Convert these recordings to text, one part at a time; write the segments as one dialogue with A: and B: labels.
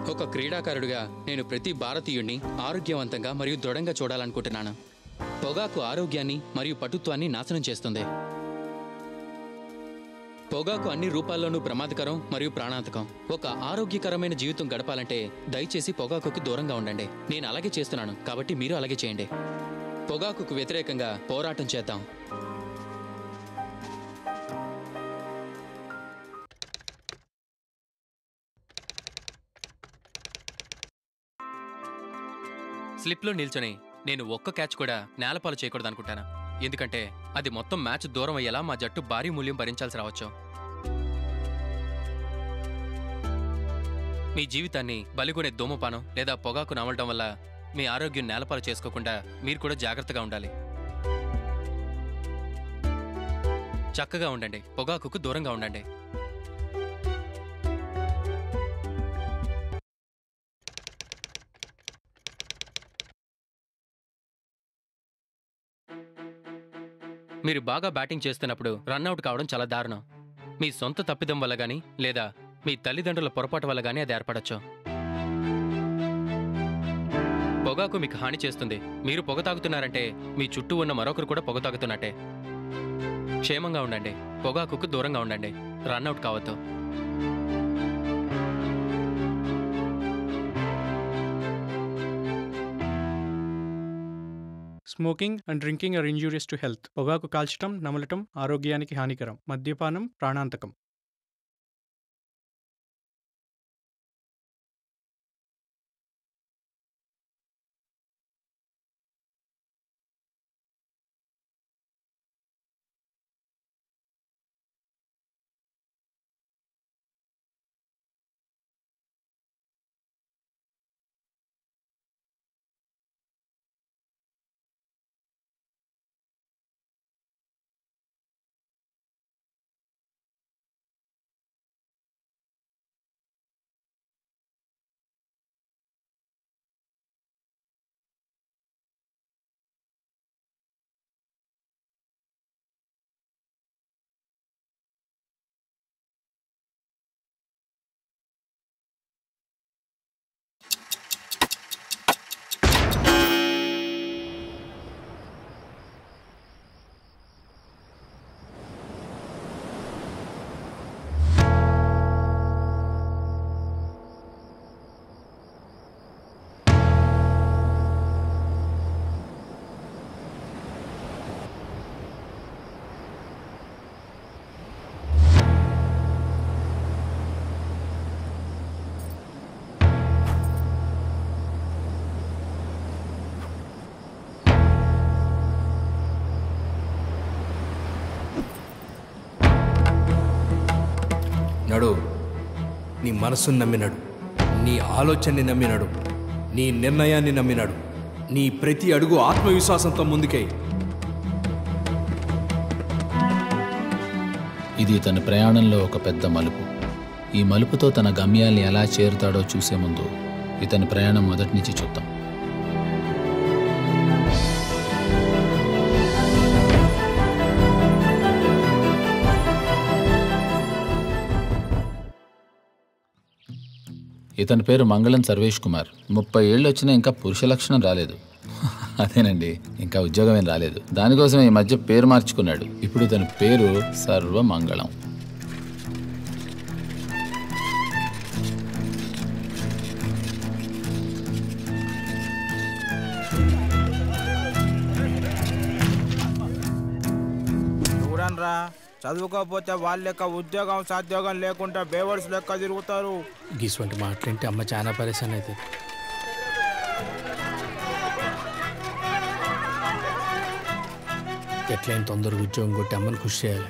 A: ఒక క్రీడాకారుడిగా నేను ప్రతి భారతీయుణ్ణి ఆరోగ్యవంతంగా మరియు దృఢంగా చూడాలనుకుంటున్నాను పొగాకు ఆరోగ్యాన్ని మరియు పటుత్వాన్ని నాశనం చేస్తుంది పొగాకు అన్ని రూపాల్లోనూ ప్రమాదకరం మరియు ప్రాణాంతకం ఒక ఆరోగ్యకరమైన జీవితం గడపాలంటే దయచేసి పొగాకుకి దూరంగా ఉండండి నేను అలాగే చేస్తున్నాను కాబట్టి మీరు అలాగే చేయండి పొగాకుకు వ్యతిరేకంగా పోరాటం చేద్దాం స్లిప్లో నిల్చొని నేను ఒక్క క్యాచ్ కూడా నేలపాలు చేయకూడదు అనుకుంటాను ఎందుకంటే అది మొత్తం మ్యాచ్ దూరం అయ్యేలా మా జట్టు భారీ మూల్యం భరించాల్సి రావచ్చు మీ జీవితాన్ని బలిగొనే ధూమపానం లేదా పొగాకు నమలడం వల్ల మీ ఆరోగ్యం నేలపాలు చేసుకోకుండా మీరు కూడా జాగ్రత్తగా ఉండాలి చక్కగా ఉండండి పొగాకుకు దూరంగా ఉండండి మీరు బాగా బ్యాటింగ్ చేస్తున్నప్పుడు రన్అట్ కావడం చాలా దారుణం మీ సొంత తప్పిదం వల్ల గానీ లేదా మీ తల్లిదండ్రుల పొరపాటు వల్ల గానీ అది ఏర్పడచ్చు పొగాకు మీకు హాని చేస్తుంది మీరు పొగ తాగుతున్నారంటే మీ చుట్టూ ఉన్న మరొకరు కూడా పొగ తాగుతున్నట్టే క్షేమంగా ఉండండి పొగాకుకు దూరంగా ఉండండి రన్అట్ కావద్దు
B: smoking and drinking are injurious to health పొగాకు కాల్చడం నమలటం ఆరోగ్యానికి హానికరం మద్యపానం ప్రాణాంతకం
C: నడు నీ మనసును నమ్మినాడు నీ ఆలోచనని నమ్మినాడు నీ నిర్ణయాన్ని నమ్మినాడు నీ ప్రతి అడుగు ఆత్మవిశ్వాసంతో ముందుకై
D: ఇది తన ప్రయాణంలో ఒక పెద్ద మలుపు ఈ మలుపుతో తన గమ్యాల్ని ఎలా చేరుతాడో చూసే ముందు ఇతని ప్రయాణం మొదటి నుంచి చూద్దాం ఇతని పేరు మంగళం సర్వేష్ కుమార్ ముప్పై ఏళ్ళు వచ్చినా ఇంకా పురుష లక్షణం రాలేదు అదేనండి ఇంకా ఉద్యోగం ఏం రాలేదు దానికోసం ఈ మధ్య పేరు మార్చుకున్నాడు ఇప్పుడు ఇతని పేరు సర్వమంగళం
E: చూడండిరా చదువుకోకపోతే వాళ్ళ లెక్క ఉద్యోగం సాధ్యోగం లేకుండా బేవర్స్ లెక్క తిరుగుతారు
F: గిసువంటి మాటలంటే అమ్మ చాలా పరేషాన్ అవుతుంది ఎట్లయిన తొందరగా ఉద్యోగం కొట్టి అమ్మని కృషి చేయాలి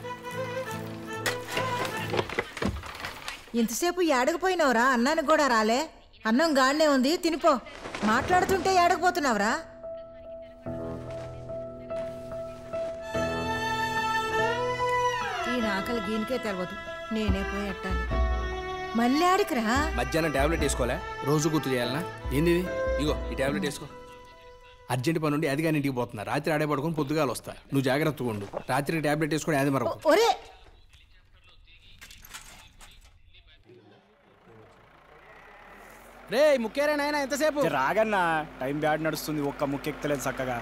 G: ఇంతసేపు ఏడకపోయినావురా అన్నానికి కూడా రాలే అన్నం గాడినే ఉంది తినిపో మాట్లాడుతుంటే ఏడకపోతున్నావురా ఈ ఆకలి గీనికే తెలవదు నేనే పోయి ఎట్టాలి మళ్ళీ ఆడికిరా
C: మధ్యాహ్నం టాబ్లెట్ వేసుకోలే రోజు గుర్తు చేయాలనా ఏంది ఇది? ఇగో ఈ టాబ్లెట్ వేసుకో అర్జెంట్ పని ఉండి అది కానీ ఇంటికి పోతున్నా రాత్రి ఆడే పడుకొని పొద్దుగాలు వస్తా నువ్వు జాగ్రత్తగా ఉండు రాత్రికి టాబ్లెట్ వేసుకొని అది మరొక
G: ఒరే
C: రే ముక్కేరే నాయన ఎంతసేపు
H: రాగన్నా టైం బ్యాడ్ నడుస్తుంది ఒక్క ముక్కెక్కలేదు చక్కగా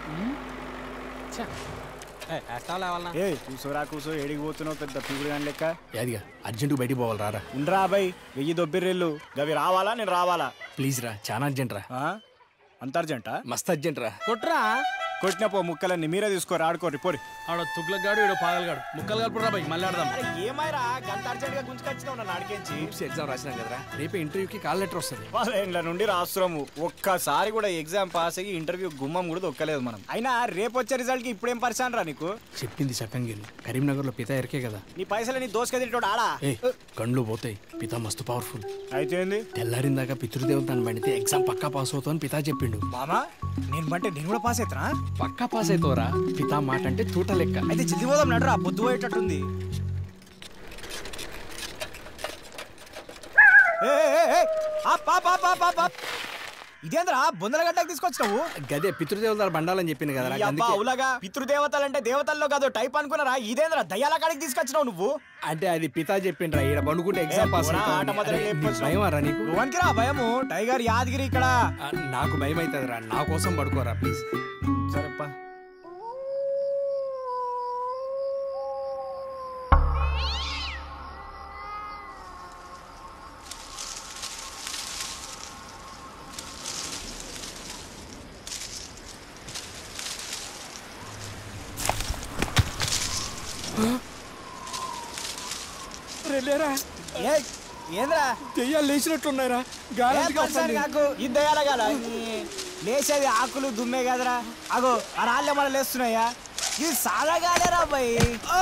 H: ఏ కూసోరా కూసో ఏడికి పోతున్నావు పెద్ద పీగుడు గాని లెక్క
C: యాదిగా అర్జెంటుగా బయటికి పోవాలి రారా
H: ఉండరా అబ్బాయి వెయ్యి దొబ్బిర్రెళ్ళు గవి రావాలా నేను రావాలా
C: ప్లీజ్ రా చాలా అర్జెంట్ రా
H: ఆ? అంత అర్జెంటా
C: మస్త్ అర్జెంట్ రా
F: కొట్రా
H: కొట్టిన పో ముక్కలన్నీ మీరే తీసుకోరు ఆడుకోరి పోరి
F: ఆడ తుగ్లగాడు ఈడో పాగలగాడు ముక్కలు కలుపురా బాయ్ మళ్ళీ ఆడదాం
H: ఏమైరా గంట అర్జెంట్ గా గుంజుకొచ్చినావు నన్ను అడిగించి
C: ఎగ్జామ్ రాసినాం కదరా రేపు ఇంటర్వ్యూకి కాల్ లెటర్ వస్తుంది
H: వాళ్ళ నుండి రాస్తున్నాము ఒక్కసారి కూడా ఎగ్జామ్ పాస్ అయ్యి ఇంటర్వ్యూ గుమ్మం కూడా దొక్కలేదు మనం అయినా రేపు వచ్చే రిజల్ట్ కి ఇప్పుడేం పరిశాన్ రా నీకు
C: చెప్పింది చక్కంగిరి కరీంనగర్ లో పిత ఎరికే కదా
H: నీ పైసలు నీ దోసుక తింటాడు ఆడా
C: ఏ కండ్లు పోతాయి పిత మస్తు పవర్ఫుల్
H: అయితే ఏంది
C: తెల్లారిందాక పితృదేవతను పండితే ఎగ్జామ్ పక్కా పాస్ అవుతావు పితా చెప్పిండు
H: మామా నేను అంటే నేను కూడా పాస్ అవుతానా
C: పక్కా పాస్ అవుతావురా పితా మాట అంటే తూట లెక్క
H: అయితే జల్ది పోదాం నడురా పొద్దు పోయేటట్టుంది ఏ, ఏ, ఏ, ఏ, ఆప్, ఆప్, ఆప్, ఆప్, ఆప్, ఆప్. ఇదేంద్రా బొందలగడ్డకి తీసుకొచ్చినావు
C: గదే పితృదేవతల బండాలని చెప్పింది కదా
H: ఈ అబ్బా అవులాగా పితృదేవతలు అంటే దేవతల్లో కాదు టైప్ అనుకున్నారా ఇదేంద్రా దయ్యాల కాడికి తీసుకొచ్చినావు నువ్వు
C: అంటే అది పితా చెప్పిండ్రా ఈడ పండుకుంటే ఎగ్జామ్ పాస్
H: పోరా, ఆట మొదలు లేపుకొచ్చినావు.
C: భయమారా నీకు
H: నువ్వనికిరా భయము టైగర్ యాదగిరి ఇక్కడ
C: ఆ, నాకు భయం అవుతుందిరా నా కోసం పడుకోరా ప్లీజ్
H: సరేప్పా ఏ, ఏంద్రా
C: దెయ్యాలు లేచినట్టున్నారా
H: ఏ పర్సన్ కాకు ఈ దయ్యాల కాదా లేచేది ఆకులు దుమ్మే కదరా అగో ఆ రాళ్ళే మన లేస్తున్నాయా ఇది సాదాగాలేరా అబ్బాయి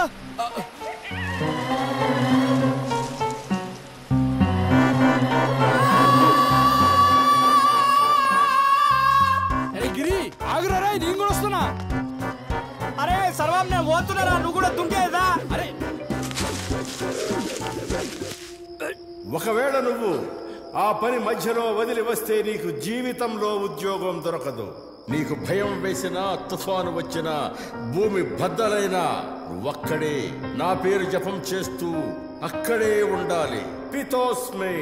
C: అరే గిరి ఆగురా నేను కూడా వస్తున్నా
H: అరే సర్వం నేను పోతున్నారా నువ్వు కూడా దుంకేదా
C: అరే
I: ఒకవేళ నువ్వు ఆ పని మధ్యలో వదిలి వస్తే నీకు జీవితంలో ఉద్యోగం దొరకదు నీకు భయం వేసినా తుఫాను వచ్చినా భూమి బద్దలైనా నువ్వక్కడే నా పేరు జపం చేస్తూ అక్కడే ఉండాలి పితోస్మే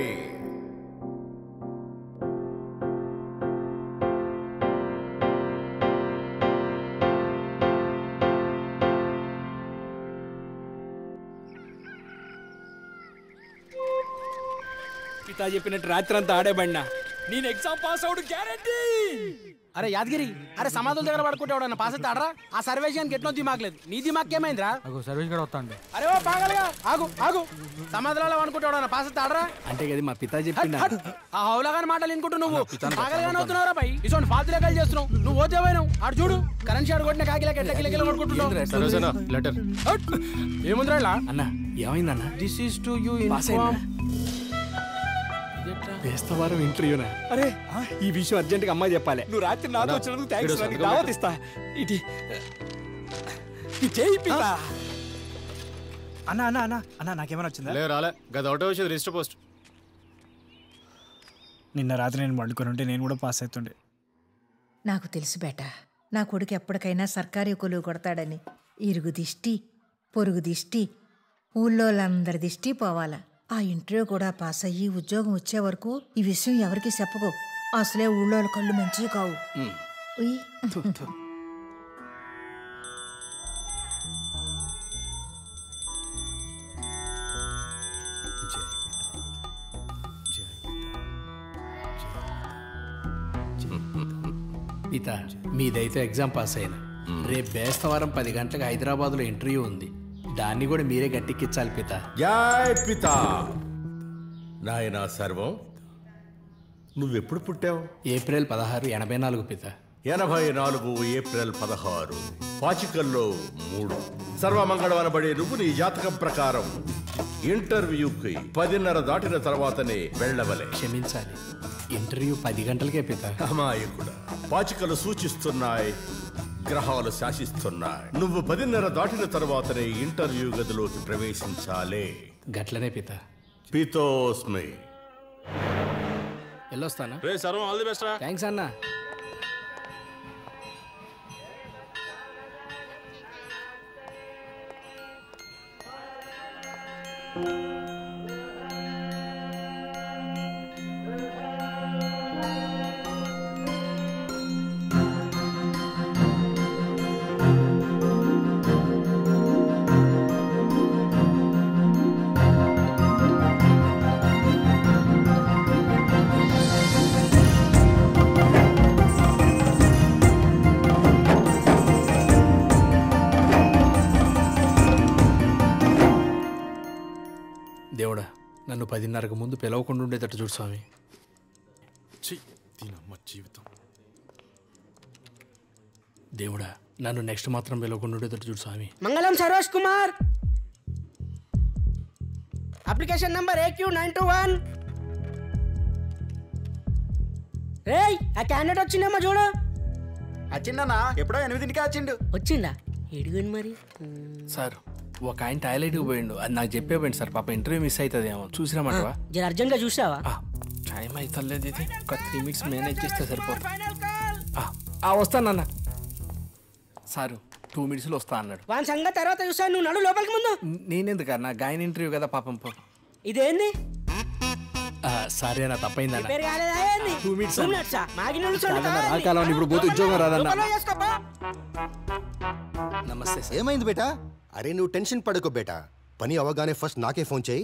C: పితా చెప్పినట్టు రాత్రి అంతా ఆడే బండినా నేను ఎగ్జామ్ పాస్ అవుడు గ్యారంటీ
F: అరే యాదగిరి అరే సమాధుల దగ్గర పడుకుంటాడు పాస్ అయితే ఆడరా ఆ సర్వేష్ గానికి ఎట్నో దిమాక్ లేదు నీ దిమాక్ ఏమైందిరా
E: సర్వీస్ కూడా వస్తాండి
F: అరే ఓ పాగలగా ఆగు ఆగు సమాధులలో అనుకుంటాడు పాస్ అయితే ఆడరా
C: అంటే కదా మా పితా చెప్పిండా
F: హట్. ఆ హౌలగాని మాటలు వినుకుంటూ నువ్వు పాగలగానే అవుతున్నావురా పై ఇటువంటి ఫాల్తు లెక్కలు చేస్తున్నావు నువ్వు పోతే పోయినావు ఆడు చూడు కరెన్సీ ఆడు కొట్టిన కాకిలకి ఎట్లా కిలకిల కొట్టుకుంటున్నావు
B: లెటర్
F: హట్. ఏముందిరా ఇలా
C: అన్న ఏమైందన్న
F: this is to you
C: pass అయిందా? బేస్తవారం ఇంటర్వ్యూనా అరే ఈ విషయం అర్జెంట్ గా అమ్మాయి చెప్పాలి నువ్వు రాత్రి నాతో వచ్చినందుకు థ్యాంక్స్ నీకు దావత్ ఇస్తా ఇది ఇది చేయి పితా
H: అన్న అన్న అన్న అన్న నాకేమైనా వచ్చిందా
B: లే రాలే గది ఒకటే వచ్చేది రిజిస్టర్ పోస్ట్
H: నిన్న రాత్రి నేను వండుకొని ఉంటే నేను కూడా పాస్ అవుతుండే
G: నాకు తెలుసు బేట నా కొడుకు ఎప్పటికైనా సర్కారీ కొలువు కొడతాడని ఇరుగు దిష్టి పొరుగు దిష్టి ఊళ్ళోళ్ళందరి దిష్టి పోవాలా ఆ ఇంటర్వ్యూ కూడా పాస్ అయ్యి ఉద్యోగం వచ్చే వరకు ఈ విషయం ఎవరికి చెప్పకు అసలే ఊళ్ళో కళ్ళు మంచివి కావు ఉయ్.
C: పిత మీదైతే ఎగ్జామ్ పాస్ అయినా రేపు బేస్తవారం పది గంటలకు హైదరాబాద్ లో ఇంటర్వ్యూ ఉంది దాన్ని కూడా మీరే గట్టెక్కించాలి పిత
I: జై పిత నాయనా సర్వం నువ్వెప్పుడు పుట్టావు
C: ఏప్రిల్ పదహారు ఎనభై నాలుగు పిత
I: ఎనభై నాలుగు ఏప్రిల్ పదహారు పాచికల్లో మూడు సర్వమంగళం అనబడే నువ్వు నీ జాతకం ప్రకారం ఇంటర్వ్యూకి పదిన్నర దాటిన తర్వాతనే వెళ్ళవలే
C: క్షమించాలి ఇంటర్వ్యూ పది గంటలకే పిత
I: అమాయకుడ పాచికలు సూచిస్తున్నాయి గ్రహాలు శాసిస్తున్నాయి నువ్వు పదిన్నర దాటిన తర్వాతనే ఇంటర్వ్యూ గదిలోకి ప్రవేశించాలే
C: గట్లనే పిత
I: పితోస్మి
C: వెళ్ళొస్తానా
B: రే సర్వం ఆల్ ది బెస్ట్ రా
C: థ్యాంక్స్ అన్న నన్ను పదిన్నరకు ముందు పిలవకుండా ఉండేటట్టు చూడు స్వామి
J: దీనమ్మ జీవితం
C: దేవుడా నన్ను నెక్స్ట్ మాత్రం పిలవకుండా ఉండేటట్టు చూడు Swami
F: Mangalam Saroj Kumar application number AQ nine two one రేయ్ ఆ క్యాండిడేట్ వచ్చిందేమో చూడు
H: వచ్చిండనా ఎప్పుడో ఎనిమిదింటికి వచ్చిండు
F: వచ్చిందా ఎడుగుని మరి
C: సార్ ఒక ఆయన టాయిలెట్కి పోయిండు అది నాకు చెప్పేపోయింది సార్ పాప ఇంటర్వ్యూ మిస్ అవుతుందేమో చూసిరామంటవా
F: జర అర్జెంట్గా చూసావా
C: టైం అవుతలేదు ఇది ఒక త్రీ మినిట్స్ మేనేజ్ చేస్తే సరిపోదు ఆ, ఆ, వస్తానన్న సారు టూ మినిట్స్లో వస్తా అన్నాడు
F: వాని సంగతి తర్వాత చూసాను నువ్వు నడు లోపలికి ముందు
C: నేనెందుకన్నా గాయన ఇంటర్వ్యూ కదా పాపం పో
F: ఇదేంది
C: ఆ, సరే అన్న తప్పైందన్న
F: పేరు కాలేదా ఏంది
C: Two minutes
F: Two
C: అన్న.
F: minutes ఆ? మాగిన వాళ్ళు చూడు
C: కాదన్న,
F: కావాలి.
C: రాకాలం ఇప్పుడు పోతే ఉద్యోగం రాదన్న
F: లోపల చేసుకోపా.
C: నమస్తే సార్
J: ఏమైంది బేటా అరే నువ్వు టెన్షన్ పడుకో బేటా పని అవగానే ఫస్ట్ నాకే ఫోన్ చేయి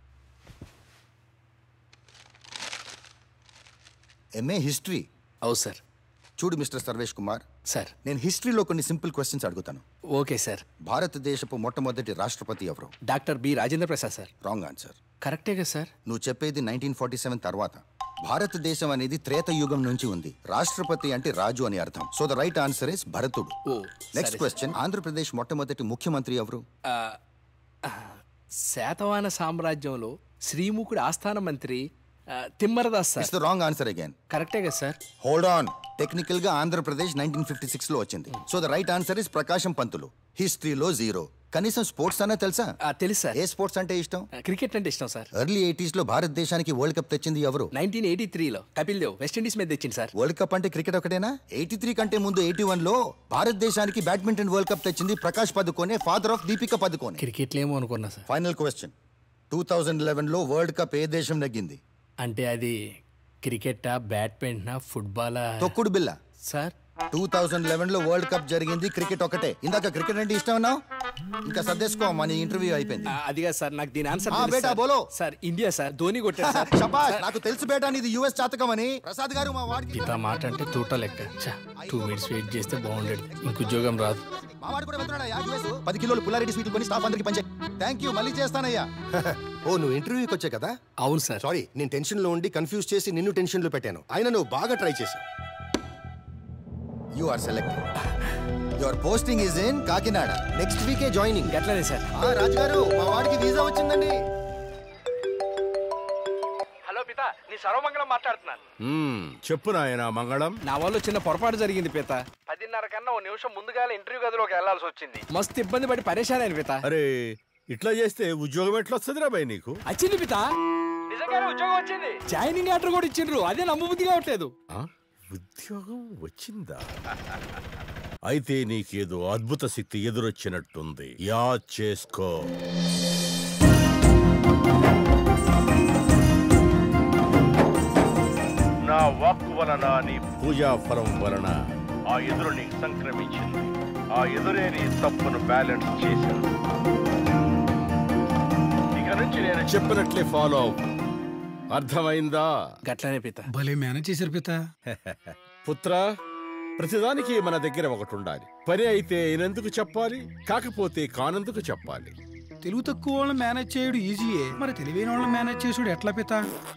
J: ఎంఏ హిస్టరీ
C: అవు సార్
J: చూడు మిస్టర్ సర్వేష్ కుమార్
C: సార్
J: నేను హిస్టరీలో కొన్ని సింపుల్ క్వశ్చన్స్ అడుగుతాను
C: ఓకే సార్
J: భారతదేశపు మొట్టమొదటి రాష్ట్రపతి ఎవరు
C: doctor B Rajendra Prasad sir
J: wrong answer
C: కరెక్టే కదా సార్
J: నువ్వు చెప్పేది నైన్టీన్ ఫార్టీ సెవెన్ తర్వాత భారతదేశం అనేది త్రేత యుగం నుంచి ఉంది రాష్ట్రపతి అంటే రాజు అని అర్థం so the right answer is భరతుడు
C: ఓ
J: నెక్స్ట్ క్వశ్చన్ ఆంధ్రప్రదేశ్ మొట్టమొదటి ముఖ్యమంత్రి ఎవరు
C: ఆ, ఆ, శాతవాహన సామ్రాజ్యంలో శ్రీముఖుడి ఆస్థాన మంత్రి ఆ, Thimmaradas sir
J: it's the wrong answer again
C: కరెక్టే కదా సార్
J: హోల్డ్ ఆన్ టెక్నికల్ గా ఆంధ్రప్రదేశ్ నైన్టీన్ ఫిఫ్టీ సిక్స్ లో వచ్చింది so the right answer is Prakasam Pantulu హిస్టరీలో జీరో కనీసం స్పోర్ట్స్ అన్నా తెలుసా
C: ఆ, తెలుసు సార్
J: ఏ స్పోర్ట్స్ అంటే ఇష్టం
C: ఆ, క్రికెట్ అంటే ఇష్టం సార్
J: ఎర్లీ ఎయిటీస్ లో భారతదేశానికి వరల్డ్ కప్ తెచ్చింది ఎవరు
C: నైన్టీన్ ఎయిటీ త్రీలో కపిల్ దేవ్ వెస్టిండీస్ మీద తెచ్చింది సార్
J: వరల్డ్ కప్ అంటే క్రికెట్ ఒకటేనా ఎయిటీ త్రీ కంటే ముందు ఎయిటీ వన్ లో భారతదేశానికి బ్యాడ్మింటన్ వరల్డ్ కప్ తెచ్చింది ప్రకాష్ పదుకోనే ఫాదర్ ఆఫ్ దీపిక పదుకోనే
C: క్రికెట్లో ఏమో అనుకున్నా sir
J: final question two thousand eleven లో వరల్డ్ కప్ ఏ దేశం నెగ్గింది
C: అంటే అది క్రికెటా బ్యాడ్మింటనా ఫుట్బాలా
J: తొక్కుడు బిల్ల
C: సార్
J: టూ థౌజండ్ లెవెన్ లో వరల్డ్ కప్ జరిగింది క్రికెట్ ఒకటే ఇందాక క్రికెట్ అంటే ఇష్టం అన్నావు ఇంకా సర్దేసుకో మన ఇంటర్వ్యూ అయిపోయింది
C: ఆ, అది కాదు సార్ నాకు దీని ఆన్సర్
J: ఆ,
C: తెలుసు
J: బేటా,
C: సార్.
J: బోలో.
C: సార్ ఇండియా సార్ ధోని కొట్టారు సార్
J: శబాష్ నాకు తెలుసు బేటా నీది యుఎస్ జాతకం అని ప్రసాద్ గారు మా వాడికి
C: ఇట్లా మాట అంటే తూట లెక్క టూ మినిట్స్ వెయిట్ చేస్తే బాగుండేది ఇంక ఉద్యోగం రాదు
J: మా వాడు కూడా వెళ్తున్నాడా యా యుఎస్ పది కిలోలు పుల్లారెడ్డి స్వీట్లు కొని స్టాఫ్ అందరికి పంచే థ్యాంక్ యూ మళ్ళీ చేస్తానయ్యా ఓ నువ్వు ఇంటర్వ్యూకి వచ్చా కదా
C: అవును సార్
J: సారీ నేను టెన్షన్ లో ఉండి కన్ఫ్యూజ్ చేసి నిన్ను టెన్షన్ లో పెట్టాను అయినా నువ్వు బాగా ట్రై చేశావు you are selected your posting is in Kakinada next వీకే జాయినింగ్
C: గట్లనే సార్
J: ఆ రాజుగారు మా వాడికి వీసా వచ్చిందండి
C: హలో పిత నీ సర్వమంగళం మాట్లాడుతున్నాను
I: చెప్పు నాయనా మంగళం
C: నా వల్ల చిన్న పొరపాటు జరిగింది పిత పదిన్నర కన్నా ఓ నిమిషం ముందుగా ఇంటర్వ్యూ గదిలోకి వెళ్లాల్సి వచ్చింది మస్తు ఇబ్బంది పడి పరేషాన్ అయిన పిత
I: అరే ఇట్లా చేస్తే ఉద్యోగం ఎట్లా వస్తుంది బాయ్ నీకు
C: వచ్చింది పిత నిజంగానే ఉద్యోగం వచ్చింది జాయినింగ్ లెటర్ కూడా ఇచ్చిండ్రు అదే నమ్మబుద్ధి కావట్లేదు
I: ఆ? ఉద్యోగం వచ్చిందా అయితే నీకేదో అద్భుత శక్తి ఎదురొచ్చినట్టుంది యాద్ చేసుకో నా వాక్కు వలన నీ పూజా ఫలం వలన ఆ ఎదురు నీకు సంక్రమించింది ఆ ఎదురే నీ తప్పును బ్యాలెన్స్ చేసింది ఇక నుంచి నేను చెప్పినట్లే ఫాలో అవ్వు అర్థమైందా
C: గట్లనే పిత
B: భలే మేనేజ్ చేశారు పిత
I: పుత్ర ప్రతిదానికి మన దగ్గర ఒకటి ఉండాలి పని అయితే ఈయనెందుకు చెప్పాలి కాకపోతే కానందుకు చెప్పాలి
B: తెలుగు తక్కువ వాళ్ళని మేనేజ్ చేయడు ఈజీయే మరి తెలివైన వాళ్ళని మేనేజ్ చేసుడు ఎట్లా పిత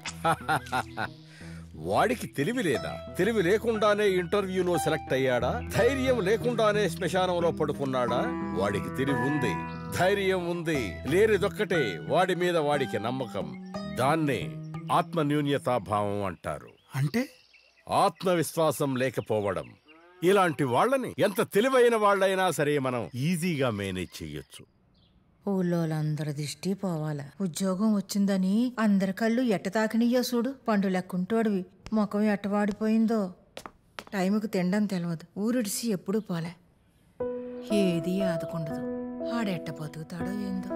I: వాడికి తెలివి లేదా తెలివి లేకుండానే ఇంటర్వ్యూలో సెలెక్ట్ అయ్యాడా ధైర్యం లేకుండానే శ్మశానంలో పడుకున్నాడా వాడికి తెలివి ఉంది ధైర్యం ఉంది లేనిదొక్కటే వాడి మీద వాడికి నమ్మకం దాన్నే ఆత్మన్యూన్యతాభావం అంటారు
B: అంటే
I: ఆత్మవిశ్వాసం లేకపోవడం ఇలాంటి వాళ్ళని ఎంత తెలివైన వాళ్ళైనా సరే మనం ఈజీగా మేనేజ్ చెయ్యొచ్చు
G: ఊళ్ళోళ్ళందరి దిష్టి పోవాల ఉద్యోగం వచ్చిందని అందరి కళ్ళు ఎట్ట తాకినయ్యో చూడు పండు లెక్కుంటోడివి ముఖం ఎట్టవాడిపోయిందో టైంకి తినడం తెలియదు ఊరిడిసి ఎప్పుడూ పోలే ఏది ఆదుకుండదు ఆడెట్ట బతుకుతాడో ఏందో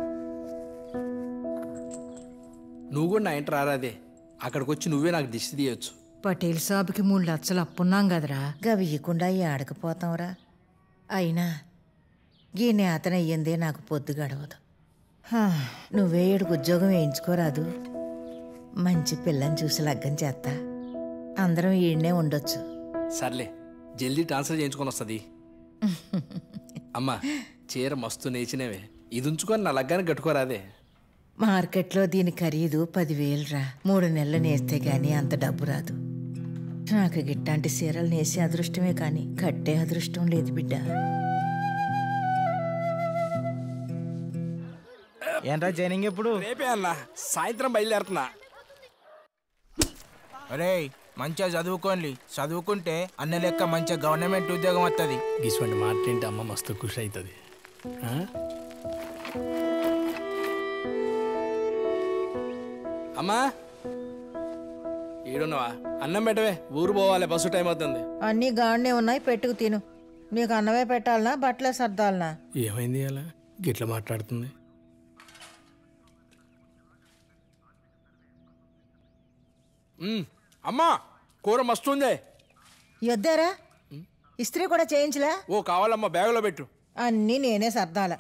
C: నువ్వు కూడా నా ఇంట రారాదే అక్కడికి వచ్చి నువ్వే నాకు దిష్టి తీయొచ్చు
G: పటేల్ సాబుకి మూడు లక్షలు అప్పున్నాం కదరా గవియకుండా ఆడకపోతాంరా అయినా ఈ నేతన అయ్యిందే నాకు పొద్దు గడవదు హా, నువ్వే ఏడుకు ఉద్యోగం వేయించుకోరాదు మంచి పిల్లని చూసి లగ్గం చేస్తా అందరం ఈడనే ఉండొచ్చు
C: సర్లే జల్దీ ట్రాన్స్ఫర్ చేయించుకొని వస్తుంది అమ్మా చీర మస్తు నేచినవే ఇది ఉంచుకొని నా లగ్గానికి కట్టుకోరాదే
G: మార్కెట్లో దీని ఖరీదు పదివేలురా మూడు నెలలు నేస్తే గాని అంత డబ్బు రాదు నాకు గిట్టాంటి చీరలు నేసే అదృష్టమే కానీ కట్టే అదృష్టం లేదు బిడ్డ
E: ఏంట్రా జైనింగ్ ఎప్పుడు
C: రేపే అన్న సాయంత్రం బయలుదేరుతున్నా
E: అరే మంచిగా చదువుకోండి చదువుకుంటే అన్న లెక్క మంచిగా గవర్నమెంట్ ఉద్యోగం వస్తుంది
C: గిసువంటి మాట ఏంటి అమ్మ మస్తు ఖుషి అవుతుంది అమ్మా ఈడున్నావా అన్నం పెట్టవే ఊరు పోవాలి బస్సు టైం అవుతుంది
G: అన్నీ గాడినే ఉన్నాయి పెట్టుకు తిను నీకు అన్నమే పెట్టాలనా బట్టలే సర్దాలనా
C: ఏమైంది అలా గిట్ల మాట్లాడుతుంది మ్మ్. అమ్మా కూర మస్తు ఉందే
G: యొద్దారా ఇస్త్రీ కూడా చేయించలే
C: ఓ కావాలమ్మా బ్యాగులో పెట్టు
G: అన్నీ నేనే సర్దాల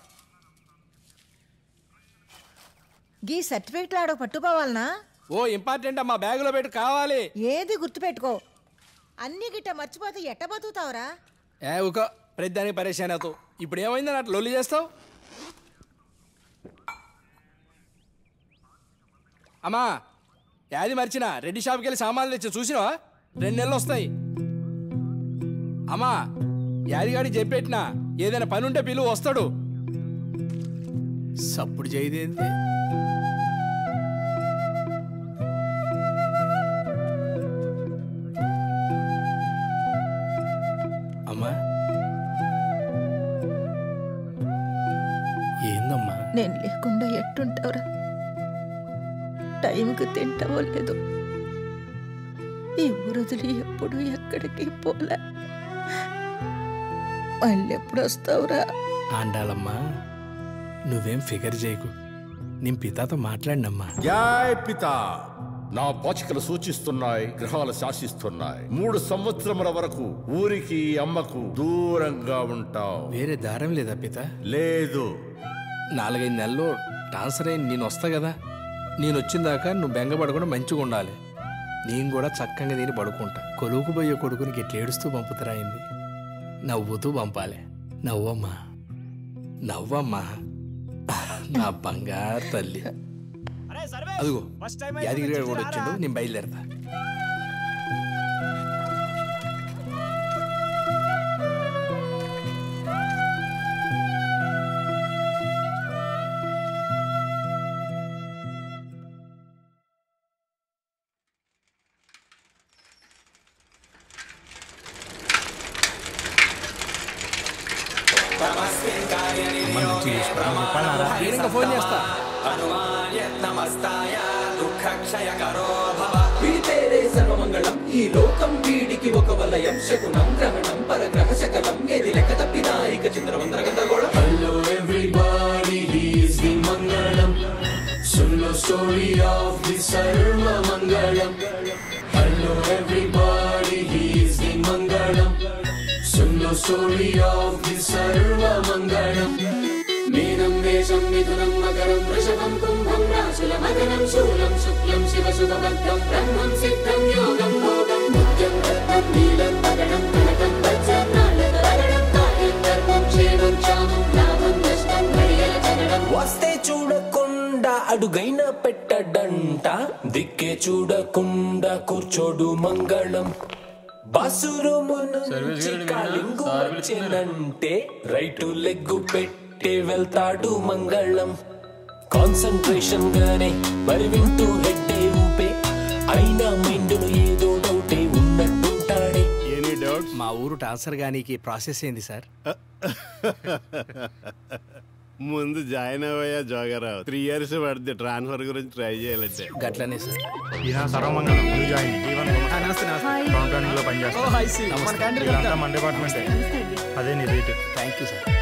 G: గీ సర్టిఫికెట్లు ఆడో పట్టుకోవాలనా
C: ఓ ఇంపార్టెంట్ అమ్మా బ్యాగులో పెట్టు కావాలి
G: ఏది గుర్తుపెట్టుకో అన్ని గిట్ట మర్చిపోతే ఎట్ట బతుకుతావురా
C: ఏ ఒక ప్రతిదానికి పరేషాన్ అవుతావు ఇప్పుడు ఏమైందని అట్లా లొల్లి చేస్తావు అమ్మా యాది మర్చినా రెడ్డి షాప్కి వెళ్ళి సామాన్లు తెచ్చి చూసినావా రెండు నెలలు వస్తాయి అమ్మా యాదిగాడి చెప్పెట్టినా ఏదైనా పని ఉంటే పిలువు వస్తాడు సప్పుడు చేయదేంది అమ్మా ఏందమ్మా
G: నేను లేకుండా ఎట్టుంటావురా టైంకి తింటావో లేదో ఈ ఊరుదులు ఎప్పుడు ఎక్కడికి పోలే మళ్ళీ ఎప్పుడు వస్తావురా
C: ఆండాలమ్మా నువ్వేం ఫిగర్ చేయకు నేను పితాతో మాట్లాడినమ్మా
I: జై పిత నా పాచికలు సూచిస్తున్నాయి గ్రహాలు శాసిస్తున్నాయి మూడు సంవత్సరముల వరకు ఊరికి అమ్మకు దూరంగా ఉంటావు
C: వేరే దారం లేదా పిత
I: లేదు
C: నాలుగైదు నెలలు ట్రాన్స్ఫర్ అయ్యి నేను వస్తా కదా నేను వచ్చిన దాకా నువ్వు బెంగపడకుండా మంచిగా ఉండాలి నేను కూడా చక్కగా తిని పడుకుంటా కొలువుకు పోయే కొడుకునికి ఇట్లా ఏడుస్తూ పంపుతారా అయింది నవ్వుతూ పంపాలి నవ్వమ్మా నవ్వమ్మా నా బంగారు తల్లి అదిగో యాదగిరి గారు కూడా వచ్చిండు నేను బయలుదేరతా ఇంకా ఫోన్ చేస్తా
K: సర్వమంగళం ఈ లోకం వీడికి ఒక వలయం శకునం గ్రహణం పరగ్రహ శకలం ఏది లెక్క తప్పినా ఇక చంద్రమంద్ర గందరగోళం హలో ఎవ్రీబాడీ హీస్ ది మంగళం సున్ లో స్టోరీ ఆఫ్ ది సర్వ మంగళం హలో ఎవ్రీబాడీ హీస్ ది మంగళం సున్ లో స్టోరీ ఆఫ్ ది సర్వ మంగళం మీనం మేషం మిథునం మకరం వృషభం కుంభం రాశుల మదనం శూలం శుక్లం శివ శుభభద్రం బ్రహ్మం సిద్ధం యోగం భోగం ముఖ్యం రత్నం నీలం పగడం కనకం వజ్రం నాళగరగడం కార్యం ధర్మం క్షేమం క్షామం లాభం నష్టం గడియల చదడం వస్తే చూడకుండా అడుగైన పెట్టడంట దిక్కే చూడకుండా కూర్చోడు మంగళం బాసురుము నుంచి కాలింగు వచ్చినంటే రైటు లెగ్గు పెట్టే వెళ్తాడు మంగళం కాన్సంట్రేషన్ గానే మరి వింటూ హెడ్డే ఊపే అయినా మైండును ఏదో డౌటే ఉన్నట్టుంటాడే
C: ఎనీ డౌట్ మా ఊరు ట్రాన్స్ఫర్ గానీకి ప్రాసెస్ ఏంది సార్
L: ముందు జాయిన్ అవ్వయా జోగారావు త్రీ ఇయర్స్ పడుతుంది ట్రాన్స్ఫర్ గురించి ట్రై చేయాలంటే
C: గట్లనే సార్
M: ఈయన సర్వమంగళం న్యూ జాయిన్ జీవన్
C: నమస్తే నమస్తే
M: కౌంటరింగ్ లో పనిచేస్తాం
C: నమస్తే
M: వీళ్ళంతా మన డిపార్ట్మెంటే అదే నీ rate
C: thank you sir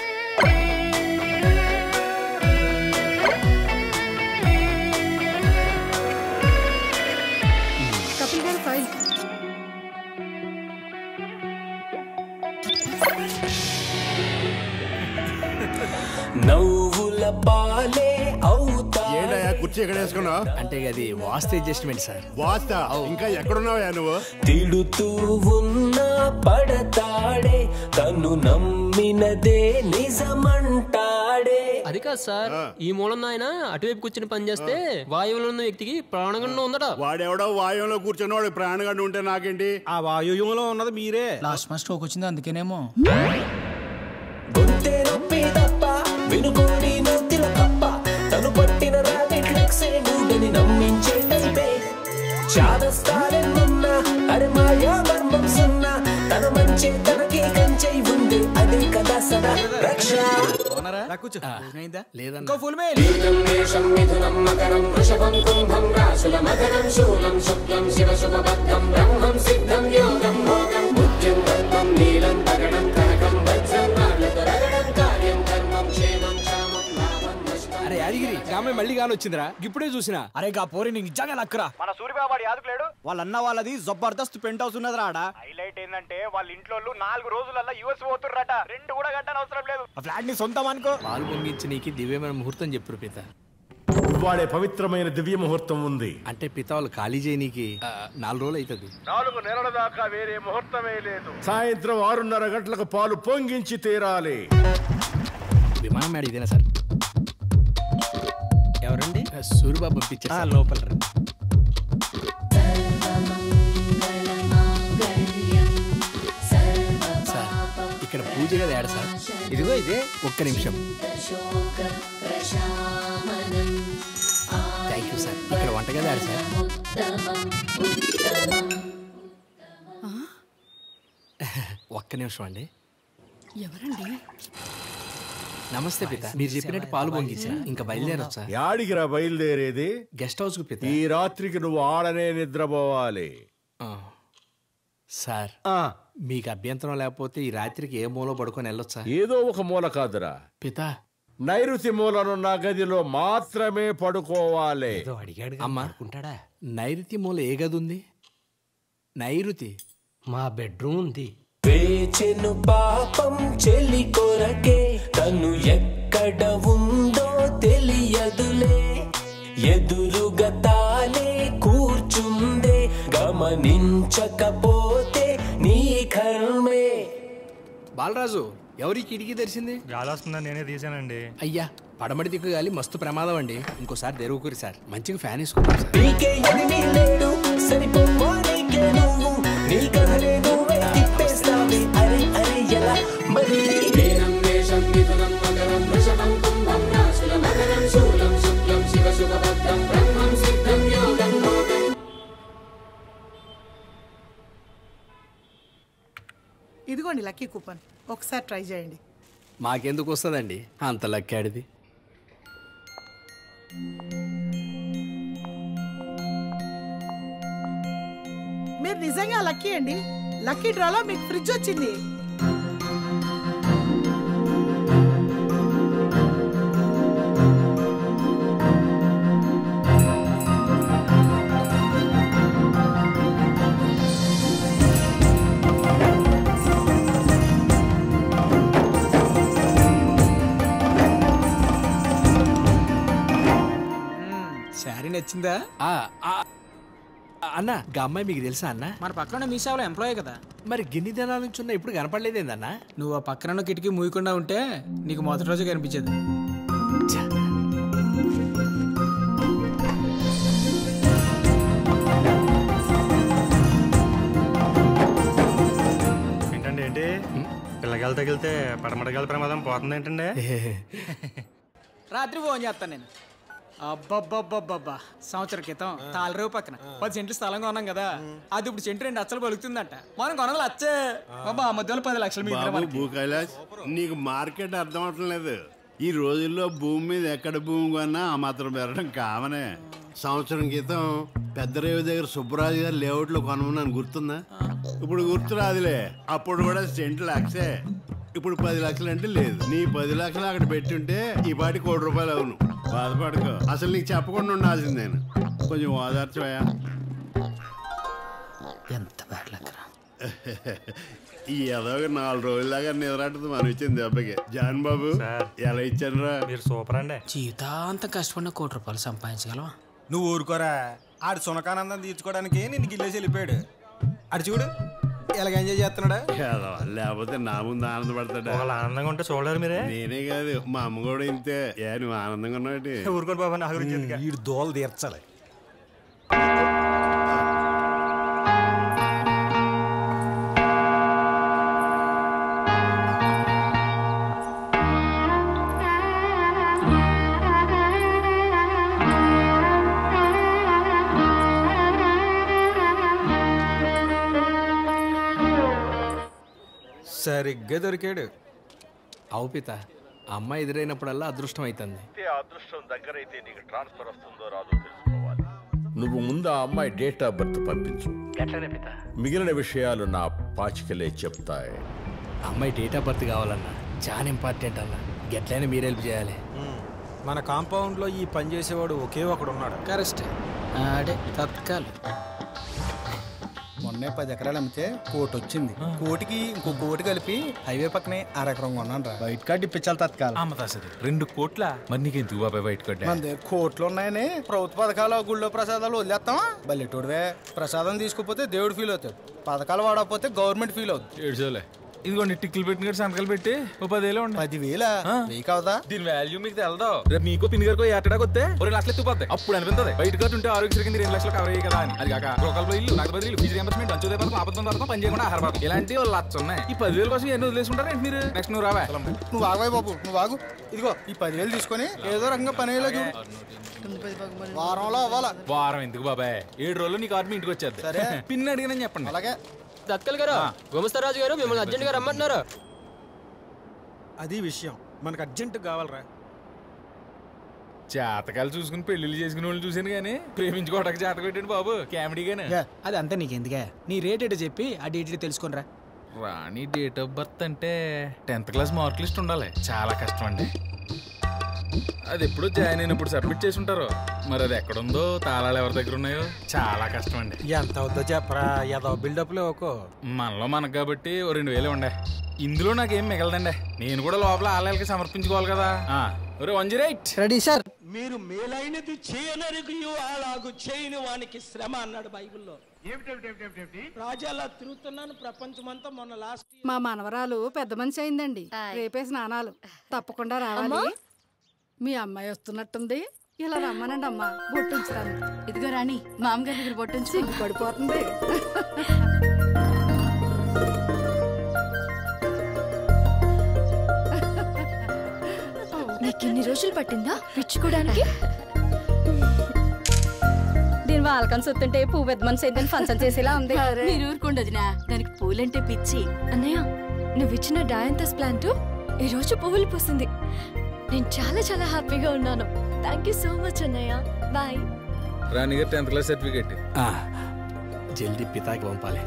G: Kapil గారు ఫైల్
K: నవ్వుల పాలే అవుతా
L: ఏంటయ్యా కుర్చీ ఎక్కడ వేసుకున్నావు
C: అంటే అది వాస్తు అడ్జస్ట్మెంట్ సార్
L: వాస్తా ఇంకా ఎక్కడున్నావా నువ్వు
K: తిడుతూ ఉన్నా పడతాడే తను నమ్మినదే నిజమంటాడే
N: అది కాదు సార్ ఈ మూలం ఆయన అటువైపు కూర్చుని పని చేస్తే వాయువులో ఉన్న వ్యక్తికి ప్రాణగండం ఉందట
L: వాడెవడో వాయువులో కూర్చున్న వాడు ప్రాణగాడు ఉంటే నాకేంటి
H: ఆ వాయువ్యంలో ఉన్నది మీరే
F: లాస్ట్ మా స్ట్రోక్ వచ్చింది అందుకేనేమో
K: గొంతే నొప్పి తప్ప వినుకోని నొత్తిల కప్ప తను పట్టిన రాబిట్ లెక్సే మూడని నమ్మించే టైపే చాదస్తారెన్నున్నా అరే మాయా మర్మం సున్నా తన మంచి తనకి కంచై ఉంది అదే కదా సదా రక్ష
H: కూర్చో
C: లేదన్నా
H: ఇంకో ఫుల్ మేల్
K: లీనం మేషం మిథునం మకరం వృషభం కుంభం రాశుల మకరం శూలం శుక్లం శివ శుభబద్ధం బ్రహ్మం సిద్ధం యోగం భోగం బుద్ధిం తత్వం నీలం తగడం కనకం వజ్రం నాళ్ళతో రగడం కార్యం కర్మం క్షేమం క్షామం లాభం నష్టం
H: అరే యాదగిరి ఆమె మళ్ళీ గాని వచ్చిందిరా ఇప్పుడే చూసినా అరే గా పోరి నీకు నిజంగా నక్కరా
O: మన సూర్యబాబు యాదుకులేడు
H: వాళ్ళ అన్న వాళ్ళది జబర్దస్త్ పెంట్ హౌస్ ఉన్నదిరా ఆడ
O: హైలైట్ ఏంటంటే వాళ్ళ ఇంట్లో నాలుగు రోజులల్లా యుఎస్ పోతుర్రట రెండు కూడా కట్టని అవసరం లేదు
H: ఆ ఫ్లాట్ ని సొంతం అనుకో
C: పాలు పొంగించి నీకు దివ్యమైన ముహూర్తం చెప్పారు పిత
I: వాడే పవిత్రమైన దివ్య ముహూర్తం ఉంది
C: అంటే పిత వాళ్ళు ఖాళీ చేయనీకి ఆ, నాలుగు రోజులు అవుతుంది
O: నాలుగు నెలల దాకా వేరే ముహూర్తమే లేదు
I: సాయంత్రం ఆరున్నర గంటలకు పాలు పొంగించి తీరాలి
C: విమానం మేడ ఇదేనా సార్
H: ఎవరండి
C: సూర్యబాబు పంపించా
H: లోపల
C: సార్ ఇక్కడ పూజ కదా ఏడ సార్
H: ఇదిగో ఇదే
C: ఒక్క నిమిషం థ్యాంక్ యూ సార్ ఇక్కడ వంటగది ఆడ సార్ ఒక్క నిమిషం అండి
P: ఎవరండి
C: నమస్తే పిత మీరు చెప్పినట్టు పాలు పొంగించా ఇంకా బయలుదేరొచ్చా
I: యాడికిరా బయలుదేరేది
C: గెస్ట్ హౌస్ కు పిత
I: ఈ రాత్రికి నువ్వు ఆడనే నిద్రపోవాలి
C: ఆ. సార్ మీకు అభ్యంతరం లేకపోతే ఈ రాత్రికి ఏ మూల పడుకొని వెళ్ళొచ్చా
I: ఏదో ఒక మూల కాదురా
C: పిత
I: నైరుతి మూలనున్న గదిలో మాత్రమే పడుకోవాలి
C: అమ్మా నైరుతి మూల ఏ గది ఉంది నైరుతి
N: మా బెడ్రూమ్ ఉంది
K: వేచెను పాపం చెలి కొరకే తను ఎక్కడ ఉందో తెలియదులే ఎదురుగా తానే కూర్చుందే గమనించకపోతే నీ కర్మే
C: బాలరాజు ఎవరి కిటికీ తెరిచింది
M: గాలి వస్తుందని నేనే తీసానండి
C: అయ్యా పడమటి దిక్కు గాలి మస్తు ప్రమాదం అండి ఇంకోసారి తెరుగుకురి సార్ మంచిగా ఫ్యాన్ వేసుకుంటాం సార్
K: నీకే ఎనిమి లేడు సరిపోవా నీకే నువ్వు నీ కథలే నువ్వే తిప్పేస్తావి అరే అరే ఎలా మరి వీరం వేషం మిథునం మకరం వృషభం కుంభం రాశుల మకరం శూలం శుక్లం శివ శుభభద్రం బ్రహ్మం సిద్ధం యోగం భోగం
P: ఇదిగోండి లక్కీ కూపన్ ఒకసారి ట్రై చేయండి
C: మాకెందుకు వస్తుందండి అంత లక్కాడిది
P: మీరు నిజంగా లక్కీ అండి లక్కీ డ్రాలో మీకు ఫ్రిడ్జ్ వచ్చింది
H: శారీ నచ్చిందా
C: ఆ, ఆ, అన్న గా అమ్మాయి మీకు తెలుసా అన్న
H: మన పక్కన మీ సేవలో ఎంప్లాయీ కదా
C: మరి గిన్ని దినాల నుంచి ఉన్న ఇప్పుడు కనపడలేదేందన్న
H: నువ్వు ఆ పక్కన ఉన్న కిటికీ మూయకుండా ఉంటే నీకు మొదటి రోజు కనిపించేది
M: ఏంటండి ఏంటి పిల్లగాలు తగిలితే పడమడగాల ప్రమాదం పోతుంది ఏంటండి
H: రాత్రి ఫోన్ చేస్తాను నేను అబ్బబ్బబ్బబ్బబ్బా సంవత్సరం క్రితం తాళరేవు పక్కన పది సెంట్లు స్థలం కొన్నాం కదా అది ఇప్పుడు సెంటు రెండు అచ్చలు పలుకుతుందంట మనం కొనగల అచ్చే బాబా ఆ మధ్యలో పది లక్షలు మిగిలిన
L: బాబు
H: మనకి.
L: భూ కైలాస్ నీకు మార్కెట్ అర్థం అవటం లేదు ఈ రోజుల్లో భూమి మీద ఎక్కడ భూమి కొన్నా ఆ మాత్రం పెరగడం కామనే సంవత్సరం క్రితం పెద్దరేవు దగ్గర సుబ్బరాజు గారు లేఅవుట్లో కొనమన్నాను గుర్తుందా ఇప్పుడు గుర్తురాదులే అప్పుడు కూడా సెంట్ లక్షే ఇప్పుడు పది లక్షలు అంటే లేదు నీ పది లక్షలు అక్కడ పెట్టుంటే ఈ పాటి కోటి రూపాయలు అవును బాధపడుకో అసలు నీకు చెప్పకుండా ఉండాల్సింది నేను కొంచెం ఓదార్చవయా
F: ఎంత బ్యాడ్ లక్
L: ఈ ఏదో ఒక నాలుగు రోజుల దాకా నిద్రట్టదు మనం ఇచ్చింది దెబ్బకి జాన్ బాబు ఎలా ఇచ్చాను రా
M: మీరు సూపర్ అండి
F: జీవితాంతం కష్టపడిన కోటి రూపాయలు సంపాదించగలవా
E: నువ్వు ఊరుకోరా ఆడు సునకానందం తీర్చుకోవడానికి నిన్ను గిల్లేసి వెళ్ళిపోయాడు అడు చూడు
Q: ఎలాగ ఎంజాయ్ చేస్తున్నాడా
L: ఏదో, లేకపోతే నా ముందు ఆనందపడతాడా
M: ఒకళ్ళు ఆనందంగా ఉంటే చూడలేరు మీరే
L: నేనే కాదు మా అమ్మ కూడా ఇంతే ఏ నువ్వు ఆనందంగా ఉన్నాడు
M: ఊరుకోండి బాబా నా గురించి ఎందుకు?
Q: వీడు దోలు తీర్చాలి సరిగ్గా దొరికాడు
C: అవు పిత ఆ అమ్మాయి ఎదురైనప్పుడల్లా అదృష్టం అవుతుంది
I: అదృష్టం దగ్గరైతే నీకు ట్రాన్స్ఫర్ వస్తుందో రాదో తెలుసుకోవాలి నువ్వు ముందు ఆ అమ్మాయి డేట్ ఆఫ్ బర్త్ పంపించు మిగిలిన విషయాలు నా పాచికలే చెప్తాయి
C: అమ్మాయి డేట్ ఆఫ్ బర్త్ కావాలన్నా చాలా ఇంపార్టెంట్ అన్న గట్లయినా మీరు హెల్ప్ చేయాలి
Q: మన కాంపౌండ్ లో ఈ పని చేసేవాడు ఒకే ఒకడు ఉన్నాడు
F: కరెస్ట్ ఆడే తత్కాలు మొన్నే పది ఎకరాలు అమ్మితే కోటి వచ్చింది కోటికి ఇంకో కోటి కలిపి హైవే పక్కనే అరెకరం కొన్నాను రా బయట కార్డు ఇప్పించాలి తత్కాలం
R: అమ్మతా సరే రెండు కోట్ల మరి నీకెందుకు బాబాయ్ బయట కట్ట
F: మన దగ్గర కోట్లు ఉన్నాయని ప్రభుత్వ పథకాలు గుళ్ళో ప్రసాదాలు వదిలేస్తావా బల్లెటూడివే ప్రసాదం తీసుకోపోతే దేవుడు ఫీల్ అవుతాడు పథకాలు వాడకపోతే గవర్నమెంట్ ఫీల్ అవుతుంది
R: ఏడ్చోలే ఇదిగోండి టిక్కులు పెట్టిన సంతకాలు పెట్టి ఓ పదేలో ఉండి
F: పదివేల వెయ్యి కావదా
R: దీని వాల్యూ మీకు తెలదు రేపు మీకు పిన్ని గారికో ఏటడాకి వస్తే ఒక రెండు లక్షలు ఎత్తుకుపోతాయి అప్పుడు అనిపిస్తుంది బయట ఖర్చు ఉంటే ఆరోగ్యశ్రీ కింద రెండు లక్షలు కవర్ అయ్యి కదా అని అది కాక గృహాల్లో ఇల్లు నాకు బదిలీ ఫీజు రియంబర్స్మెంట్ అంచోదే పథకం ఆపదం పథకం పని చేయకుండా ఆహార పథకం ఇలాంటి వాళ్ళు లక్ష ఉన్నాయి ఈ పదివేల కోసం ఎన్ని వదిలేసుకుంటారు ఏంటి మీరు నెక్స్ట్ నువ్వు రావా
F: నువ్వు ఆగవాయి బాబు నువ్వు ఆగు ఇదిగో ఈ పదివేలు తీసుకొని ఏదో రకంగా పని అయ్యేలా చూడు వారంలో అవ్వాలా
R: వారం ఎందుకు బాబాయ్ ఏడు రోజులు నీ కార్డు మీ ఇంటికి వచ్చేది
F: సరే.
R: పిన్ అడిగినని చెప్పండి
F: అలాగే
N: దక్కలు గారు గుమస్తరాజు గారు మిమ్మల్ని అర్జెంట్ గా రమ్మంటున్నారు
Q: అది విషయం మనకు అర్జెంట్ కావాలరా
R: జాతకాలు చూసుకుని పెళ్లిళ్ళు చేసుకునే వాళ్ళు చూసాను కానీ ప్రేమించుకోవడానికి జాతకం పెట్టండి బాబు కామెడీగానే
H: అది అంతా నీకెందుకే నీ రేట్ ఏంటో చెప్పి ఆ డీటెయిల్ తెలుసుకునిరా
R: రాణి డేట్ ఆఫ్ బర్త్ అంటే టెన్త్ క్లాస్ మార్క్ లిస్ట్ ఉండాలి చాలా కష్టం అండి అది ఎప్పుడు జాయిన్ అయినప్పుడు సబ్మిట్ చేసి ఉంటారు మరి అది ఎక్కడుందో తాళాలు ఎవరి దగ్గర ఉన్నాయో చాలా కష్టం అండి
Q: ఎంత అవుద్దో చెప్పరా ఏదో బిల్డప్లో ఒక
R: మనలో మనకు కాబట్టి ఓ రెండు వేలు ఉండే ఇందులో నాకేం మిగలదండి నేను కూడా లోపల ఆలయాలకి సమర్పించుకోవాలి కదా ఆ, ఒరే one zero eight
F: ready sir
S: మీరు మేలైనది చేయనరిగియు అలాగు చేయని వానికి శ్రమ అన్నాడు బైబిల్లో రాజాలా తిరుగుతున్నాను ప్రపంచమంతా మొన్న లాస్ట్
T: మా మనవరాలు పెద్ద మనిషి అయిందండి రేపే స్నానాలు తప్పకుండా రావాలి మీ అమ్మాయి వస్తున్నట్టుంది ఇలా రమ్మనండి అమ్మా బొట్టుంచుతాను ఇదిగో రాణి మామగారి దగ్గర బొట్టుంచి సిగ్గు పడిపోతుంది
U: నీకు ఎన్ని రోజులు పట్టిందా పిచ్చుకోవడానికి
V: దీని వాళ్ళకని చూస్తుంటే పువ్వు పెద్ద మనిషి అయితే ఫంక్షన్ చేసేలా ఉంది
U: మీరు ఊరుకుండదునా దానికి పూలంటే పిచ్చి
V: అన్నయ్య నువ్వు ఇచ్చిన డయాంతస్ ప్లాంట్ ఈ రోజు పువ్వులు పూసింది నేను చాలా చాలా హ్యాపీగా ఉన్నాను థ్యాంక్ యూ సో మచ్ అన్నయ్య బాయ్
R: రాణి గారు టెన్త్ క్లాస్ సర్టిఫికేట్
C: జల్దీ పితాకి పంపాలి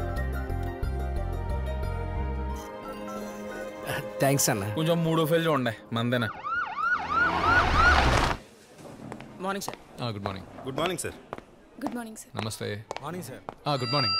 C: థ్యాంక్స్ అన్న
R: కొంచెం మూడో ఫెయిల్ చూడండి మందేనా
H: morning sir
W: good morning
Q: good morning sir
U: good morning sir
W: నమస్తే
Q: మార్నింగ్ సార్
W: గుడ్ మార్నింగ్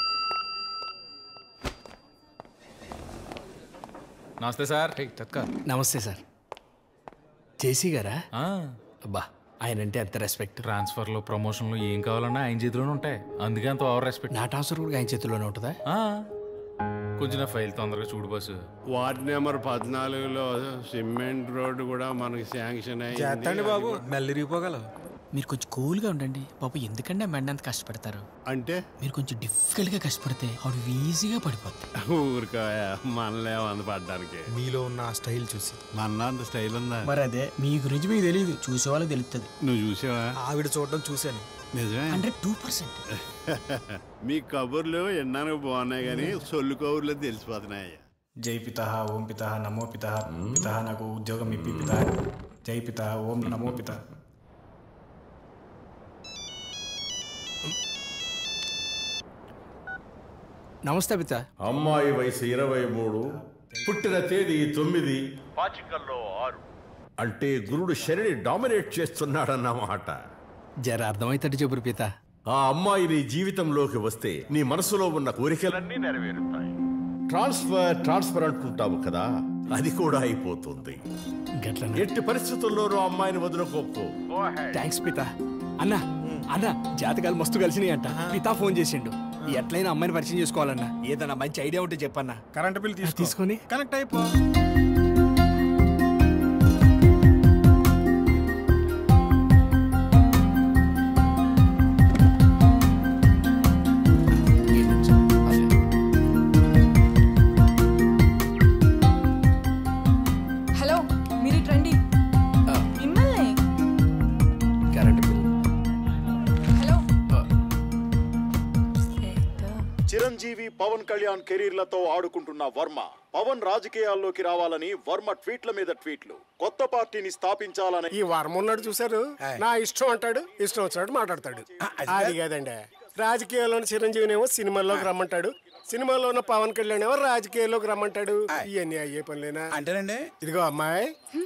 R: నమస్తే సార్
W: తత్కాల్
C: నమస్తే సార్ జేసీ గారా అబ్బా ఆయన అంటే ఎంత రెస్పెక్ట్
R: ట్రాన్స్ఫర్లో ప్రమోషన్లో ఏం కావాలన్నా ఆయన చేతిలోనే ఉంటాయి అందుకే అంత ఓవర్ రెస్పెక్ట్
C: నా ట్రాన్స్ఫర్ కూడా ఆయన చేతిలోనే ఉంటుందా
R: కొంచెం నా ఫైల్ తొందరగా చూడు బస్సు
L: వార్డ్ నెంబర్ పద్నాలుగులో సిమెంట్ రోడ్డు కూడా మనకి శాంక్షన్
Q: చేస్తండి బాబు మెల్లిరిగిపోగలవు
H: మీరు కొంచెం కూల్గా ఉండండి పాప ఎందుకంటే మెండ అంత కష్టపడతారు
L: అంటే
H: మీరు కొంచెం డిఫికల్ట్ గా కష్టపడితే ఆవిడ ఈజీగా పడిపోద్ది
L: ఊరుకోయా మనలే వంద పడ్డానికి
Q: మీలో ఉన్న ఆ స్టైల్ చూసి
L: మన అంత స్టైల్ ఉందా
H: మరి అదే మీ గురించి మీకు తెలియదు చూసే వాళ్ళకి తెలుస్తుంది
L: నువ్వు చూసావా
Q: ఆవిడ చూడడం చూశాను
L: నిజమే
H: హండ్రెడ్ టూ పర్సెంట్
L: మీ కబుర్లు విన్నాను బాగున్నాయి కానీ సొల్లు కబుర్లు తెలిసిపోతున్నాయి
F: జై పిత ఓం పిత నమో పిత పిత నాకు ఉద్యోగం ఇప్పి పిత జై పిత ఓం నమో పిత
C: నమస్తే పిత
I: అమ్మాయి వయసు ఇరవై మూడు పుట్టిన తేదీ తొమ్మిది పాచికల్లో ఆరు అంటే గురుడు శనిని డామినేట్ చేస్తున్నాడన్నమాట
C: జర అర్థమైతట్టు చెప్పురు పిత
I: ఆ అమ్మాయి నీ జీవితంలోకి వస్తే నీ మనసులో ఉన్న కోరికలన్నీ నెరవేరుతాయి ట్రాన్స్ఫర్ ట్రాన్స్ఫర్ అంటుంటావు కదా అది కూడా అయిపోతుంది ఎట్టి పరిస్థితుల్లోనూ అమ్మాయిని వదులుకోకు
C: థ్యాంక్స్ పిత అన్న అన్న జాతకాలు మస్తు కలిసినాయి అంట పితా ఫోన్ చేసిండు
F: ఎట్లయినా అమ్మాయిని పరిచయం చేసుకోవాలన్నా ఏదన్నా మంచి ఐడియా ఉంటే చెప్పన్నా
Q: కరెంట్ బిల్ తీసుకో
F: తీసుకొని
Q: కనెక్ట్ అయిపో
A: హలో మీరు ఇటు రండి మిమ్మల్ని
C: current bill
A: hello
D: Chiranjeevi Pawan Kalyan కెరీర్లతో ఆడుకుంటున్న వర్మ పవన్ రాజకీయాల్లోకి రావాలని వర్మ ట్వీట్ల మీద ట్వీట్లు కొత్త పార్టీని స్థాపించాలని
W: ఈ వర్మ ఉన్నాడు చూసారు నా ఇష్టం అంటాడు ఇష్టం వచ్చినట్టు మాట్లాడతాడు అది కాదండి రాజకీయాల్లోని చిరంజీవిని ఏమో సినిమాల్లోకి రమ్మంటాడు సినిమాలో ఉన్న పవన్ కళ్యాణ్ ఏమో రాజకీయాల్లోకి రమ్మంటాడు ఇవన్నీ అయ్యే పనులేనా
X: అంటేనండి
W: ఇదిగో అమ్మాయి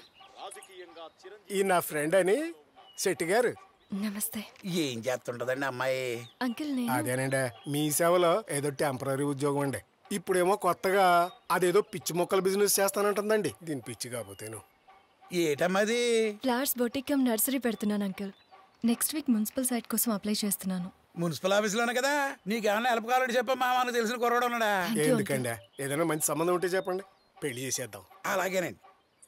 W: ఈ నా ఫ్రెండ్ అని శెట్టి గారు
V: నమస్తే
X: ఏం చేస్తుంటదండి అమ్మాయి
V: అంకిల్ నేను
W: అదేనండి మీ సేవలో ఏదో టెంపరీ ఉద్యోగం అండి ఇప్పుడేమో కొత్తగా అదేదో పిచ్చి మొక్కల బిజినెస్ చేస్తానంటుందండి దీని పిచ్చి కాకపోతేను
X: ఏటమ్మది
V: ఫ్లవర్స్ బొటిక్ కమ్ నర్సరీ పెడుతున్నాను uncle next week municipal site కోసం అప్లై చేస్తున్నాను
X: మున్సిపల్ ఆఫీస్లోనే కదా నీకేమన్నా హెల్ప్ కావాలంటే చెప్పమ్మా మనకు తెలిసిన కుర్రాడు ఉన్నాడా
W: ఎందుకండి ఏదైనా మంచి సంబంధం ఉంటే చెప్పండి పెళ్లి చేసేద్దాం
X: అలాగేనండి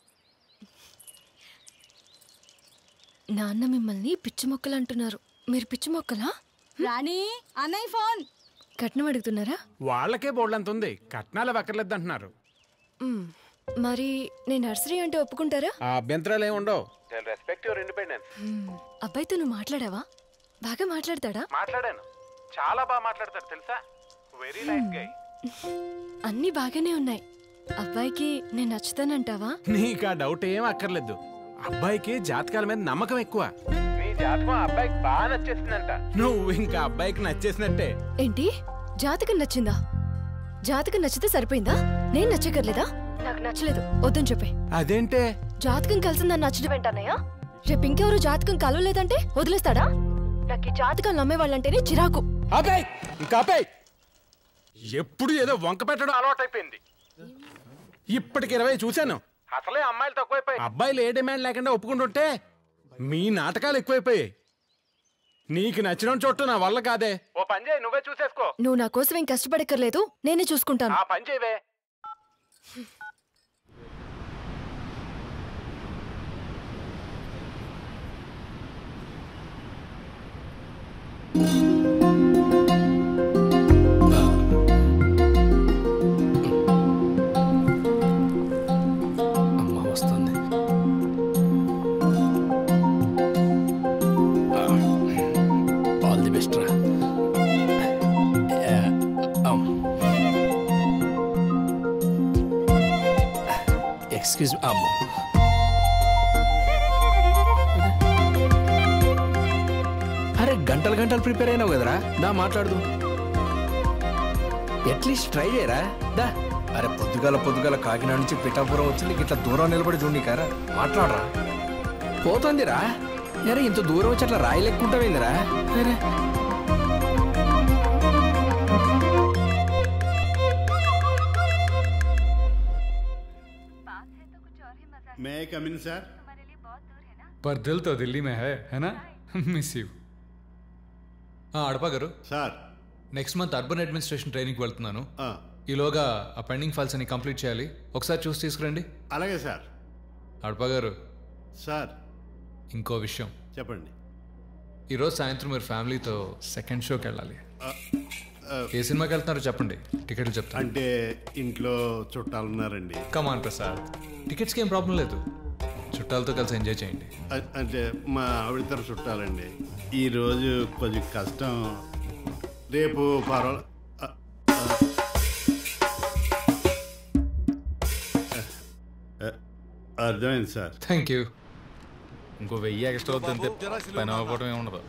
V: నాన్న మిమ్మల్ని పిచ్చి మొక్కలు అంటున్నారు మీరు పిచ్చి మొక్కలా
T: రాణి అన్నయ్య ఫోన్
V: కట్నం అడుగుతున్నారా
F: వాళ్ళకే బోర్డంత ఉంది కట్నాలు అక్కర్లేదు అంటున్నారు
V: మ్, మరి నేను నర్సరీ అంటే ఒప్పుకుంటారా
F: ఆ అభ్యంతరాలు ఏమి ఉండవు
R: రెస్పెక్ట్ యువర్ ఇండిపెండెన్స్
V: మ్, అబ్బాయితో నువ్వు మాట్లాడావా బాగా మాట్లాడతాడా
R: మాట్లాడాను చాలా బాగా మాట్లాడతాడు తెలుసా వెరీ నైస్ గై
V: అన్నీ బాగానే ఉన్నాయి అబ్బాయికి నేను నచ్చుతానంటావా
F: నీకు ఆ డౌట్ ఏం అక్కర్లేదు అబ్బాయికి జాతకాల మీద నమ్మకం ఎక్కువ
R: నీ జాతకం ఆ అబ్బాయికి బాగా నచ్చేసిందంట
F: నువ్వు ఇంకా అబ్బాయికి నచ్చేసినట్టే
V: ఏంటి జాతకం నచ్చిందా జాతకం నచ్చితే సరిపోయిందా నేను నచ్చకర్లేదా నాకు నచ్చలేదు వద్దని చెప్పే
F: అదేంటే
V: జాతకం కలిసిందని నచ్చడం ఏంటన్నయ్య రేపు ఇంకెవరు జాతకం కలవలేదంటే వదిలేస్తాడా నాకు ఈ జాతకం నమ్మేవాళ్ళంటేనే చిరాకు
F: అబ్బాయి ఇంకా అబ్బాయి ఎప్పుడు ఏదో వంక పెట్టడం
R: అలవాటైపోయింది
F: ఇప్పటికి ఇరవై చూశాను
R: అసలే అమ్మాయిలు తక్కువైపోయి
F: అబ్బాయిలు ఏ డిమాండ్ లేకుండా ఒప్పుకుంటుంటే మీ నాటకాలు ఎక్కువైపోయాయి నీకు నచ్చిన చోటు నా వల్ల కాదే
R: ఓ పని చేయి నువ్వే చూసేసుకో
V: నువ్వు నా కోసం ఏం కష్టపడక్కర్లేదు నేనే చూసుకుంటాను
R: ఆ పని చేయవే
C: అమ్మ వస్తుంది ఆల్ ది బెస్ట్ రా ఎక్స్క్యూజ్ అమ్మ అరే గంటలు గంటలు ప్రిపేర్ అయినావు కదరా దా మాట్లాడదు అట్లీస్ట్ ట్రై చేయరా దా అరే పొద్దుగాల పొద్దుగాల కాకినాడ నుంచి పిఠాపురం వచ్చింది ఇట్లా దూరం నిలబడి చూడండి కారా మాట్లాడరా పోతుందిరా అరే ఇంత దూరం వచ్చి అట్లా రాయి లెక్కుంటావేందిరా అరే
L: మే కమిన్ సార్
Y: पर दिल तो दिल्ली में है है ना మిస్ యూ అడప గారు
L: sir
Y: next month urban administration ట్రైనింగ్కి వెళ్తున్నాను ఈలోగా ఆ పెండింగ్ ఫైల్స్ అన్ని కంప్లీట్ చేయాలి ఒకసారి చూసి తీసుకురండి
L: అలాగే సార్
Y: అడప గారు
L: సార్
Y: ఇంకో విషయం
L: చెప్పండి
Y: ఈరోజు సాయంత్రం మీరు ఫ్యామిలీతో సెకండ్ షోకి వెళ్ళాలి
L: ఆ, ఆ,
Y: ఏ సినిమాకి వెళ్తున్నారో చెప్పండి టికెట్లు చెప్తాను
L: అంటే ఇంట్లో చుట్టాలు ఉన్నారండి
Y: కమాన్ ప్రసాద్ టికెట్స్కి ఏం ప్రాబ్లం లేదు చుట్టాలతో కలిసి ఎంజాయ్ చేయండి
L: అ- అంటే మా ఆవిడతర చుట్టాలండి ఈరోజు కొంచెం కష్టం రేపు పర్వాలే అర్థమైంది సార్
Y: థ్యాంక్ యూ
R: ఇంకో వెయ్యి ఎక్స్ట్రా వద్దంతే పని అవ్వకపోవడం ఏమి ఉండదు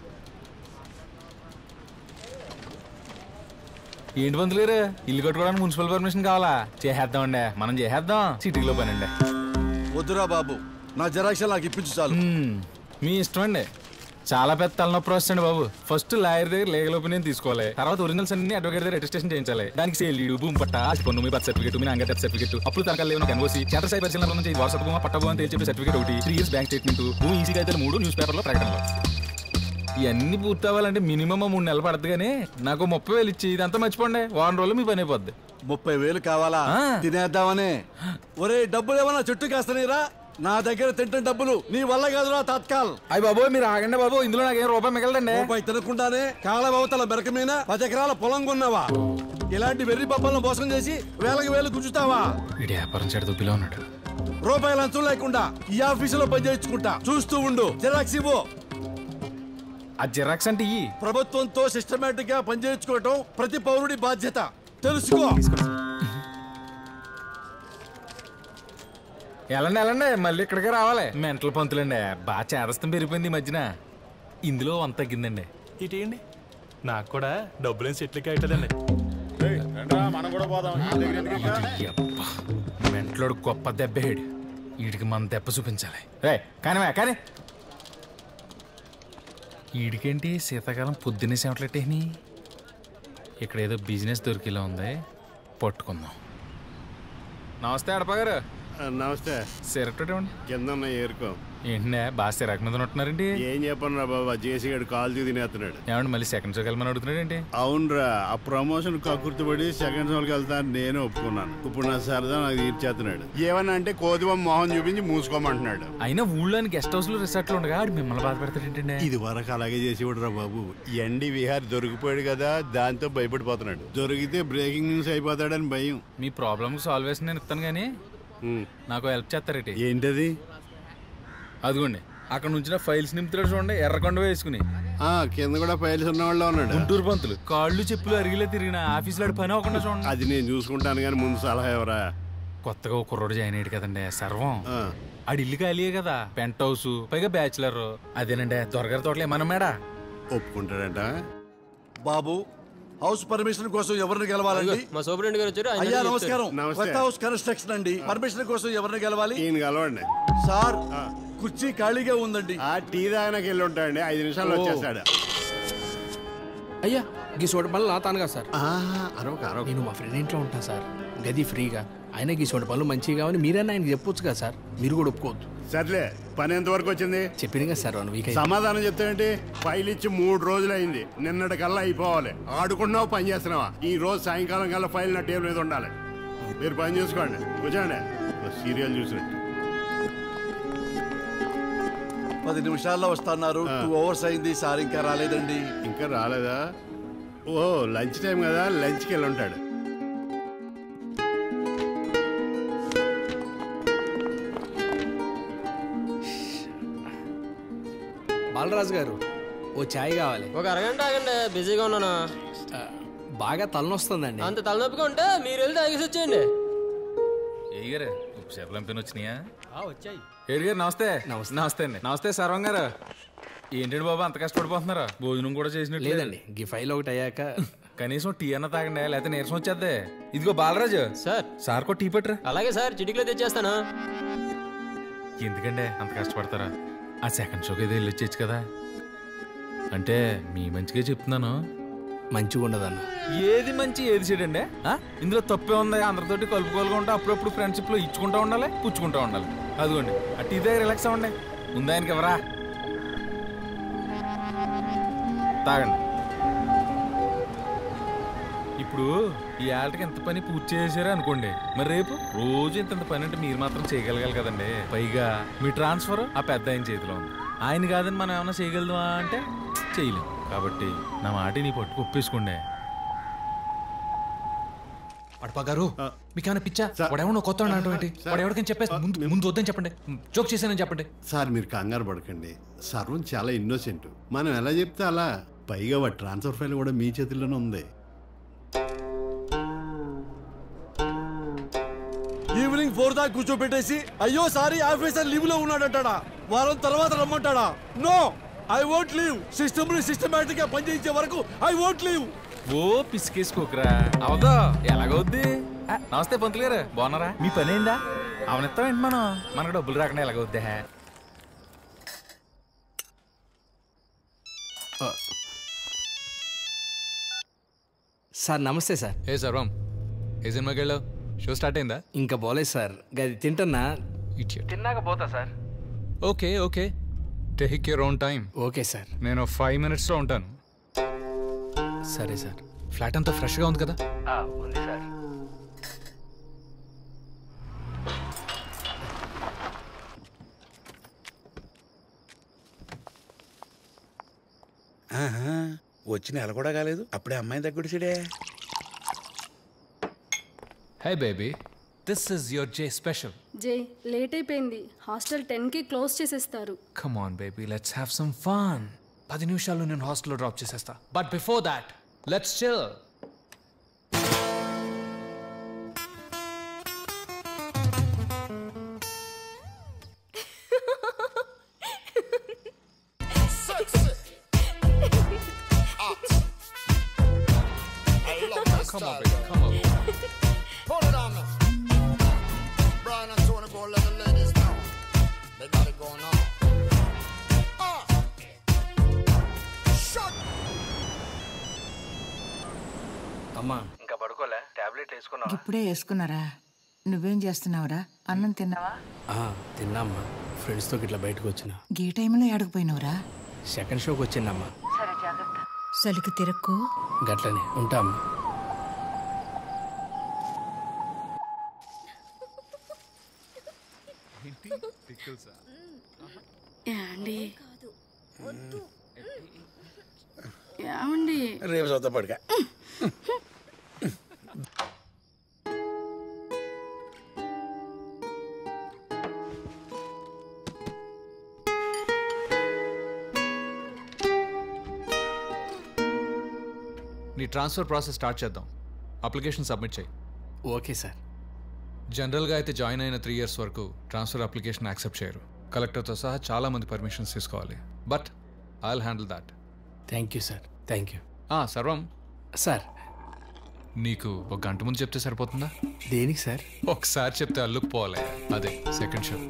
R: ఏంటి పంతులేరు ఇల్లు కట్టుకోవడానికి మున్సిపల్ పర్మిషన్ కావాలా చేసేద్దామండి మనం చేసేద్దాం సిటీలో పని అండి
J: వద్దురా బాబు నా జెరాక్స్ నాకు ఇప్పించు చాలు
R: మీ ఇష్టం అండి చాలా పెద్ద తలనొప్పి వస్తుంది బాబు ఫస్ట్ లాయర్ దగ్గర లీగల్ ఒపీనియన్ తీసుకోవాలి తర్వాత ఒరిజినల్స్ అన్ని అడ్వకేట్ దగ్గర రిజిస్ట్రేషన్ చేయించాలి దానికి సేల్ భూమి పట్ట ఆస్తి పన్ను మీ బర్త్ సర్టిఫికేట్ మీ నాన్న డెత్ సర్టిఫికేట్ అప్పుడు తనకాల లేవు ఎన్ఓసి చేత సై పరిశీలన నుంచి వారసత్వ భూమా పట్ట భూమా అని చెప్పి సర్టిఫికేట్ ఒకటి త్రీ ఇయర్స్ బ్యాంక్ స్టేట్మెంట్ భూమి ఈసీ అయితే మూడు న్యూస్ పేపర్లో ప్రకటనలో ఇవన్నీ పూర్తి అవ్వాలంటే మినిమం మూడు నెలలు పడుతుంది కానీ నాకు ముప్పై వేలు ఇచ్చి ఇదంతా మర్చిపోండి వారం రోజులు మీ పని అయిపోద్ది
B: ముప్పై వేలు కావాలా తినేద్దామని ఒరే డబ్బులు ఏమన్నా చుట్టూ కాస్తనీరా నా దగ్గర తింటున్న డబ్బులు నీ వల్ల కాదురా తత్కాల్
R: అయ్యి బాబు మీరు ఆగండి బాబు ఇందులో నాకు ఏం రూపాయి మిగలదండి
B: రూపాయి తినకుండానే కాలవతల మెరక మీద పది ఎకరాల పొలం కొన్నావా ఇలాంటి వెర్రి పబ్బలను మోసం చేసి వేలకు వేలు గుంజుతావా
R: వీడి వ్యాపారం చెడు దుబ్బిలో ఉన్నాడు
B: రూపాయల లంచం లేకుండా ఈ ఆఫీసులో పనిచేయించుకుంటా చూస్తూ ఉండు జిరాక్స్ ఇవ్వు
R: ఆ జిరాక్స్ అంటే ఇయ్యి
B: ప్రభుత్వంతో సిస్టమేటిక్ గా పనిచేయించుకోవటం ప్రతి పౌరుడి బాధ్యత తెలుసుకో
R: వెళ్ళండి వెళ్ళండి మళ్ళీ ఇక్కడికే రావాలి మెంటల్ పంతులండి బాగా చేదస్తం పెరిగిపోయింది ఈ మధ్యన ఇందులో వంత తగ్గిందండి
M: ఇటేయండి నాకు కూడా డబ్బులేం సెట్లకి అవుతుందండి
D: మనం కూడా పోదాం
R: మెంట్లోడు గొప్ప దెబ్బేడు వీడికి మన దెబ్బ చూపించాలి రే కానీ కానీ వీడికేంటి శీతాకాలం పొద్దున్నే సెమట్లెట్టేని ఇక్కడ ఏదో బిజినెస్ దొరికేలా ఉంది పట్టుకుందాం నమస్తే అడప గారు
L: నమస్తే
R: సిరక్టోటి
L: కింద ఉన్న ఏరుకో
R: ఏంటనే బాగా సిరాక్ మీద ఉంటున్నారండి
L: ఏం చెప్పను రా బాబా జేసీ గడు కాల్ తినేస్తున్నాడు
R: ఏమండి మళ్ళీ సెకండ్ షోకి వెళ్ళమని అడుగుతున్నాడు ఏంటి
L: అవునరా ఆ ప్రమోషన్ కకుర్తిపడి సెకండ్ షోకి వెళ్తాను నేను ఒప్పుకున్నాను ఇప్పుడు నా సరదా నాకు తీర్చేస్తున్నాడు ఏమన్నా అంటే కోతిబొమ్మ మొహం చూపించి మూసుకోమంటున్నాడు
R: అయినా ఊళ్ళోని గెస్ట్ హౌస్ లో రిసార్ట్లు ఉండగా ఆడు మిమ్మల్ని బాధపెడతాడు ఏంటండి
L: ఇది వరకు అలాగే చేసేవాడు రా బాబు ఎండి విహార్ దొరికిపోయాడు కదా దాంతో భయపడిపోతున్నాడు దొరికితే బ్రేకింగ్ న్యూస్ అయిపోతాడని భయం
R: మీ ప్రాబ్లమ్ సాల్వ్ చేసి నేను ఇస్తాను కానీ నాకు హెల్ప్ చేస్తారేటి
L: ఏంటది
R: అదిగోండి అక్కడ నుంచి ఫైల్స్ నింపుతాడు చూడండి ఎర్రకొండ వేసుకుని
L: ఆ కింద కూడా ఫైల్స్ ఉన్న వాళ్ళు ఉన్నాడు
R: గుంటూరు పంతులు కాళ్ళు చెప్పులు అరిగిలే తిరిగిన ఆఫీసులో ఆడి పని అవ్వకుండా చూడండి
L: అది నేను చూసుకుంటాను కానీ ముందు సలహా ఎవరా
R: కొత్తగా ఒక కుర్రోడు జాయిన్ అయ్యాడు కదండి సర్వం ఆడి ఇల్లు ఖాళీయే కదా పెంట్ హౌస్ పైగా బ్యాచులర్ అదేనండి దొరగారి తోటలు ఏమన్నా మేడా
L: ఒప్పుకుంటాడంట
B: బాబు హౌస్ పర్మిషన్ కోసం ఎవరిని గెలవాలండి
N: మా సూపరింటెండెంట్ గారు వచ్చారు ఆయన
B: అయ్యా
N: చెప్తారు.
B: నమస్కారం
L: నమస్తే.
B: కొత్త హౌస్ కన్స్ట్రక్షన్ అండి పర్మిషన్ కోసం ఎవరిని గెలవాలి
L: ఈయన కలవండి
B: సార్ కుర్చీ ఖాళీగా ఉందండి
L: ఆ టీ దానికి వెళ్ళి ఉంటాడండి ఐదు నిమిషాలు
B: ఓ.
L: వచ్చేస్తాడు
C: అయ్యా గీ సోటి పనులు నా తానుగా సార్
L: అరవక అరవక
C: నేను మా ఫ్రెండ్ ఇంట్లో ఉంటాను సార్ గది ఫ్రీగా ఆయన గీ సోటి పనులు మంచిగా కావని మీరైనా ఆయనకి చెప్పొచ్చు కదా సార్ మీరు కూడా ఒప్పుకోవద్దు
L: సర్లే పని ఎంత వరకు వచ్చింది
C: చెప్పింది కదా సార్ వన్ వీక్
L: సమాధానం చెప్తావేంటి ఫైల్ ఇచ్చి మూడు రోజులు అయింది నిన్నటి కల్లా అయిపోవాలి ఆడుకుంటున్నావు పని చేస్తున్నావా ఈ రోజు సాయంకాలం కల్లా ఫైల్ నా టేబుల్ మీద ఉండాలి మీరు పని చూసుకోండి కూర్చోండి సీరియల్ చూసినట్టు
B: పది నిమిషాల్లో వస్తున్నారు టూ అవర్స్ అయింది సార్ ఇంకా రాలేదండి
L: ఇంకా రాలేదా ఓ లంచ్ టైం కదా లంచ్కి వెళ్ళి ఉంటాడు
C: బాలరాజు గారు ఓ ఛాయ్ కావాలి
N: ఒక అరగంట ఆగండి బిజీగా ఉన్నాను
C: బాగా తలనొస్తుందండి
N: అంత తలనొప్పిగా ఉంటే మీరు వెళ్ళి తాగేసి వచ్చేయండి
R: ఏ గారు ఉప్పు చేపలు ఎంపిన వచ్చినాయా
H: వచ్చాయి
R: ఏడు గారు నమస్తే నమస్తే నమస్తే అండి నమస్తే సర్వం గారు ఏంటండి బాబు అంత కష్టపడిపోతున్నారా భోజనం కూడా చేసినట్టు
C: లేదండి గీ ఫైల్ ఒకటి అయ్యాక
R: కనీసం టీ అన్న తాగండి లేకపోతే నీరసం వచ్చేద్దే ఇదిగో బాలరాజు
N: సార్
R: సార్ కూడా టీ పట్టరా
N: అలాగే సార్ చిటికలో తెచ్చేస్తాను
R: ఎందుకండి అంత కష్టపడతారా ఆ సెకండ్ షోకి ఏదో వెళ్ళి వచ్చేచ్చు కదా అంటే మీ మంచిగా చెప్తున్నాను
C: మంచిగా ఉండదన్న
R: ఏది మంచి ఏది చెడండి ఆ? ఇందులో తప్పే ఉంది అందరితోటి కలుపుకోలుగా ఉంటా అప్పుడప్పుడు ఫ్రెండ్షిప్ లో ఇచ్చుకుంటా ఉండాలి పుచ్చుకుంటా ఉండాలి అదిగోండి ఆ టీ దగ్గర రిలాక్స్ అవ్వండి ఉందా ఆయనకి ఎవరా తాగండి ఇప్పుడు ఈ ఆటకి ఎంత పని పూర్తి చేశారు అనుకోండి మరి రేపు రోజు ఇంత ఇంత పని అంటే మీరు మాత్రం చేయగలగాలి కదండి పైగా మీ ట్రాన్స్ఫర్ ఆ పెద్ద ఆయన చేతిలో ఉంది ఆయన కాదని మనం ఏమైనా చేయగలదా అంటే చేయలేం కాబట్టి నా మాట నీ పట్టుకు ఒప్పేసుకోండి
Y: అడపా గారు మీకేమైనా పిచ్చా వాడేమన్నా కొత్త వాడు ఏంటి వాడు ఎవరికైనా చెప్పేసి ముందు ముందు వద్దని చెప్పండి జోక్ చేశానని చెప్పండి
L: సార్ మీరు కంగారు పడకండి సర్వం చాలా ఇన్నోసెంట్ మనం ఎలా చెప్తే అలా పైగా వాడి ట్రాన్స్ఫర్ ఫైల్ కూడా మీ చేతుల్లోనే ఉంది
B: ఈవినింగ్ ఫోర్ దాకా కూర్చోబెట్టేసి అయ్యో సారీ ఆఫీసర్ లీవ్ లో ఉన్నాడంటాడా వారం తర్వాత రమ్మంటాడా no I won't leave system ని సిస్టమేటిక్ గా పనిచేయించే వరకు ఐ వోంట్ లీవ్
R: ఓ పిసికేసుకోకరా అవదో ఎలాగవుద్ది ఆ, నమస్తే పంతులు గారు బాగున్నారా మీ పని ఏందా అవనిస్తామేంటి మనం మనకు డబ్బులు రాకుండా ఎలాగవుద్ది
C: సార్ నమస్తే సార్
Y: ఏ సర్వం ఏ సినిమాకి వెళ్ళావు షో స్టార్ట్ అయిందా
C: ఇంకా పోలేదు సార్ గది తింటున్నా తిన్నాక పోతా sir
Y: okay okay take your own time
C: okay sir
Y: నేను ఫైవ్ మినిట్స్లో ఉంటాను
C: సరే సార్
Y: ఫ్లాట్ అంతా ఫ్రెష్గా ఉంది కదా
C: ఉంది సార్
X: ఆహా, వచ్చి నెల కూడా కాలేదు అప్పుడే అమ్మాయి తగ్గుడిసిడే
Y: hi baby this is your J special
E: J late అయిపోయింది హాస్టల్ టెన్కి క్లోజ్ చేసేస్తారు
Y: come on baby let's have some fun పది నిమిషాల్లో నేను హాస్టల్లో డ్రాప్ చేసేస్తా but before that let's chill
G: Come on, baby, come on. Pull it on me. Brian and Tony go let the ladies know. They got it going on. Ah. Shut
C: అమ్మా ఇంకా పడుకోలే tablet వేసుకున్నావా
K: ఇప్పుడే వేసుకున్నారా నువ్వేం చేస్తున్నావురా అన్నం తిన్నావా
C: ఆ, తిన్నామ్మా ఫ్రెండ్స్తో ఇట్లా బయటకు వచ్చిన
K: గీ టైంలో ఏడకపోయినవురా
C: సెకండ్ షోకి వచ్చిందమ్మా
K: సలికి తిరక్కు
C: గట్లనే ఉంటామ్మా
T: ఏమండి ఏమండి
X: రేపు చూద్దాం పడుక
Y: నీ ట్రాన్స్ఫర్ ప్రాసెస్ స్టార్ట్ చేద్దాం అప్లికేషన్ సబ్మిట్ చేయి
C: ఓకే సార్
Y: జనరల్గా అయితే జాయిన్ అయిన త్రీ ఇయర్స్ వరకు ట్రాన్స్ఫర్ అప్లికేషన్ యాక్సెప్ట్ చేయరు కలెక్టర్తో సహా చాలా మంది పర్మిషన్స్ తీసుకోవాలి but I handle that
C: thank you sir thank you
Y: Sarvam
C: sir
Y: నీకు ఒక గంట ముందు చెప్తే సరిపోతుందా
C: దేనికి సార్
Y: ఒకసారి చెప్తే అల్లుకుపోవాలి అదే second show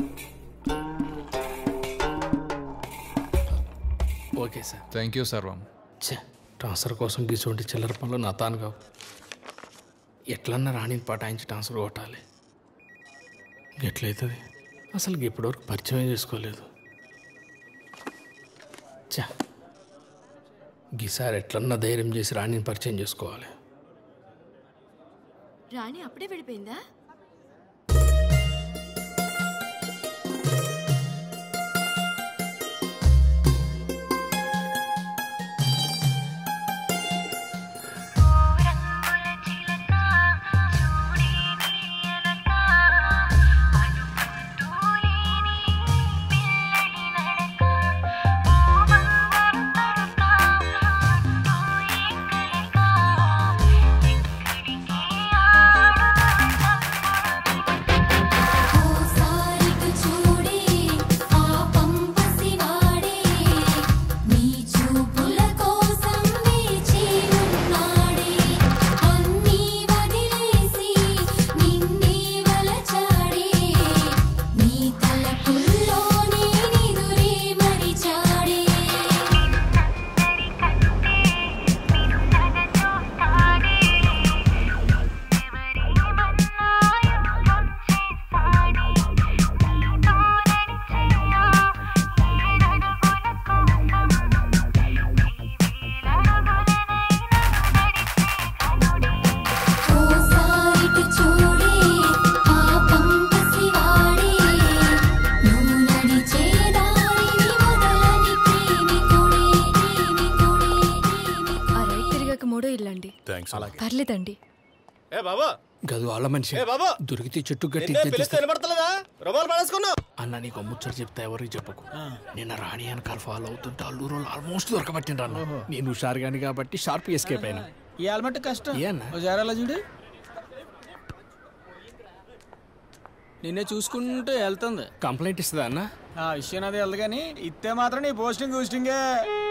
C: okay sir
Y: thank you Sarvam
C: ఛే ట్రాన్స్ఫర్ కోసం గీసుంటే చిల్లర పనులు నా తాను కావు ఎట్లన్నా రాణిని పటాయించి ట్రాన్స్ఫర్ కొట్టాలి ఎట్లయితుంది అసలు ఇప్పటివరకు పరిచయం చేసుకోలేదు చా గీసారి ఎట్లన్నా ధైర్యం చేసి రాణిని పరిచయం చేసుకోవాలి
V: రాణి అప్పుడే వెళ్ళిపోయిందా ఆ రైట్ తిరిగాక మూడో ఇల్లండి
B: థ్యాంక్స్
V: పర్లేదండి
O: ఏ బాబా
C: గదు వాళ్ళ మనిషి
O: ఏ బాబా
C: దొరికితే చెట్టు గట్టి
O: నిన్నే పిలిస్తే వినపడతలేదా రుమాలు పడేసుకున్నావు
C: అన్న నీకు ముచ్చట చెప్తా ఎవరికి చెప్పకు నిన్న రాణి వెనకాల ఫాలో అవుతుంటే అల్లూరు ఆల్మోస్ట్ దొరకబట్టిండ్రు అన్న నేను హుషారుగాని కాబట్టి షార్ప్ ఎస్కేప్ అయినా
H: ఈ ఆల్మట్ కష్టం
C: ఏ అన్న?
H: ఓ జారాలా చూడు నిన్నే చూసుకుంటూ వెళ్తుంది
C: కంప్లైంట్ ఇస్తుందా అన్న
H: ఆ విషయం అది వెళ్దు కానీ ఇస్తే మాత్రం నీ పోస్టింగ్ పోస్టింగే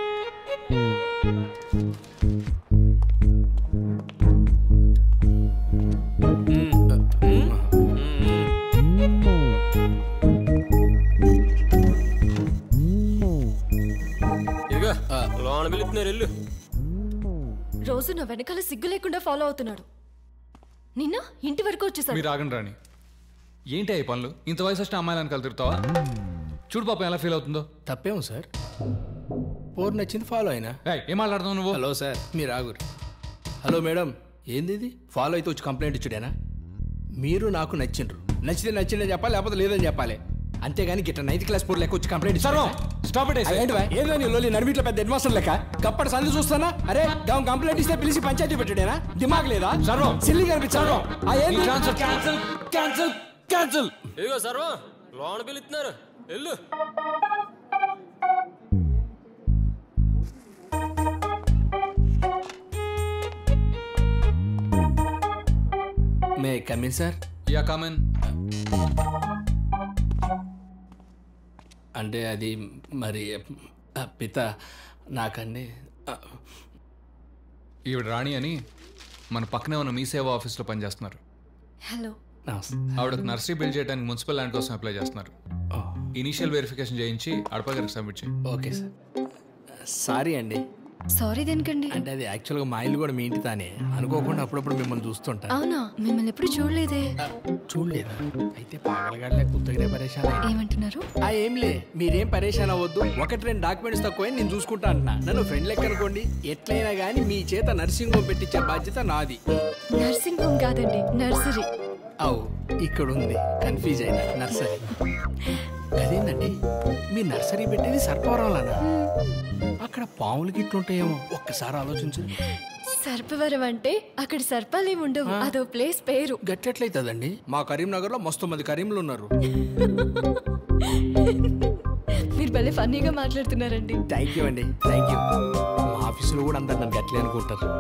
N: ఇదిగో లోన పిలుస్తున్నారు ఇల్లు
V: రోజు నా వెనకాల సిగ్గు లేకుండా ఫాలో అవుతున్నాడు నిన్న ఇంటి వరకు వచ్చేసాడు
Y: మీరు ఆగండి రాణి ఏంటి ఈ పనులు ఇంత వయసు వచ్చిన అమ్మాయిలను కలిసి తిరుగుతావా చూడు పాపం ఎలా ఫీల్ అవుతుందో
C: తప్పేమో సార్ పోరు నచ్చింది ఫాలో అయినా
Y: ఏం మాట్లాడుతున్నావు నువ్వు
C: హలో సార్ మీరు ఆగురు హలో మేడం ఏంది ఇది ఫాలో అయితే వచ్చి కంప్లైంట్ ఇచ్చుడేనా మీరు నాకు నచ్చిండ్రు నచ్చితే నచ్చిందని చెప్పాలి లేకపోతే లేదని చెప్పాలి అంతేగాని గిట్ట నైన్త్ క్లాస్ పోర్ లెక్క వచ్చి కంప్లైంట్
F: సర్వ, stop it, I say.
C: ఏంటి బా? ఏదో నీ లోలి నడిమిట్లో పెద్ద అడ్వాన్సర్ లెక్క కప్పటి సంది చూస్తానా అరే గాం కంప్లైంట్ ఇస్తే పిలిచి పంచాయతీ పెట్టాడేనా దిమాగ్ లేదా
F: సర్వం.
C: సిల్లి కనిపించారు ఆ ఏంది?
F: క్యాన్సిల్ క్యాన్సిల్ క్యాన్సిల్
N: ఇదిగో సర్వం లోన పిలుస్తున్నారు వెళ్ళు
C: may come in sir
Y: yeah come on
C: అంటే అది మరి ఆ, పిత నాకన్నీ ఆ,
Y: ఈవిడ రాణి అని మన పక్కనే ఉన్న మీ సేవా ఆఫీస్లో పనిచేస్తున్నారు
V: హలో
Y: ఆవిడకు నర్సరీ బిల్డ్ చేయడానికి మున్సిపల్ ల్యాండ్ కోసం అప్లై చేస్తున్నారు ఇనీషియల్ వెరిఫికేషన్ చేయించి అడప గారికి సబ్మిట్ చేయి
C: ఓకే సార్ సారీ అండి
V: సారీ దేనికండి
C: అంటే అది యాక్చువల్గా మా ఇల్లు కూడా మీ ఇంటి తానే అనుకోకుండా అప్పుడప్పుడు మిమ్మల్ని చూస్తుంటా
V: అవునా మిమ్మల్ని ఎప్పుడు చూడలేదే
C: చూడలేదా అయితే పాగలగాడలే కుత్తగిరే పరేషాన్
V: ఏమంటున్నారు
C: ఆ ఏం లే మీరేం పరేషాన్ అవ్వద్దు ఒకటి రెండు డాక్యుమెంట్స్ తక్కువ నేను చూసుకుంటా అంటున్నా నన్ను ఫ్రెండ్ లెక్క అనుకోండి ఎట్లయినా కానీ మీ చేత నర్సింగ్ హోమ్ పెట్టించే బాధ్యత నాది
V: నర్సింగ్ హోమ్ కాదండి నర్సరీ
C: అవు ఇక్కడ ఉంది కన్ఫ్యూజ్ అయినా నర్సరీ అదేందండి మీ నర్సరీ పెట్టేది సర్పవరంలోనా అక్కడ పాములు గిట్లుంటాయేమో ఒక్కసారి ఆలోచించు
V: సర్పవరం అంటే అక్కడ సర్పాలు ఏమి ఉండవు అదో ప్లేస్ పేరు
C: గట్టెట్లయితుందండి మా కరీంనగర్లో మస్తు మంది కరీంలు ఉన్నారు
V: మీరు భలే ఫన్నీగా మాట్లాడుతున్నారండి
C: థ్యాంక్ యూ అండి థ్యాంక్ యూ మా ఆఫీసులో కూడా అందరు నన్ను గట్లే అనుకుంటారు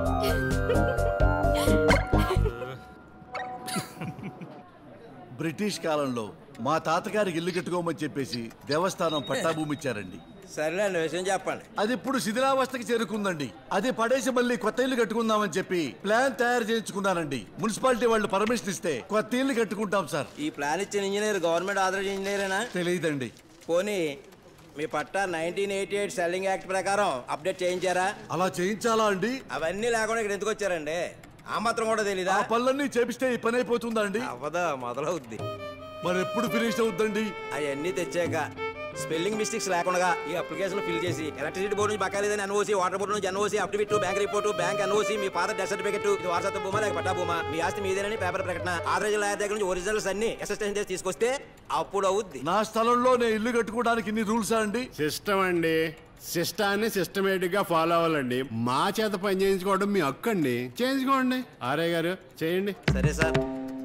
B: బ్రిటిష్ కాలంలో మా తాతగారికి ఇల్లు కట్టుకోమని చెప్పేసి దేవస్థానం పట్టాభూమి ఇచ్చారండి
I: సరేలేండి విషయం చెప్పండి
B: అది ఇప్పుడు శిథిలావస్థకి చేరుకుందండి అది పడేసి మళ్ళీ కొత్త ఇల్లు కట్టుకుందామని చెప్పి ప్లాన్ తయారు చేయించుకున్నానండి మున్సిపాలిటీ వాళ్ళు పర్మిషన్ ఇస్తే కొత్త ఇల్లు కట్టుకుంటాం సార్
I: ఈ ప్లాన్ ఇచ్చిన ఇంజనీర్ గవర్నమెంట్ ఆథరైజ్ ఇంజనీరేనా
B: తెలియదండి
I: పోనీ మీ పట్టా nineteen eighty eight ceiling act ప్రకారం అప్డేట్ చేయించారా
B: అలా చేయించాలా అండి
I: అవన్నీ లేకుండా ఇక్కడ ఎందుకు వచ్చారండి ఆ మాత్రం కూడా తెలీదా
B: ఆ పనులన్నీ చేపిస్తే ఈ పని అయిపోతుందా అండి
I: అవదా మొదలవుద్ది
B: మరి ఎప్పుడు ఫినిష్ అవుద్దండి
I: అవన్నీ తెచ్చాక స్పెల్లింగ్ మిస్టేక్స్ లేకుండా ఈ అప్లికేషన్ ఫిల్ చేసి ఎలక్ట్రిసిటీ బోర్డు నుంచి బకాలేదని ఎన్ఓసి వాటర్ బోర్డు నుంచి NOC update bank report bank NOC మీ పాత డెత్ సర్టిఫికెట్ ఇది వారసత్వ భూమా లేక పట్టా భూమా మీ ఆస్తి మీదేనని పేపర్ ప్రకటన ఆదరేజ్ లాయర్ దగ్గర నుంచి ఒరిజినల్స్ అన్ని అసిస్టెంట్ చేసి తీసుకొస్తే అప్పుడు అవుద్ది
B: నా స్థలంలో నేను ఇల్లు కట్టుకోవడానికి ఇన్ని రూల్స్ అండి
L: సిస్టమ్ అండి సిస్టాన్ని సిస్టమేటిక్ గా ఫాలో అవ్వాలండి మా చేత పని చేయించుకోవడం మీ హక్కు అండి చేయించుకోండి ఆర్య గారు చేయండి
I: సరే సార్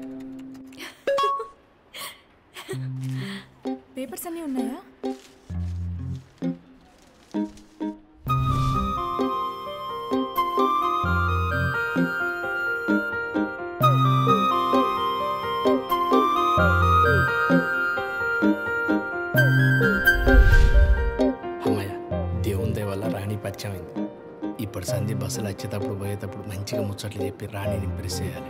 P: పేపర్స్ అన్నీ ఉన్నాయా
C: అమ్మయ్య దేవుని దయ వల్ల రాణి పరిచయం అయింది ఇప్పుడు సంధి బస్సులు వచ్చేటప్పుడు పోయేటప్పుడు మంచిగా ముచ్చట్లు చెప్పి రాణిని ఇంప్రెస్ చేయాలి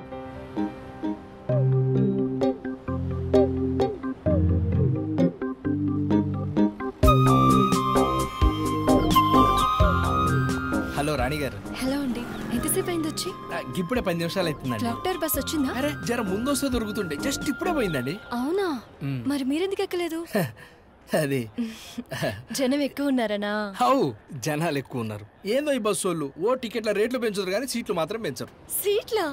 C: హలో రాణి గారు
V: హలో అండి ఎంతసేపు అయింది వచ్చి
C: ఆ, ఇప్పుడే పది నిమిషాలు అవుతుందండి
V: డాక్టర్ బస్ వచ్చిందా
C: అరే జర ముందు వస్తే దొరుకుతుండే జస్ట్ ఇప్పుడే పోయిందండి
V: అవునా
C: మ్.
V: మరి మీరెందుకు ఎక్కలేదు
C: అది
V: జనం ఎక్కువ ఉన్నారనా
C: హౌ జనాలు ఎక్కువ ఉన్నారు ఏందో ఈ బస్సు వాళ్ళు ఓ టికెట్ల రేట్లు పెంచుతారు కానీ సీట్లు మాత్రం పెంచరు
V: సీట్లా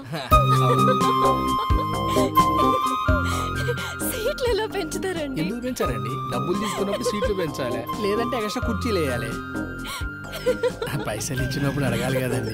V: సీట్లు ఎలా పెంచుతారండి
C: ఎందుకు పెంచారండి డబ్బులు తీసుకున్నప్పుడు సీట్లు పెంచాలి లేదంటే ఎక్స్ట్రా కుర్చీలు వేయాలి పైసలు ఇచ్చినప్పుడు అడగాలి కదండి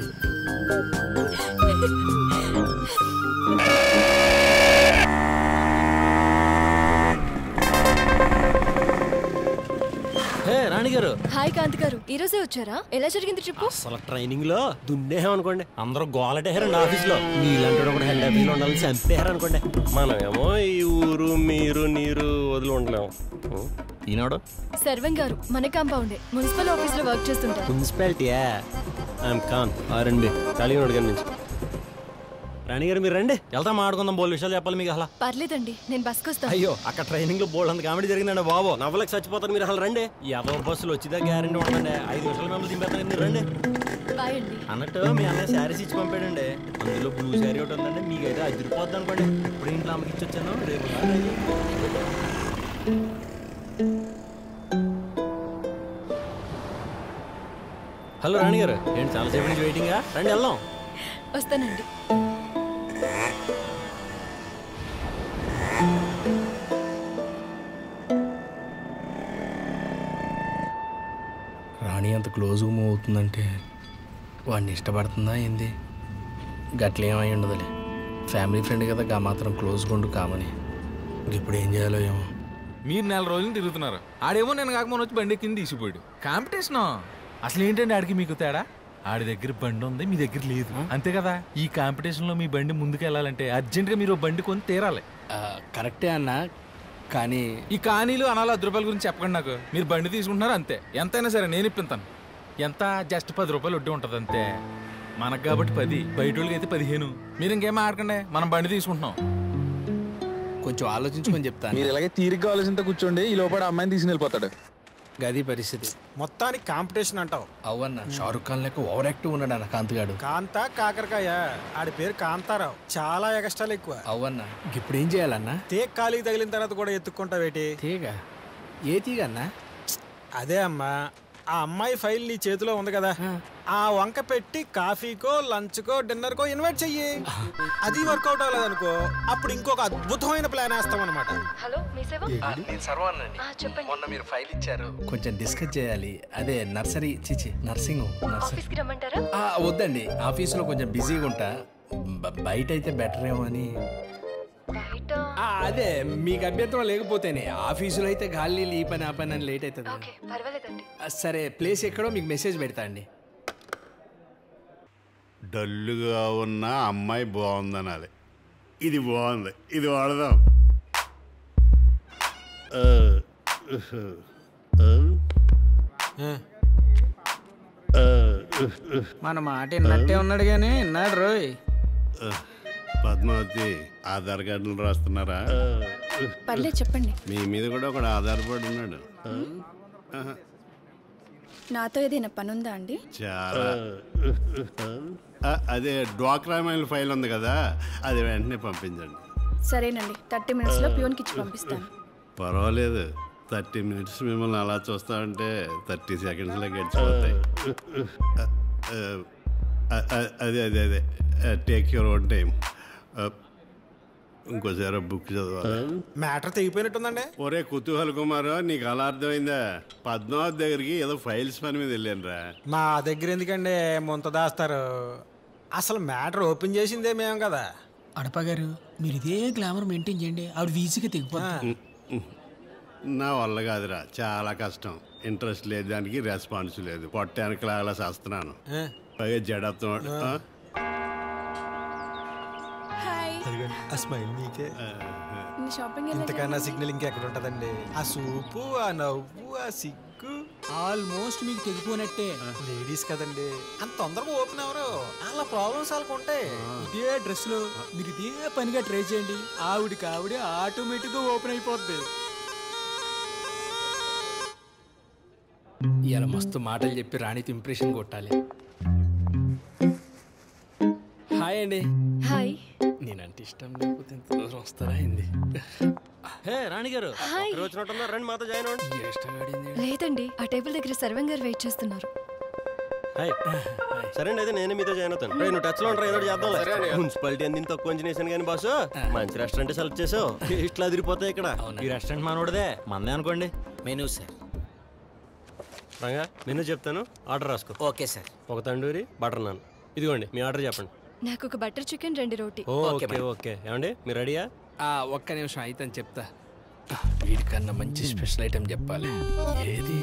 O: హే రాణి గారు
V: హాయ్ కాంతి గారు ఈ రోజే వచ్చారా ఎలా జరిగింది ట్రిప్
O: అసలు ట్రైనింగ్ లో దున్నేహాం అనుకోండి అందరూ గోలటేహారండి ఆఫీస్ లో మీలాంటి ఒకటి హెడ్ ఆఫీస్ లో ఉండాలని చంపేహారు అనుకోండి మనమేమో ఈ ఊరు మీరు నీరు వదిలి ఉండలేము ఉం. ఈనాడు
V: సర్వం గారు మన కాంపౌండే మున్సిపల్ ఆఫీస్ లో వర్క్ చేస్తుంటారు
O: మున్సిపాలిటీయా ఐఎమ్ ఖాన్ ఆరండి ఖాళీగా గారి నుంచి రాణి గారు మీరు రండి వెళ్తా మాట్లాడుకుందాం బోల్ విషయాలు చెప్పాలి మీకు అసలు
V: పర్లేదండి నేను బస్కి వస్తాను
O: అయ్యో అక్కడ ట్రైనింగ్ లో బోల్డ్ అంత కామెడీ జరిగిందండి బాబు నవ్వలకు చచ్చిపోతారు మీరు అసలు రండి ఎవరో బస్సులు వచ్చిదా గ్యారంటీ ఉంటుందండి ఐదు నిమిషాలు మిమ్మల్ని దింపేస్తాను మీరు రండి
V: బాయ్ అండి
O: అన్నట్టు మీ అన్నయ్య శారీస్ ఇచ్చి పంపాడండి అందులో బ్లూ శారీ ఒకటి ఉందండి మీకు అయితే అదిరిపోద్ది అనుకోండి ఇప్పుడు ఇంట్లో అమ్మకి ఇచ్చి వచ్చాను రేపు రా రండి. హలో రాణి గారు ఏంటి చాలాసేపు నుంచి వెయిటింగా రండి వెళ్దాం
V: వస్తానండి
C: రాణి అంత క్లోజ్గా మూవ్ అవుతుందంటే వాడిని ఇష్టపడుతుందా ఏంది గట్లేమై ఉండదులే ఫ్యామిలీ ఫ్రెండ్ కదా గా మాత్రం క్లోజ్గా ఉండు కామని ఇప్పుడు ఏం చేయాలో ఏమో
R: మీరు నెల రోజులు తిరుగుతున్నారు ఆడేమో నేను కాకమని వచ్చి బండి కింద తీసిపోయాడు కాంపిటీషన్ అసలు ఏంటండి ఆడికి మీకు తేడా ఆడి దగ్గర బండి ఉంది మీ దగ్గర లేదు అంతే కదా ఈ కాంపిటీషన్ లో మీ బండి ముందుకు వెళ్ళాలంటే అర్జెంట్ గా మీరు ఓ బండి కొని తీరాలి
C: కరెక్టే అన్న కానీ
R: ఈ కానీలు అనాలి అర్ధ రూపాయల గురించి చెప్పకండి నాకు మీరు బండి తీసుకుంటున్నారు అంతే ఎంతైనా సరే నేను ఇప్పిస్తాను ఎంత జస్ట్ పది రూపాయలు వడ్డీ ఉంటుంది అంతే మనకు కాబట్టి పది బయట వాళ్ళకి అయితే పదిహేను మీరు ఇంకేం ఆడకండి మనం బండి తీసుకుంటున్నాం
C: కొంచెం ఆలోచించుకొని చెప్తాను
R: మీరు ఇలాగే తీరిగ్గా ఆలోచించే కూర్చోండి ఈ లోపల అమ్మాయిని తీసుకుని వెళ్ళిపోతాడు
C: గది పరిస్థితి
A: మొత్తానికి కాంపిటీషన్ అంటావు
C: అవన్న షారుఖ్ ఖాన్ లెక్క ఓవర్ యాక్టివ్ ఉన్నాడు అన్న కాంతిగాడు
A: కాంత కాకరకాయ ఆడి పేరు కాంతారావు చాలా ఎగస్ట్రాలు ఎక్కువ
C: అవన్న ఇప్పుడు ఏం చేయాలన్నా
A: తేగ ఖాళీకి తగిలిన తర్వాత కూడా ఎత్తుక్కుంటావేటి
C: తీగ ఏ తీగ అన్నా
A: అదే అమ్మా ఆ అమ్మాయి ఫైల్ నీ చేతిలో ఉంది కదా ఆ వంక పెట్టి కాఫీకో లంచ్కో డిన్నర్కో ఇన్వైట్ చెయ్యి అది వర్కౌట్ అవ్వలేదనుకో అప్పుడు ఇంకొక అద్భుతమైన ప్లాన్ వేస్తాం అనమాట
V: హలో మీ సేవ
C: నేను సర్వానండి
V: చెప్పండి
C: మొన్న మీరు ఫైల్ ఇచ్చారు కొంచెం డిస్కస్ చేయాలి అదే నర్సరీ చిచి నర్సింగ్ నర్సరీ
V: ఆఫీస్కి రమ్మంటారా
C: ఆ, వద్దండి ఆఫీస్లో కొంచెం బిజీగా ఉంటా బ- బయట అయితే బెటర్ ఏమో అని ఆ, అదే మీకు అభ్యంతరం లేకపోతేనే ఆఫీసులో అయితే గాలి ఈ పని ఆ పని అని లేట్ అవుతుంది
V: ఓకే పర్వాలేదండి
C: ఆ, సరే ప్లేస్ ఎక్కడో మీకు మెసేజ్ పెడతా అండి
L: డల్లుగా ఉన్న అమ్మాయి బాగుందనాలి ఇది బాగుంది ఇది వాడదాం ఆ, ఆ, ఆ,
H: మన మాట విన్నట్టే ఉన్నాడు కానీ విన్నాడు రోయ్
L: ఆ, పద్మావతి ఆధార్ కార్డులు రాస్తున్నారా
P: పర్లేదు చెప్పండి
L: మీ మీద కూడా ఒకడు ఆధారపడి ఉన్నాడు ఆహా,
P: నాతో ఏదైనా పని ఉందా అండి
L: చాలా ఆ, అదే డ్వాక్రా మైల్ ఫైల్ ఉంది కదా అది వెంటనే పంపించండి
P: సరేనండి థర్టీ మినిట్స్లో ప్యూన్కి ఇచ్చి పంపిస్తాను
L: పర్వాలేదు థర్టీ మినిట్స్ మిమ్మల్ని అలా చూస్తామంటే థర్టీ సెకండ్స్లో గడిచిపోతాయి ఆ, ఆ, ఆ, అదే అదే అదే టేక్ యువర్ ఓన్ టైం ఇంకోసారి బుక్ చదవాలి
A: మ్యాటర్ తెగిపోయినట్టుందండి
L: ఒరే కుతూహల్ కుమార్ నీకు అలా అర్థమైందా పద్మావతి దగ్గరికి ఏదో ఫైల్స్ పని మీద వెళ్ళానురా
A: మా దగ్గర ఎందుకండి ముంత దాస్తారు అసలు మ్యాటర్ ఓపెన్ చేసిందే మేము కదా
F: అడప గారు మీరు ఇదే గ్లామర్ మెయింటైన్ చేయండి ఆవిడ వీసీగా తెగిపోతుంది
L: నా వల్ల కాదురా చాలా కష్టం ఇంట్రెస్ట్ లేదు దానికి రెస్పాన్స్ లేదు పొట్ట వెనకలా అలా చేస్తున్నాను పైగా జడత్వం ఆ?
P: హాయ్
A: ఆ స్మైల్ మీకే
P: షాపింగ్
A: ఇంతకన్నా సిగ్నల్ ఇంకెక్కడ ఉంటదండి ఆ సూపు ఆ నవ్వు ఆ సిగ్గు
F: ఆల్మోస్ట్ మీకు తెగిపోయినట్టే
A: లేడీస్ కదండి అంత తొందరగా ఓపెన్ అవరు అలా ప్రాబ్లమ్స్ వాళ్ళకు ఉంటాయి
F: ఇదే డ్రెస్ లో మీరు ఇదే పనిగా ట్రై చేయండి ఆవిడకి ఆవిడ ఆటోమేటిక్ గా ఓపెన్ అయిపోద్ది
C: ఇవాళ మస్తు మాటలు చెప్పి రాణితో ఇంప్రెషన్ కొట్టాలి హాయ్ అండి
V: హాయ్
C: నేనంటే ఇష్టం లేకపోతే ఇంత దూరం వస్తారా ఏంది
O: హే రాణి గారు
V: హాయ్.
O: ఒక్కరే వచ్చినట్టున్నారు రండి మాతో జాయిన్ అవ్వండి
V: లేదండి ఆ టేబుల్ దగ్గర సర్వం గారు వెయిట్ చేస్తున్నారు
O: హాయ్ సరే అండి అయితే నేను మీతో జాయిన్ అవుతాను రేయ్, నువ్వు టచ్ లో ఉంటా ఏదో ఒకటి చేద్దాం మున్సిపాలిటీ అందింత తక్కువ అంచనా వేసాను కానీ బాసు మంచి రెస్టారెంట్ సెలెక్ట్ చేసావు ఇట్లా అదిరిపోతాయి ఇక్కడ ఈ రెస్టారెంట్ మనోడదే మందే అనుకోండి మెనూ సార్ రంగా మెనూ చెప్తాను ఆర్డర్ రాసుకో ఓకే సార్ ఒక తండూరి బటర్ నాన్ ఇదిగోండి మీ ఆర్డర్ చెప్పండి
V: నాకు ఒక బటర్ చికెన్ రెండు రోటీ
O: ఓ, ఓకే ఓకే ఏమండి మీరు రెడీయా
C: ఆ, ఒక్క నిమిషం అయితే అని చెప్తా వీడికన్నా మంచి స్పెషల్ ఐటెం చెప్పాలి ఏది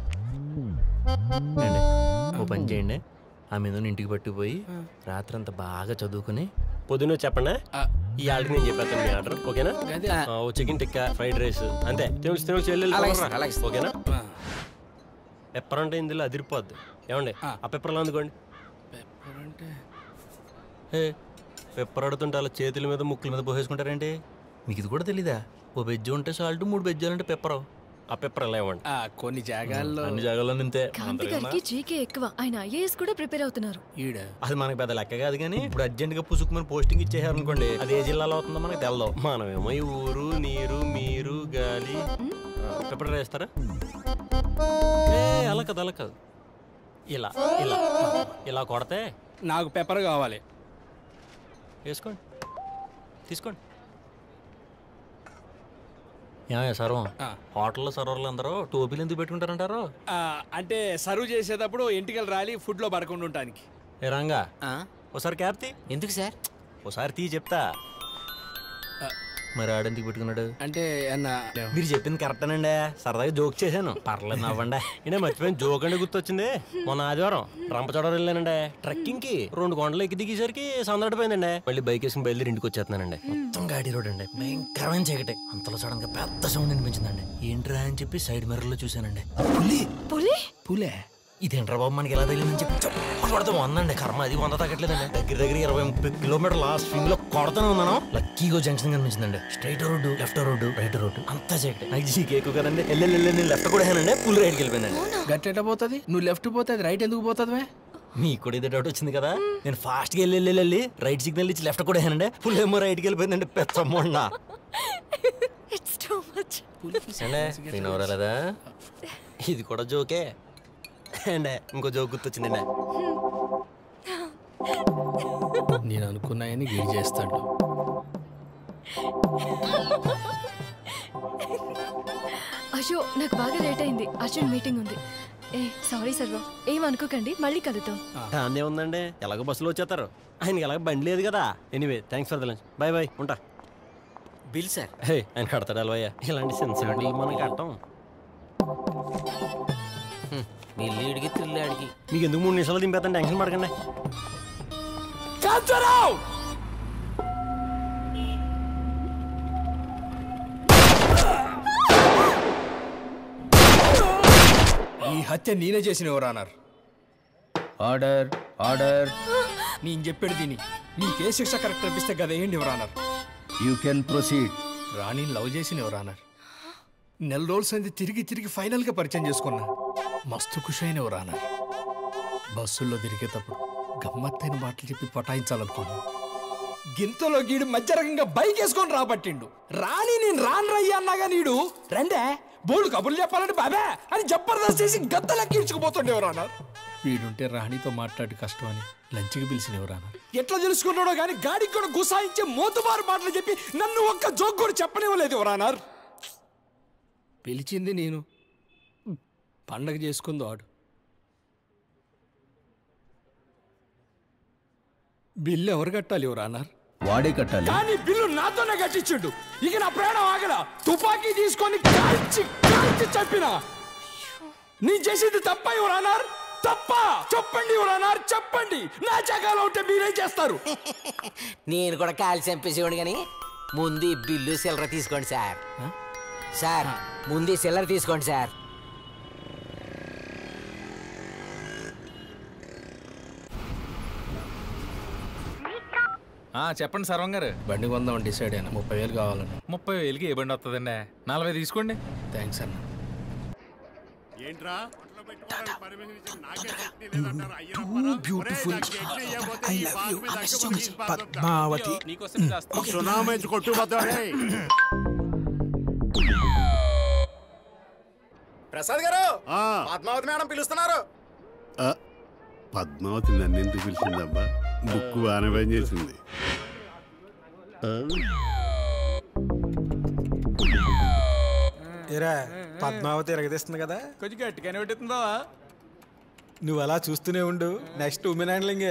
O: అండి ఓ పని చేయండి ఆ మీద ఇంటికి పట్టుకుపోయి రాత్రంతా బాగా చదువుకుని పొద్దున్న చెప్పండి ఈ ఆర్డర్ నేను చెప్పేస్తాను మీ ఆర్డర్ ఓకేనా
C: అదే.
O: ఆ, ఓ చికెన్ టిక్కా ఫ్రైడ్ రైస్ అంతే తెలుసు తెలుసు వెళ్ళి
C: అలాగే
O: వెళ్ళి
C: సార్, అలాగే సార్.
O: ఓకేనా పెప్పర్ అంటే ఇందులో అదిరిపోద్ది ఏమండి ఆ పెప్పర్లో అందుకోండి ఏ పెప్పర్ అడుతుంటే అలా చేతుల మీద ముక్కుల మీద పోసేసుకుంటారేంటి మీకు ఇది కూడా తెలీదా ఓ వెజ్ ఉంటే సాల్ట్ మూడు వెజ్జాలు అంటే పెప్పర్ ఆ పెప్పర్ ఎలా ఇవ్వండి
C: ఆ, కొన్ని జాగాల్లో
O: అన్ని జాగాల్లో నింతే
V: కాంతి గారికి జీకే ఎక్కువ ఆయన ఐఏఎస్ కూడా ప్రిపేర్ అవుతున్నారు
C: ఈడ
O: అది మనకి పెద్ద లెక్క కాదు కానీ ఇప్పుడు అర్జెంట్ గా పుసుకుమని పోస్టింగ్ ఇచ్చేసారు అనుకోండి అది ఏ జిల్లాలో అవుతుందో మనకి తెలదు మనమేమో ఈ ఊరు నీరు మీరు గాలి ఆ, పెప్పర్ వేస్తారా ఏ అలా కాదు అలా కాదు ఇలా ఇలా ఇలా కొడితే
C: నాకు పెప్పర్ కావాలి
O: వేసుకోండి తీసుకోండి ఏమయ్య సర్వం హోటల్లో సర్వర్లు అందరూ టోపీలు ఎందుకు పెట్టుకుంటారంటారు
C: ఆ, అంటే సర్వ్ చేసేటప్పుడు ఎంటికలు రాలి ఫుడ్లో పడకుండా ఉండటానికి
O: ఏ రంగా ఒకసారి క్యాప్ తీ ఎందుకు సార్ ఒకసారి తీ చెప్తా మరి ఆడెందుకు పెట్టుకున్నాడు
C: అంటే అన్న
O: మీరు చెప్పింది కరెక్టేనండి సరదాగా జోక్ చేశాను పర్లేదు నవ్వండి ఇనే మర్చిపోయిన జోక్ అండి గుర్తొచ్చింది మొన్న ఆదివారం రంపచోడవరం వెళ్ళానండి ట్రెక్కింగ్ కి రెండు కొండలు ఎక్కి దిగేసరికి సందడిపోయిందండి మళ్ళీ బైక్ వేసుకుని బయలుదేరి ఇంటికి వచ్చేస్తున్నానండి మొత్తం గాడి రోడ్ అండి భయంకరమైన చీకటి అంతలో సడన్ గా పెద్ద సౌండ్ అనిపించిందండి ఏంట్రా అని చెప్పి సైడ్ మిర్రర్ లో చూశానండి పులి
V: పులి
O: పులే ఇదేంట్రా బాబు మనకి ఎలా తగిలిందని చెప్పి చప్పుడు కొడతా వందండి కర్మ అది వంద తగ్గట్లేదండి దగ్గర దగ్గర ఇరవై ముప్పై కిలోమీటర్ లాస్ట్ స్వింగ్ లో కొడతానే ఉన్నాను లక్కీగా జంక్షన్ కనిపించిందండి straight road left road right road అంతా చీకటి నాకు జీకే ఎక్కువ కదండి వెళ్ళి వెళ్ళి నేను లెఫ్ట్ కూడా వేసానండి పుల్ రైట్కి వెళ్ళిపోయిందండి
C: గట్టెట పోతుంది నువ్వు లెఫ్ట్ పోతే అది రైట్ ఎందుకు పోతుంది
O: మీకు కూడా ఇదే డౌట్ వచ్చింది కదా నేను ఫాస్ట్ గా వెళ్ళి వెళ్ళి వెళ్ళి రైట్ సిగ్నల్ ఇచ్చి లెఫ్ట్ కూడా వేసానండి ఫుల్ ఏమో రైట్కి వెళ్ళిపోయిందండి పెచ్చమ్మండ
V: ఇట్స్ టూ మచ్
O: అంటే నేను ఎవరలేదా ఇది కూడా జోకే అండి ఇంకో జోక్ గుర్తొచ్చిందండి
C: నేను అనుకున్నాయని గీడి చేస్తాడు
V: అయ్యో నాకు బాగా లేట్ అయింది అర్జెంట్ మీటింగ్ ఉంది ఏ సారీ సర్వం ఏం అనుకోకండి మళ్ళీ కలుద్దాం
O: దాన్నే ఉందండి ఎలాగో బస్సులో వచ్చేస్తారు ఆయనకి ఎలాగ బండి లేదు కదా anyway thanks for the lunch bye bye ఉంటా బిల్ సార్ హే ఆయన కడతాడు అలవయ్య ఇలాంటి సెన్సిటివ్ మనం కట్టం నీళ్ళడికి తిల్లాడికి మీకు ఎందుకు మూడు నిమిషాలు దింపేస్తాను టెన్షన్ పడకండి
C: కాంతారావు ఈ హత్య నేనే చేసిన ఎవరన్నారు ఆర్డర్ ఆర్డర్ నేను చెప్పాడు దీని నీకే శిక్ష కరెక్ట్ అనిపిస్తే కదా ఏంటి ఎవరన్నారు యూ కెన్ ప్రొసీడ్ రాణిని లవ్ చేసిన ఎవరన్నారు నెల రోజుల సంది తిరిగి తిరిగి ఫైనల్గా పరిచయం చేసుకున్నా మస్తు ఖుషి అయిన ఎవరన్నారు బస్సుల్లో తిరిగేటప్పుడు గమ్మత్తైన మాటలు చెప్పి పటాయించాలనుకున్నా గింతలో గీడు మధ్య రకంగా బైక్ వేసుకొని రాబట్టిండు రాణి నేను రాను రయ్యా అన్నాగా నీడు రండే బోల్డ్ కబుర్లు చెప్పాలంటే బాబే అని జబర్దస్త్ చేసి గద్దలకి ఇడ్చుకుపోతుండే ఎవరన్నారు వీడుంటే రాణితో మాట్లాడి కష్టం అని లంచ్కి పిలిచిన ఎవరన్నారు ఎట్లా తెలుసుకున్నాడో కానీ గాడికి కూడా గుసాయించే మోతుబారు మాటలు చెప్పి నన్ను ఒక్క జోక్ కూడా చెప్పనివ్వలేదు ఎవరన్నారు పిలిచింది నేను పండగ చేసుకుంది వాడు బిల్లు ఎవరు కట్టాలి ఎవరు అన్నారు
J: వాడే కట్టాలి
C: కానీ బిల్లు నాతోనే కట్టించుండు ఇక నా ప్రాణం ఆగల తుపాకీ తీసుకొని కాల్చి కాల్చి చంపిన నీ చేసింది తప్ప ఎవరు అన్నారు తప్ప చెప్పండి ఎవరు అన్నారు చెప్పండి నా జగాలో ఉంటే మీరేం చేస్తారు
Q: నేను కూడా కాల్ చంపేసేవాడు కానీ ముందు ఈ బిల్లు సిల్లర తీసుకోండి సార్ సార్ ముందు ఈ సిల్లర తీసుకోండి సార్
R: ఆ, చెప్పండి సర్వం గారు
C: బండి కొందాం డిసైడ్ అయినా ముప్పై వేలు కావాలని
R: ముప్పై వేలకి ఏ బండి వస్తుందండి నలభై తీసుకోండి
C: థ్యాంక్స్ అన్న
L: ఏంట్రా
A: పద్మావతి
L: సునామీ కొట్టుకుపోతాడే
A: ప్రసాద్ గారు పద్మావతి మేడం పిలుస్తున్నారు
L: పద్మావతి నన్ను ఎందుకు పిలిచిందబ్బా బుక్ బాగానే పని చేసింది ఆ?
A: ఏరా పద్మావతి ఎరగదీస్తుంది కదా
H: కొంచెం గట్టిగానే పెట్టింది బావా
A: నువ్వు అలా చూస్తూనే ఉండు నెక్స్ట్ ఉమెన్ హ్యాండ్లింగే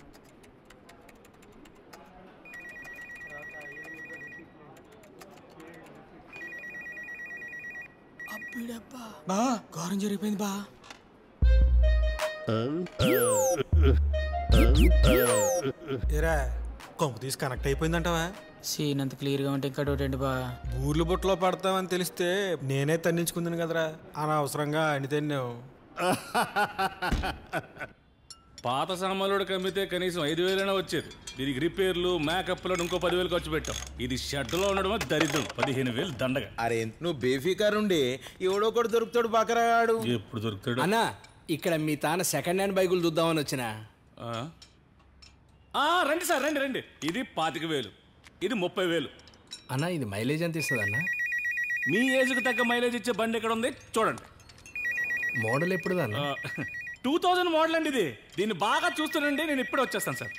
H: బా ఘోరం జరిగిపోయింది బా
A: ఏరా కొంపు తీసి కనెక్ట్ అయిపోయిందంటావా
H: సీన్ అంత క్లియర్గా ఉంటే ఇంకా డౌట్ ఏంటి బా
A: బూర్లు బుట్టలో పడతామని తెలిస్తే నేనే తన్నించుకుందాను కదరా అనవసరంగా అని తన్నావు
S: పాత సామాన్లు కమ్మితే కనీసం ఐదు వేలైనా వచ్చేది దీనికి రిపేర్లు మేకప్లు ఇంకో పదివేలు ఖర్చు పెట్టాం ఇది షెడ్లో ఉండడమే దరిద్రం పదిహేను వేలు దండగ
J: అరే నువ్వు బేఫికర్ ఉండి ఎవడో ఒకటి దొరుకుతాడు బకరాగాడు
S: ఎప్పుడు దొరుకుతాడు
C: అన్న ఇక్కడ మీ తాన సెకండ్ హ్యాండ్ బైకులు చూద్దామని వచ్చిన
S: ఆ? ఆ, రండి సార్ రండి రండి ఇది పాతిక వేలు ఇది ముప్పై వేలు
C: అన్న ఇది మైలేజ్ ఎంత ఇస్తుంది అన్న
S: మీ ఏజ్కి తగ్గ మైలేజ్ ఇచ్చే బండి ఎక్కడ ఉంది చూడండి
C: మోడల్ ఎప్పుడు దాన్ని
S: టూ థౌజండ్ మోడల్ అండి ఇది దీన్ని బాగా చూస్తానండి నేను ఇప్పుడే వచ్చేస్తాను సార్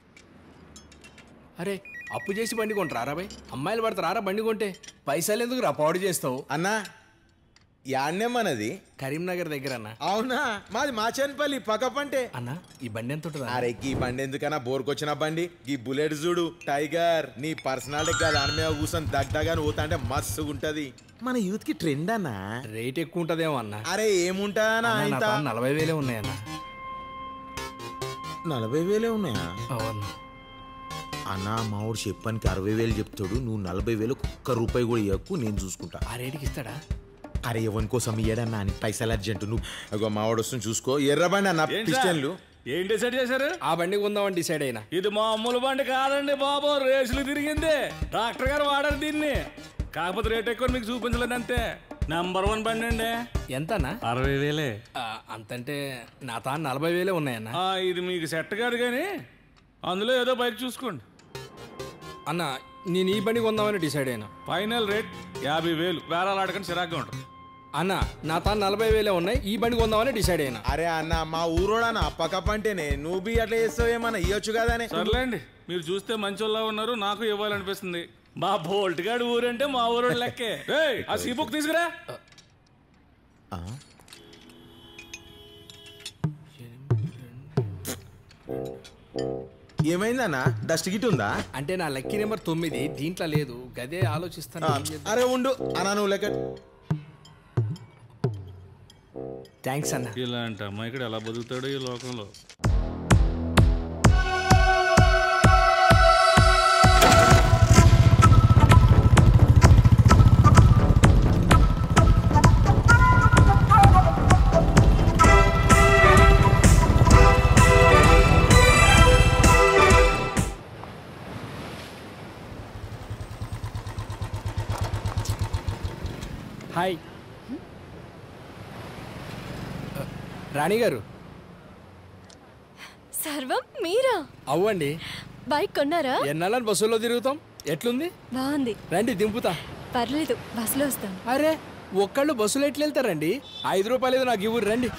C: అరే అప్పు చేసి బండి కొంటారా బాయ్ అమ్మాయిలు పడతారా బండి కొంటే పైసలు ఎందుకు రా పాడు చేస్తావు
J: అన్నా యాడ్నే మనది
C: కరీంనగర్ దగ్గర అన్న
J: అవునా మాది మాచన్పల్లి పక్క పంటే
C: అన్న ఈ బండి ఎంత ఉంటుంది
J: అరే ఈ బండి ఎందుకన్నా బోర్కొచ్చిన బండి ఈ బుల్లెట్ చూడు టైగర్ నీ పర్సనాలిటీ గా దాని మీద కూర్చొని దగ్గరగాని పోతా అంటే మస్తుగా ఉంటది మన యూత్ కి ట్రెండ్ అన్నా
C: రేట్ ఎక్కువ ఉంటదేమో అన్న
J: అరే ఏముంటానా
C: అన్న, నా
J: ఇంత
C: తాను నలభై వేలే ఉన్నాయన్న
J: నలభై వేలే ఉన్నాయా
C: అవును
J: అన్నా మావుడు చెప్పానికి అరవై వేలు చెప్తాడు నువ్వు నలభై వేలు ఒక్క రూపాయి కూడా ఇవ్వకు నేను చూసుకుంటా
C: ఆ రేటుకి ఇస్తాడా
J: అరే ఎవరి కోసం ఇయ్యడన్నా అని పైసలు అర్జెంట్ నువ్వు అగో మావాడు వస్తుంది చూసుకో ఎర్రబండి అన్న
S: ఏంటి సార్?
J: పిస్టన్లు
S: ఏం డిసైడ్ చేశారు
C: ఆ బండి కొందామని డిసైడ్ అయినా
S: ఇది మామూలు బండి కాదండి బాబు రేసులు తిరిగింది డాక్టర్ గారు వాడారు దీన్ని కాకపోతే రేట్ ఎక్కువ మీకు చూపించలేదు అంతే నంబర్ వన్ బండి అండి
C: ఎంతనా
S: అరవై వేలే
C: ఆ, అంతంటే నా తాను నలభై వేలే ఉన్నాయన్న
S: ఆ, ఇది మీకు సెట్ కాదు కానీ అందులో ఏదో బైక్ చూసుకోండి
C: అన్న నేను ఈ బండి కొందామని డిసైడ్ అయినా
S: ఫైనల్ రేట్ యాభై వేలు వేరాలు ఆడకండి చిరాగ్గా ఉంటుంది
C: అన్న నా తాను నలభై వేలే ఉన్నాయి ఈ బండి కొందామని డిసైడ్ అయినా
J: అరే అన్న మా ఊరోడన్న పక్క పంటేనే నువ్వు బి అట్లా చేస్తావు ఏమన్నా ఇవ్వచ్చు కదానే
S: సర్లేండి మీరు చూస్తే మంచోళ్ళ ఉన్నారు నాకు ఇవ్వాలనిపిస్తుంది మా బోల్ట్ గాడి ఊరంటే మా ఊరు లెక్కే ఏయ్, ఆ సీ బుక్ తీసుకురా
J: ఏమైందన్నా డస్ట్ గిట్ ఉందా
C: అంటే నా లక్కీ నెంబర్ తొమ్మిది దీంట్లో లేదు గదే ఆలోచిస్తాను
J: ఆ, అరే ఉండు అన్నా నువ్వు లెక్క
C: థ్యాంక్స్ అన్న
S: ఇలాంటి అమ్మాయికి ఎలా బతుకుతాడు ఈ లోకంలో
C: హాయ్ రాణి గారు
V: సర్వం మీరా
C: అవ్వండి
V: బైక్ కొన్నారా
C: ఎన్నాళ్ళని బస్సులో తిరుగుతాం ఎట్లుంది
V: బాగుంది
C: రండి దింపుతా
V: పర్లేదు బస్సులో వస్తాం
C: అరే ఒక్కళ్ళు బస్సులో ఎట్లా వెళ్తారండి ఐదు రూపాయలు ఏదో నాకు ఇవ్వరు రండి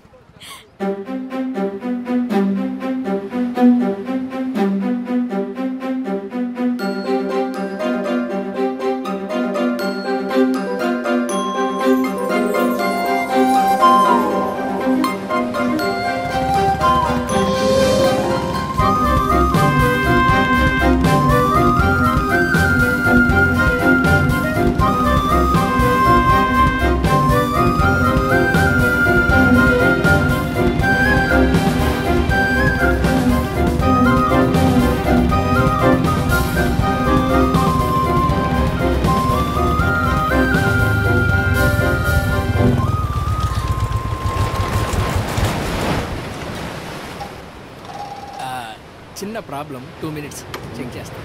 C: ఆ, చిన్న ప్రాబ్లం టూ మినిట్స్ చెక్ చేస్తాను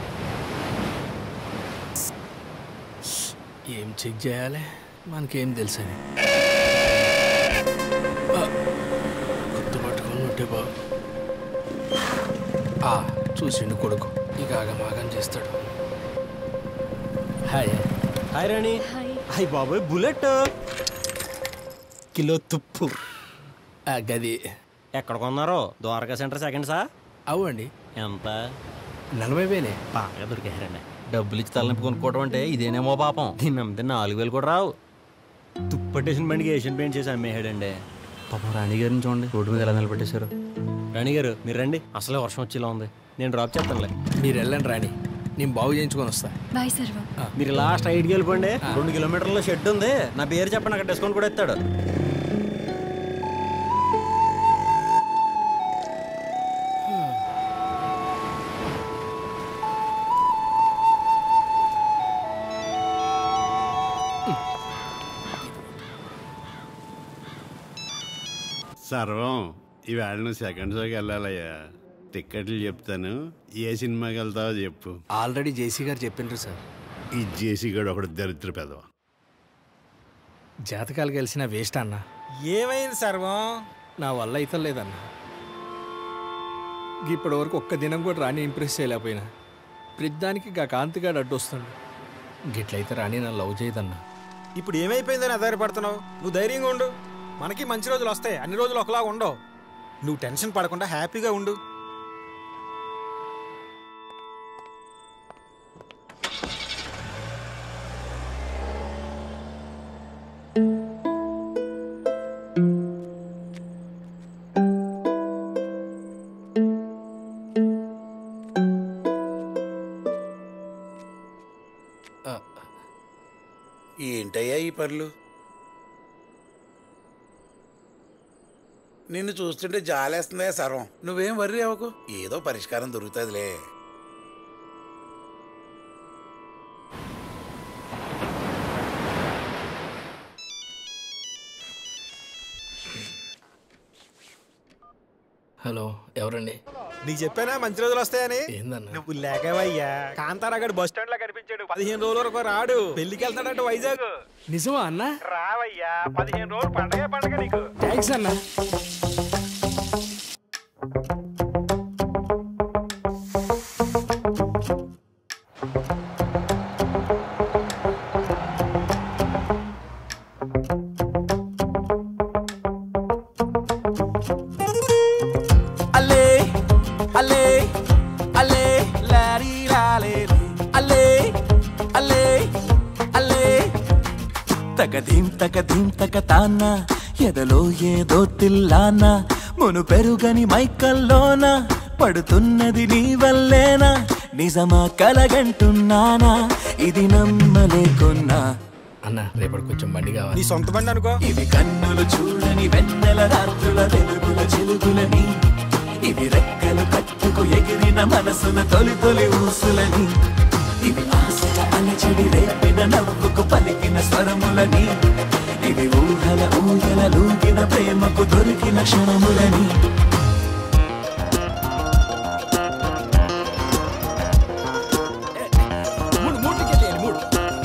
C: ఏం చెక్ చేయాలి మనకేం తెలుసు అని ఆ, గుర్తుపట్టుకొని ఉంటే బాబు ఆ, చూసిండు కొడుకు ఇక ఆగమాగం చేస్తాడు హాయ్
O: హాయ్ రాణి హాయ్ బాబోయ్ బుల్లెట్ కిలో తుప్పు
C: గది
O: ఎక్కడ కొన్నారో ద్వారకా సెంటర్ సెకండ్సా
C: అవ్వండి
O: ఎంత
C: నలభై వేలే
O: బాగా దొరికారండి డబ్బులు ఇచ్చి తలనొప్పి కొనుక్కోవడం అంటే ఇదేనేమో పాపం దీన్ని అమ్మితే నాలుగు వేలు కూడా రావు తుప్పట్టేసిన బండికి ఏషియన్ పెయింట్ చేసి అమ్మేహాడండి పాపం రాణి గారిని చూడండి రోడ్డు మీద ఎలా నిలబెట్టేశారు రాణి గారు మీరు రండి అసలే వర్షం వచ్చేలా ఉంది నేను డ్రాప్ చేస్తానులే
C: మీరు వెళ్ళండి రాణి నేను బాగు చేయించుకొని వస్తా
V: బాయ్ సర్వం
O: మీరు లాస్ట్ ఐదుకి వెళ్ళిపోండి రెండు కిలోమీటర్ల షెడ్ ఉంది నా పేరు చెప్పండి అక్కడ డిస్కౌంట్ కూడా ఇస్తాడు
L: సర్వం ఈవేళ నువ్వు సెకండ్ షోకి వెళ్ళాలయ్యా టిక్కెట్లు చెప్తాను ఏ సినిమాకి వెళ్తావో చెప్పు
C: ఆల్రెడీ జేసీ గారు చెప్పిండ్రు సార్
L: ఈ జేసీ గడు ఒకటి దరిద్ర పెదవ
C: జాతకాలు కలిసిన వేస్ట్ అన్న
A: ఏమైంది సర్వం
C: నా వల్ల అయితే లేదన్న ఇప్పటి వరకు ఒక్క దినం కూడా రాణి ఇంప్రెస్ చేయలేకపోయినా ప్రతిదానికి గా కాంతిగాడు అడ్డు వస్తాడు గిట్లయితే రాణి నన్ను లవ్ చేయదన్నా
A: ఇప్పుడు ఏమైపోయిందని ఆధారపడుతున్నావు నువ్వు ధైర్యంగా ఉండు మనకి మంచి రోజులు వస్తాయి అన్ని రోజులు ఒకలా ఉండవు నువ్వు టెన్షన్ పడకుండా హ్యాపీగా ఉండు
X: ఏంటయ్యా ఈ పనులు నిన్ను చూస్తుంటే జాలేస్తుందా సర్వం నువ్వేం వర్రీ అవ్వకు ఏదో పరిష్కారం దొరుకుతుందిలే
C: హలో ఎవరండి
A: నీకు చెప్పానా మంచి రోజులు వస్తాయని
C: ఏందన్నా
A: నువ్వు లేకవయ్యా కాంతారాగడ్ బస్ స్టాండ్ లో కనిపించాడు పదిహేను రోజుల వరకు రాడు పెళ్లికి వెళ్తాడంట వైజాగ్
F: నిజమా అన్న
A: రావయ్యా పదిహేను రోజులు పండగే పండగ నీకు
F: థ్యాంక్స్ అన్న
D: అల్లే అల్లే అల్లే లారీ లాలే అల్లే అల్లే అల్లే తగదీం తగదీం తగ తాన్న ఎదలో ఏదో తిల్లాన మును పెరుగని మైకల్లోన పడుతున్నది నీ వల్లేనా నిజమా కలగంటున్నానా ఇది నమ్మలేకున్నా
C: అన్న రేపటి కొంచెం బండి కావాలి
A: నీ సొంత బండి అనుకో
D: ఇవి కన్నులు చూడని వెన్నెల రాత్రుల వెలుగుల చెలుగులని ఇవి రెక్కలు కట్టుకు ఎగిరిన మనసున తొలి తొలి ఊసులని ఇవి ఆశల అలచడి రేపిన నవ్వుకు పలికిన స్వరములని ఇవి ఊహల ఊయల లూగిన ప్రేమకు దొరికిన క్షణములని
F: మూడు మూడు టికెట్లు వేయండి, మూడు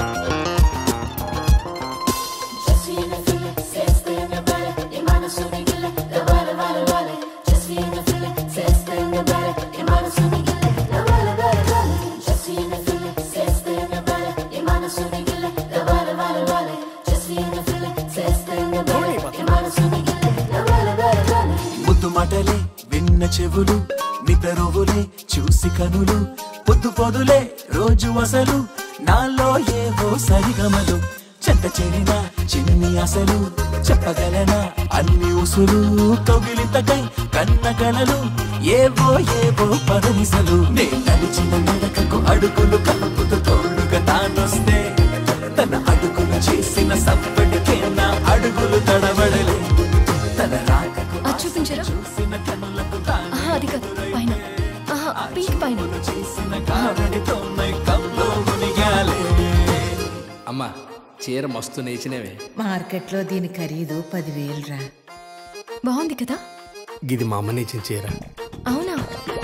D: ముద్దు మాటలే విన్న చెవులు నిద్రవులే చూసి కనులు పొద్దు పొదులే రోజు అసలు నాలో ఏవో సరిగమలు చెంత చేరిన చిన్ని అసలు చెప్పగలనా అన్ని ఉసులు కౌగిలింతకై కన్న కలలు ఏవో ఏవో పదనిసలు నే నడిచిన నడకకు అడుగులు కలుపుతూ తోడుగా తానొస్తే తన అడుగులు చేసిన సవ్వడికే నా అడుగులు తడబడలే తన రాకకు
V: అది చూపించరా
D: చూసిన కనులకు తాను
V: ఆహా, అది కాదు పైన ఆహా, పింక్ పైన
D: చేసిన కారడితో మైకంలో మునిగాలే
C: అమ్మా చీర మస్తు నేచినవే
K: మార్కెట్లో దీని ఖరీదు పదివేలు రా
V: బాగుంది కదా
C: గిది మా అమ్మ నేచిన చీర
V: అవునా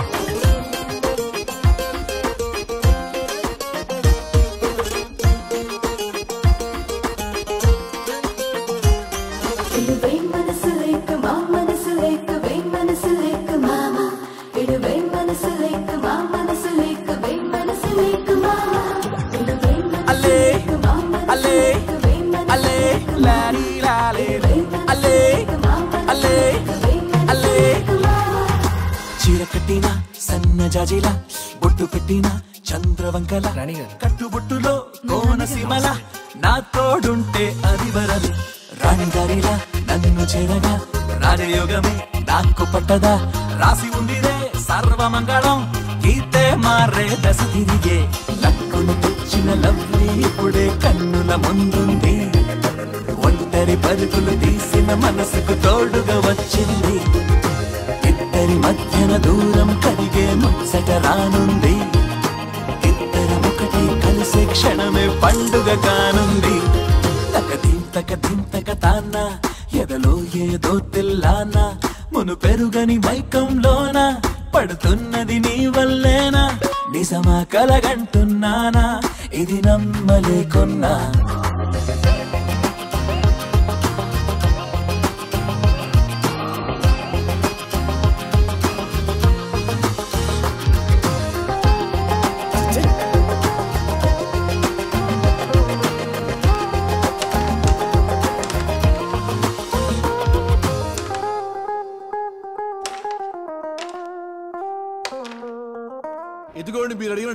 D: అల్లే అల్లే అల్లే లారీ లాలే అల్లే అల్లే అల్లే చీర కట్టిన సన్న జాజిల బొట్టు పెట్టిన చంద్రవంకల కట్టుబొట్టులో కోనసీమల నా తోడుంటే అది వరదు రాణిగారిలా నన్ను చేరగా రాజయోగమే నాకు పట్టదా రాసి ఉందిరే సర్వమంగళం గీతే మారే దశ తిరిగే లక్కును తెచ్చిన లవ్లీ ఇప్పుడే కన్నుల ముందుంది ఒంటరి పరుగులు తీసిన మనసుకు తోడుగా వచ్చింది ఇద్దరి మధ్యన దూరం కరిగే ముచ్చట రానుంది ఇద్దరం ఒకటి కలిసే క్షణమే పండుగ కానుంది తకదీం తకదీం తక తాన్న ఎదలో ఏదో తెల్లానా మును పెరుగని మైకంలోన పడుతున్నది నీ వల్లేనా నిజమా కలగంటున్నానా ఇది నమ్మలేకున్నా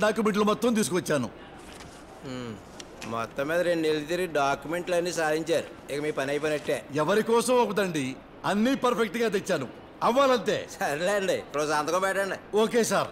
B: డాక్యుమెంట్లు మొత్తం తీసుకొచ్చాను
I: ఉమ్, మొత్తం మీద రెండు నెలలు తిరిగి డాక్యుమెంట్లు అన్ని సాధించారు ఇక మీ పని అయిపోయినట్టే
B: ఎవరి కోసం ఒకదండి అన్నీ పర్ఫెక్ట్ గా తెచ్చాను అవ్వాలంతే
I: సరేలేండి ఇప్పుడు సంతకం పెట్టండి
B: ఓకే సార్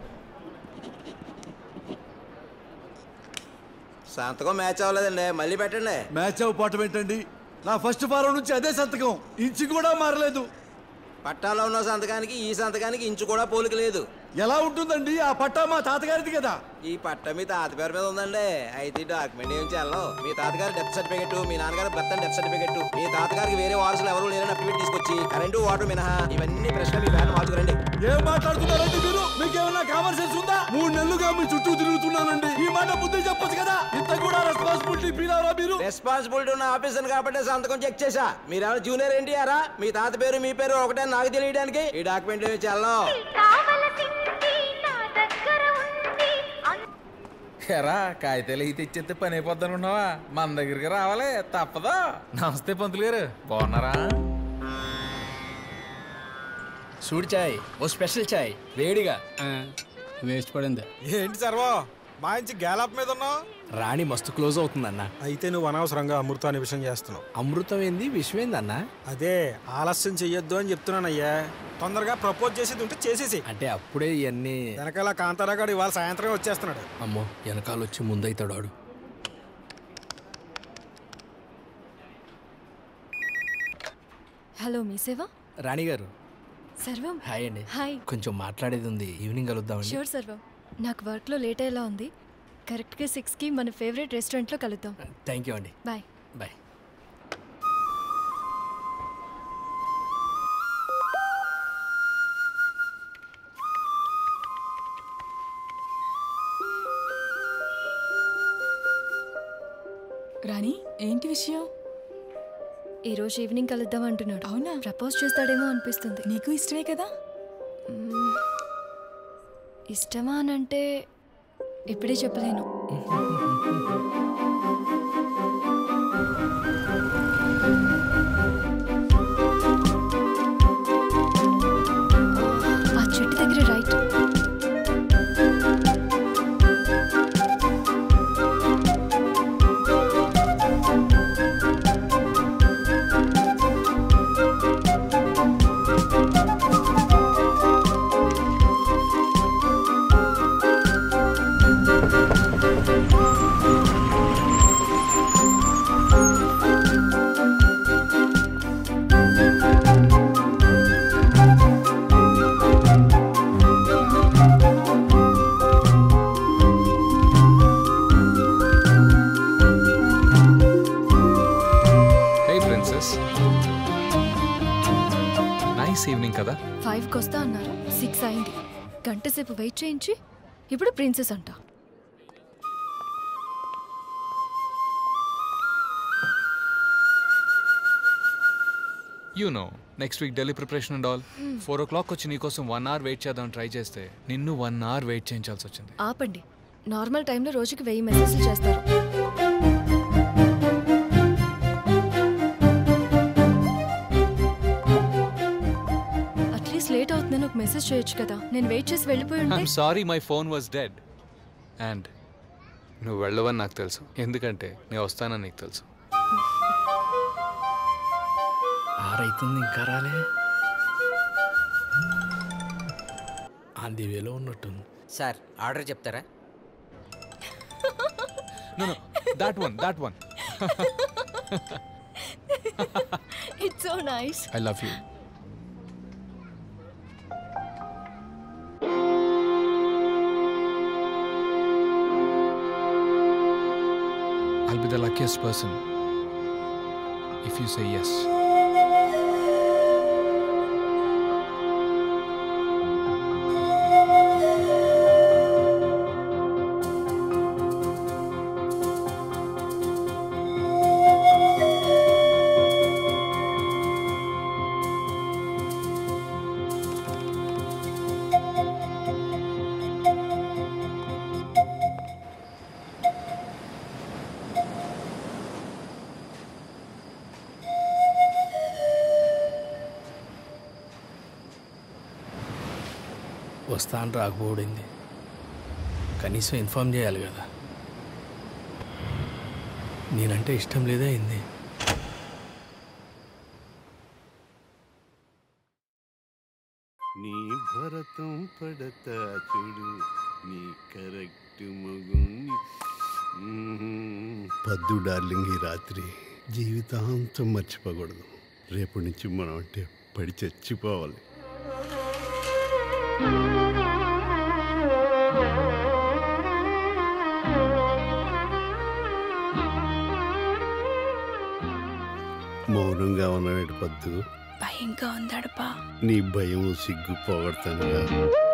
I: సంతకం మ్యాచ్ అవ్వలేదండి మళ్ళీ పెట్టండి
B: మ్యాచ్ అవ్వటం ఏంటండి నా ఫస్ట్ ఫారం నుంచి అదే సంతకం ఇంచు కూడా మారలేదు
I: పట్టాలో ఉన్న సంతకానికి ఈ సంతకానికి ఇంచు కూడా పోలిక లేదు
B: ఎలా ఉంటుందండి ఆ పట్టా మా తాతగారిది కదా
I: ఈ పట్ట మీ తాత పేరు మీద ఉందండి అయితే ఈ డాక్యుమెంట్ ఏం చేయాలో మీ తాతగారి డెత్ సర్టిఫికెట్ మీ నాన్నగారి భర్త డెత్ సర్టిఫికెట్ మీ తాతగారికి వేరే వారసులు ఎవరు లేరని అప్లికేట్ తీసుకొచ్చి కరెంటు వాటర్ మినహా ఇవన్నీ ప్రశ్న మీ బ్యాన్ మార్చుకురండి
B: ఏం మాట్లాడుతున్నారండి మీరు మీకేమైనా కామన్ సెన్స్ ఉందా మూడు నెలలుగా మీ చుట్టూ తిరుగుతున్నానండి ఈ మాట బుద్ధి చెప్పొచ్చు కదా ఇంత కూడా రెస్పాన్సిబిలిటీ ఫీల్ అవరా మీరు
I: రెస్పాన్సిబిలిటీ ఉన్న ఆఫీసర్ కాబట్టి సంతకం చెక్ చేశా మీరు ఎవరు జూనియర్ ఎన్టీఆరా మీ తాత పేరు మీ పేరు ఒకటే నాకు తెలియడానికి ఈ డాక్యుమెంట్ ఏమి చల్లం
R: ఎరా కాగితాలు అయితే తెచ్చేస్తే పని అయిపోద్ది అనుకున్నావా మన దగ్గరికి రావాలి తప్పదా నమస్తే పంతులు గారు బాగున్నారా
C: సూడి చాయ్ ఓ స్పెషల్ చాయ్ వేడిగా
F: వేస్ట్ పడింది
A: ఏంటి సర్వో మంచి గ్యాలప్ మీద ఉన్నావు
C: రాణి మస్తు క్లోజ్ అవుతుందన్న
A: అయితే నువ్వు అనవసరంగా అమృతాన్ని విషయం చేస్తున్నావు
C: అమృతం ఏంది విషయం ఏందన్న
A: అదే ఆలస్యం చెయ్యొద్దు అని చెప్తున్నానయ్యా తొందరగా ప్రపోజ్ చేసేది ఉంటే చేసేసి
C: అంటే అప్పుడే ఇవన్నీ
A: వెనకాల కాంతారాగాడు ఇవాళ సాయంత్రం వచ్చేస్తున్నాడు
C: అమ్మో వెనకాల వచ్చి ముందైతాడు వాడు
V: హలో మీ సేవ
C: రాణి గారు
V: సర్వం
C: హాయ్ అండి
V: హాయ్
C: కొంచెం మాట్లాడేది ఉంది ఈవినింగ్ కలుద్దామండి
V: షూర్ సర్వం నాకు వర్క్లో లేట్ అయ్యేలా ఉంది కరెక్ట్గా సిక్స్కి మన ఫేవరెట్ రెస్టారెంట్లో కలుద్దాం
C: థ్యాంక్ యూ అండి
V: బాయ్
C: బాయ్
E: రాణి ఏంటి విషయం
V: ఈ రోజు ఈవినింగ్ కలుద్దాం అంటున్నాడు
E: అవునా
V: ప్రపోజ్ చేస్తాడేమో అనిపిస్తుంది
E: నీకు ఇష్టమే కదా
V: మ్మ్. ఇష్టమా అనంటే ఇప్పుడే చెప్పలేను ఆ చెట్టు దగ్గర right
Y: hey princess nice evening కదా
V: ఫైవ్కి వస్తా అన్నారు సిక్స్ అయింది గంట సేపు వెయిట్ చేయించి ఇప్పుడు ప్రిన్సెస్ అంట
Y: you know next week Delhi preparation and all
V: Hmm.
Y: Four o'clock వచ్చి నీకోసం వన్ అవర్ వెయిట్ చేద్దాం ట్రై చేస్తే నిన్ను వన్ అవర్ వెయిట్ చేయించాల్సి వచ్చింది
V: ఆపండి నార్మల్ టైంలో రోజుకి వెయ్యి మెసేజ్లు చేస్తారు అట్లీస్ట్ లేట్ అవుతుందని ఒక మెసేజ్ చేయొచ్చు కదా నేను వెయిట్ చేసి వెళ్ళిపోయి ఉంటే
Y: I'm sorry my phone was dead and నువ్వు వెళ్ళవని నాకు తెలుసు ఎందుకంటే నేను వస్తానని నీకు తెలుసు
C: ఆరైతుంది ఇంకా రాలే అంది వేలో ఉన్నట్టుంది
Q: సార్ ఆర్డర్ చెప్తారా
Y: no no that one that one
V: it's so nice
Y: I love you I'll be the luckiest person if you say yes.
C: వస్తాను రాకపోడింది కనీసం ఇన్ఫార్మ్ చేయాలి కదా నేనంటే ఇష్టం లేదే అయింది
L: నీ భరతం పడతా చూడు నీ కరెక్ట్ మగుని పద్దు డార్లింగ్ ఈ రాత్రి జీవితాంతం మర్చిపోకూడదు రేపటి నుంచి మనం అంటే పడి చచ్చిపోవాలి మౌనంగా ఉన్నవేటి పద్దు
P: భయంగా ఉందడపా
L: నీ భయం సిగ్గు పోగొడతానుగా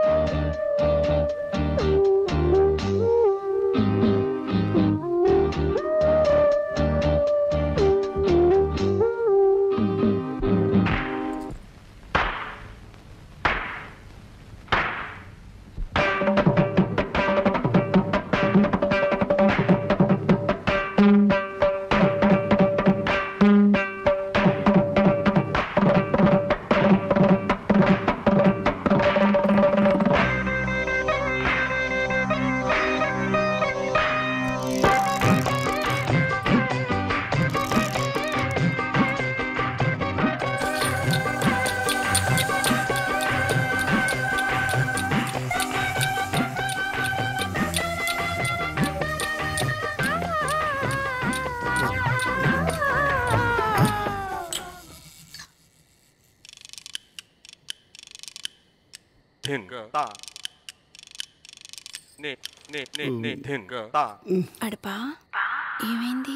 P: అడపా ఏమైంది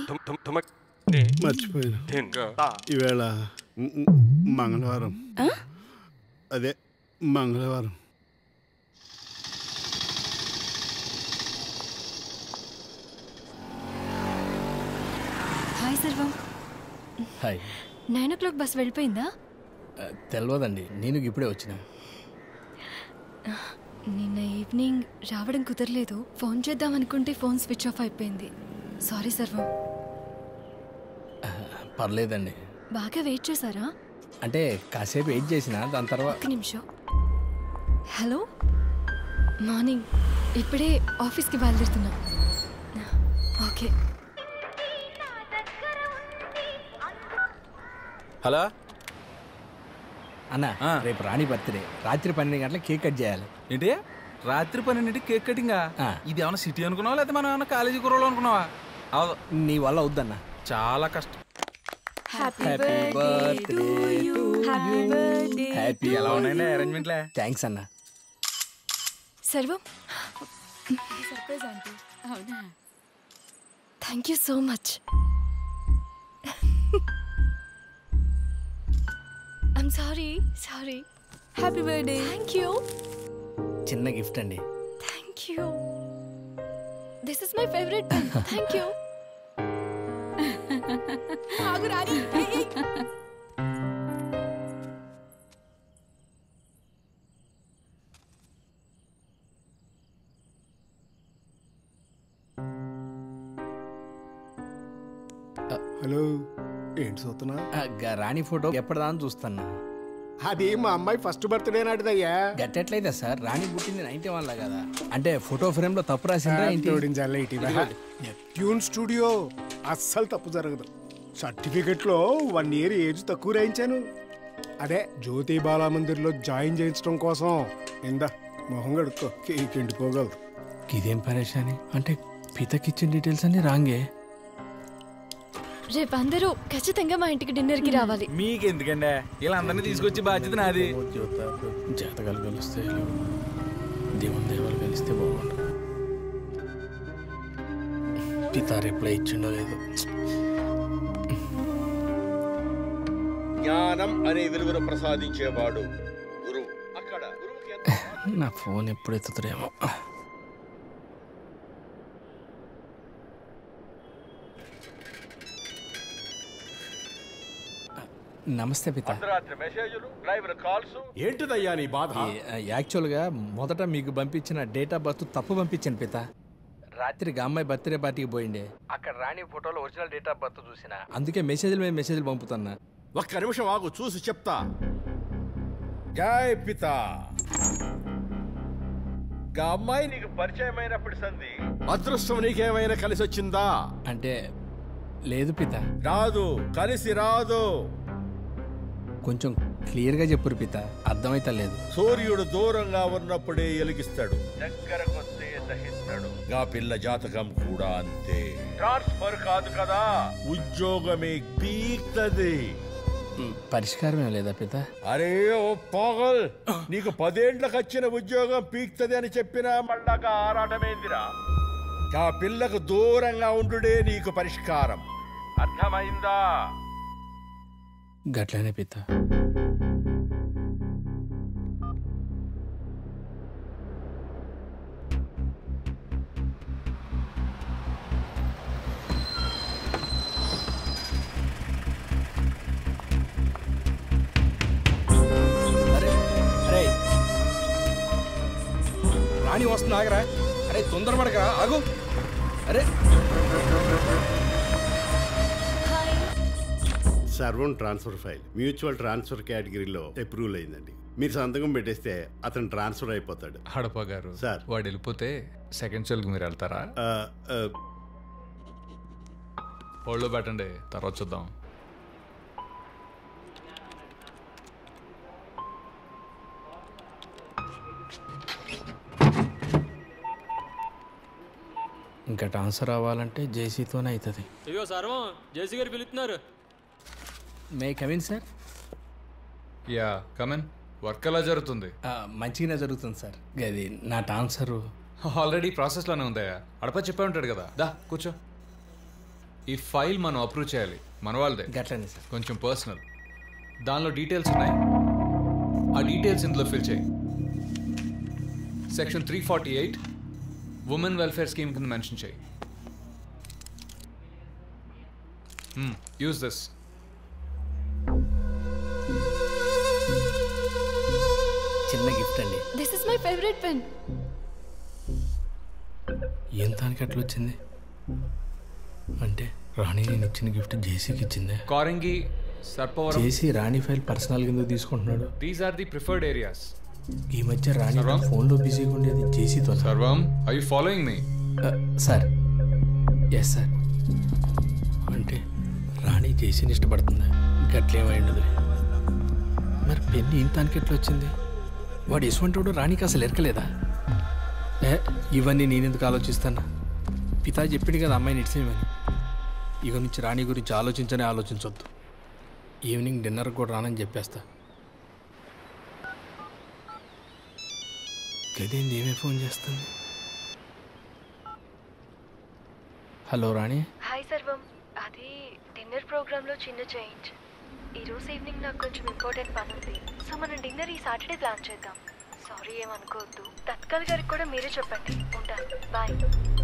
L: మర్చిపోయాను ఈవేళ మ్, మ్, మంగళవారం అదే మంగళవారం
V: hi Sarvam
C: hi
V: nine o'clock bus వెళ్ళిపోయిందా
C: ఆ, తెలియదండి నేను ఇప్పుడే వచ్చిన
V: నిన్న ఈవినింగ్ రావడం కుదరలేదు ఫోన్ చేద్దాం అనుకుంటే ఫోన్ స్విచ్ ఆఫ్ అయిపోయింది సారీ సర్వం
C: పర్లేదండి
V: బాగా వెయిట్ చేశారా
C: అంటే కాసేపు వెయిట్ చేసిన దాని తర్వాత
V: ఒక్క నిమిషం హలో మార్నింగ్ ఇప్పుడే ఆఫీస్కి బయలుదేరుతున్నా ఓకే
R: హలో
C: అన్న రేపు రాణి బర్త్డే రాత్రి పన్నెండు గంటలకు కేక్ కట్ చేయాలి
R: ఏంటి రాత్రి పన్నెండింటికి కేక్ కటింగా ఇది ఏమైనా సిటీ అనుకున్నావా లేదా మనం ఏమైనా కాలేజీ కుర్రోళ్ళు అనుకున్నావా అవదు
C: నీ వల్ల అవుద్దన్న
R: చాలా కష్టం
V: happy
C: birthday
V: happy birthday
C: happy
R: ఎలా ఉన్నాయండి అరేంజ్మెంట్లే
C: థ్యాంక్స్ అన్న
V: సర్వం
E: సర్ప్రైజ్ ఆంటీ అవునా
V: thank you so much I'm sorry sorry happy birthday thank you
C: చిన్న గిఫ్ట్ అండి
V: thank you this is my favourite pen thank you
E: ఆగు రాని
G: హలో ఏంటి చూస్తున్నా
C: ఆ, గ- రాణి ఫోటో ఎప్పటిదా అని చూస్తున్నా
G: అది మా అమ్మాయి ఫస్ట్ బర్త్డే నాటిదయ్యా
C: గట్టెట్లయితే సార్ రాణి పుట్టింది నైన్టీ వన్ లా కదా అంటే ఫోటో ఫ్రేమ్ లో తప్పు రాసిందా ఏంటి
G: జోడించాలి ఇటీవల ట్యూన్ స్టూడియో అస్సలు తప్పు జరగదు సర్టిఫికెట్ లో వన్ ఇయర్ ఏజ్ తక్కువ రాయించాను అదే జ్యోతి బాలామందిర్లో జాయిన్ చేయించడం కోసం ఇందా మొహం గడుక్కో కేక్ ఎండిపోగలదు
C: ఇదేం పరేషాని అంటే పితకిచ్చిన డీటెయిల్స్ అన్ని రాంగే
V: రేపు అందరూ ఖచ్చితంగా మా ఇంటికి డిన్నర్కి రావాలి
R: మీకు ఎందుకండి వీళ్ళందరినీ తీసుకొచ్చి బాధ్యత నాది
C: జాతకాలు కలిస్తే దేవుని దేవాలు కలిస్తే బాగుండు పిత రిప్లై ఇచ్చిండో లేదో
M: జ్ఞానం అనే వెలుగును ప్రసాదించేవాడు గురువు అక్కడ గురువుకి ఎంత
C: నా ఫోన్ ఎప్పుడు ఎత్తుతారేమో నమస్తే పిత
M: అర్ధరాత్రి మెసేజ్లు డ్రైవర్ కాల్స్
G: ఏంటిదయ్యా నీ బాధ
C: ఈ- యాక్చువల్గా మొదట మీకు పంపించిన డేట్ ఆఫ్ బర్త్ తప్పు పంపించాను పిత రాత్రికి అమ్మాయి బర్త్డే పార్టీకి పోయిండే అక్కడ రాణి ఫోటోలో ఒరిజినల్ డేట్ ఆఫ్ బర్త్ చూసిన అందుకే మెసేజ్ల మీద మెసేజ్లు పంపుతున్నా
M: ఒక్క నిమిషం ఆగు చూసి చెప్తా జై పిత గా అమ్మాయి నీకు పరిచయమైనప్పుడు సంధి అదృష్టం నీకేమైనా కలిసి వచ్చిందా
C: అంటే లేదు పిత
M: రాదు కలిసి రాదు
C: కొంచెం క్లియర్గా చెప్పురు పిత అర్థమైతే లేదు
M: సూర్యుడు దూరంగా ఉన్నప్పుడే ఎలిగిస్తాడు దగ్గరకొస్తే దహిస్తాడు గా పిల్ల జాతకం కూడా అంతే ట్రాన్స్ఫర్ కాదు కదా ఉద్యోగమే పీక్తది
C: పరిష్కారమే లేదా పిత
M: అరే ఓ పోగల్ నీకు పదేండ్లకు వచ్చిన ఉద్యోగం పీక్తది అని చెప్పినా మళ్ళాక ఆరాటమేందిరా ఆ పిల్లకు దూరంగా ఉండుడే నీకు పరిష్కారం అర్థమైందా
C: గట్లనే పిత
F: అరే రాణి వస్తుంది ఆగరా అరే తొందరపడకరా ఆగు అరే
L: Sarvam transfer file mutual transfer కేటగిరీలో అప్రూవల్ అయిందండి మీరు సంతకం పెట్టేస్తే అతను ట్రాన్స్ఫర్ అయిపోతాడు
Y: హడప గారు
L: సార్
Y: వాడు వెళ్ళిపోతే సెకండ్ సెల్కి మీరు వెళ్తారా హోల్డ్లో పెట్టండి తర్వాత చూద్దాం
C: ఇంకా ట్రాన్స్ఫర్ అవ్వాలంటే జేసీతోనే అవుతుంది
H: ఇదిగో సర్వం జేసీ గారు పిలుస్తున్నారు
C: may come in sir
Y: yeah come on work ఎలా జరుగుతుంది
C: మంచిగానే జరుగుతుంది సార్ అది నా ట్రాన్స్ఫర్
Y: ఆల్రెడీ ప్రాసెస్లోనే ఉందయ్యా అడప చెప్పే ఉంటాడు కదా దా కూర్చో ఈ ఫైల్ మనం అప్రూవ్ చేయాలి మన వాళ్ళదే
C: గట్లనే సార్
Y: కొంచెం పర్సనల్ దానిలో డీటెయిల్స్ ఉన్నాయి ఆ డీటెయిల్స్ ఇందులో ఫిల్ చేయి section three forty eight women welfare scheme కింద మెన్షన్ చేయి యూజ్ దిస్
C: చిన్న గిఫ్ట్ అండి
V: this is my favourite pen
C: ఎంత అట్లా వచ్చింది అంటే రాణి నేను ఇచ్చిన గిఫ్ట్ జేసీకి ఇచ్చిందే
Y: కారంగి Sarpavaram
C: JC Rani file personal కింద తీసుకుంటున్నాడు
Y: these are the preferred areas
C: ఈ మధ్య రాణి నా ఫోన్లో బిజీగా ఉండేది జేసీతో
Y: Sarvam I you following me
C: sir yes sir అంటే రాణి జేసీని ఇష్టపడుతుంది గట్లేమై ఉండదు మరి పెళ్ళి ఇంత ఎట్లా వచ్చింది వాడు ఇసువంటోడు రాణికి అసలు ఎరకలేదా ఏ ఇవన్నీ నేనెందుకు ఆలోచిస్తాను పితా చెప్పింది కదా అమ్మాయిని ఇచ్చేయమని ఇక నుంచి రాణి గురించి ఆలోచించనే ఆలోచించొద్దు ఈవినింగ్ డిన్నర్ కూడా రానని చెప్పేస్తా గదేంది ఏమే ఫోన్ చేస్తుంది హలో రాణి
V: హాయ్ సర్వం అది డిన్నర్ ప్రోగ్రాంలో చిన్న చేంజ్ ఈ రోజు ఈవినింగ్ నాకు కొంచెం ఇంపార్టెంట్ పని ఉంది సో మనం డిన్నర్ ఈ సాటర్డే ప్లాన్ చేద్దాం సారీ ఏమనుకోవద్దు తత్కాల్ గారికి కూడా మీరే చెప్పండి ఉంటాను బాయ్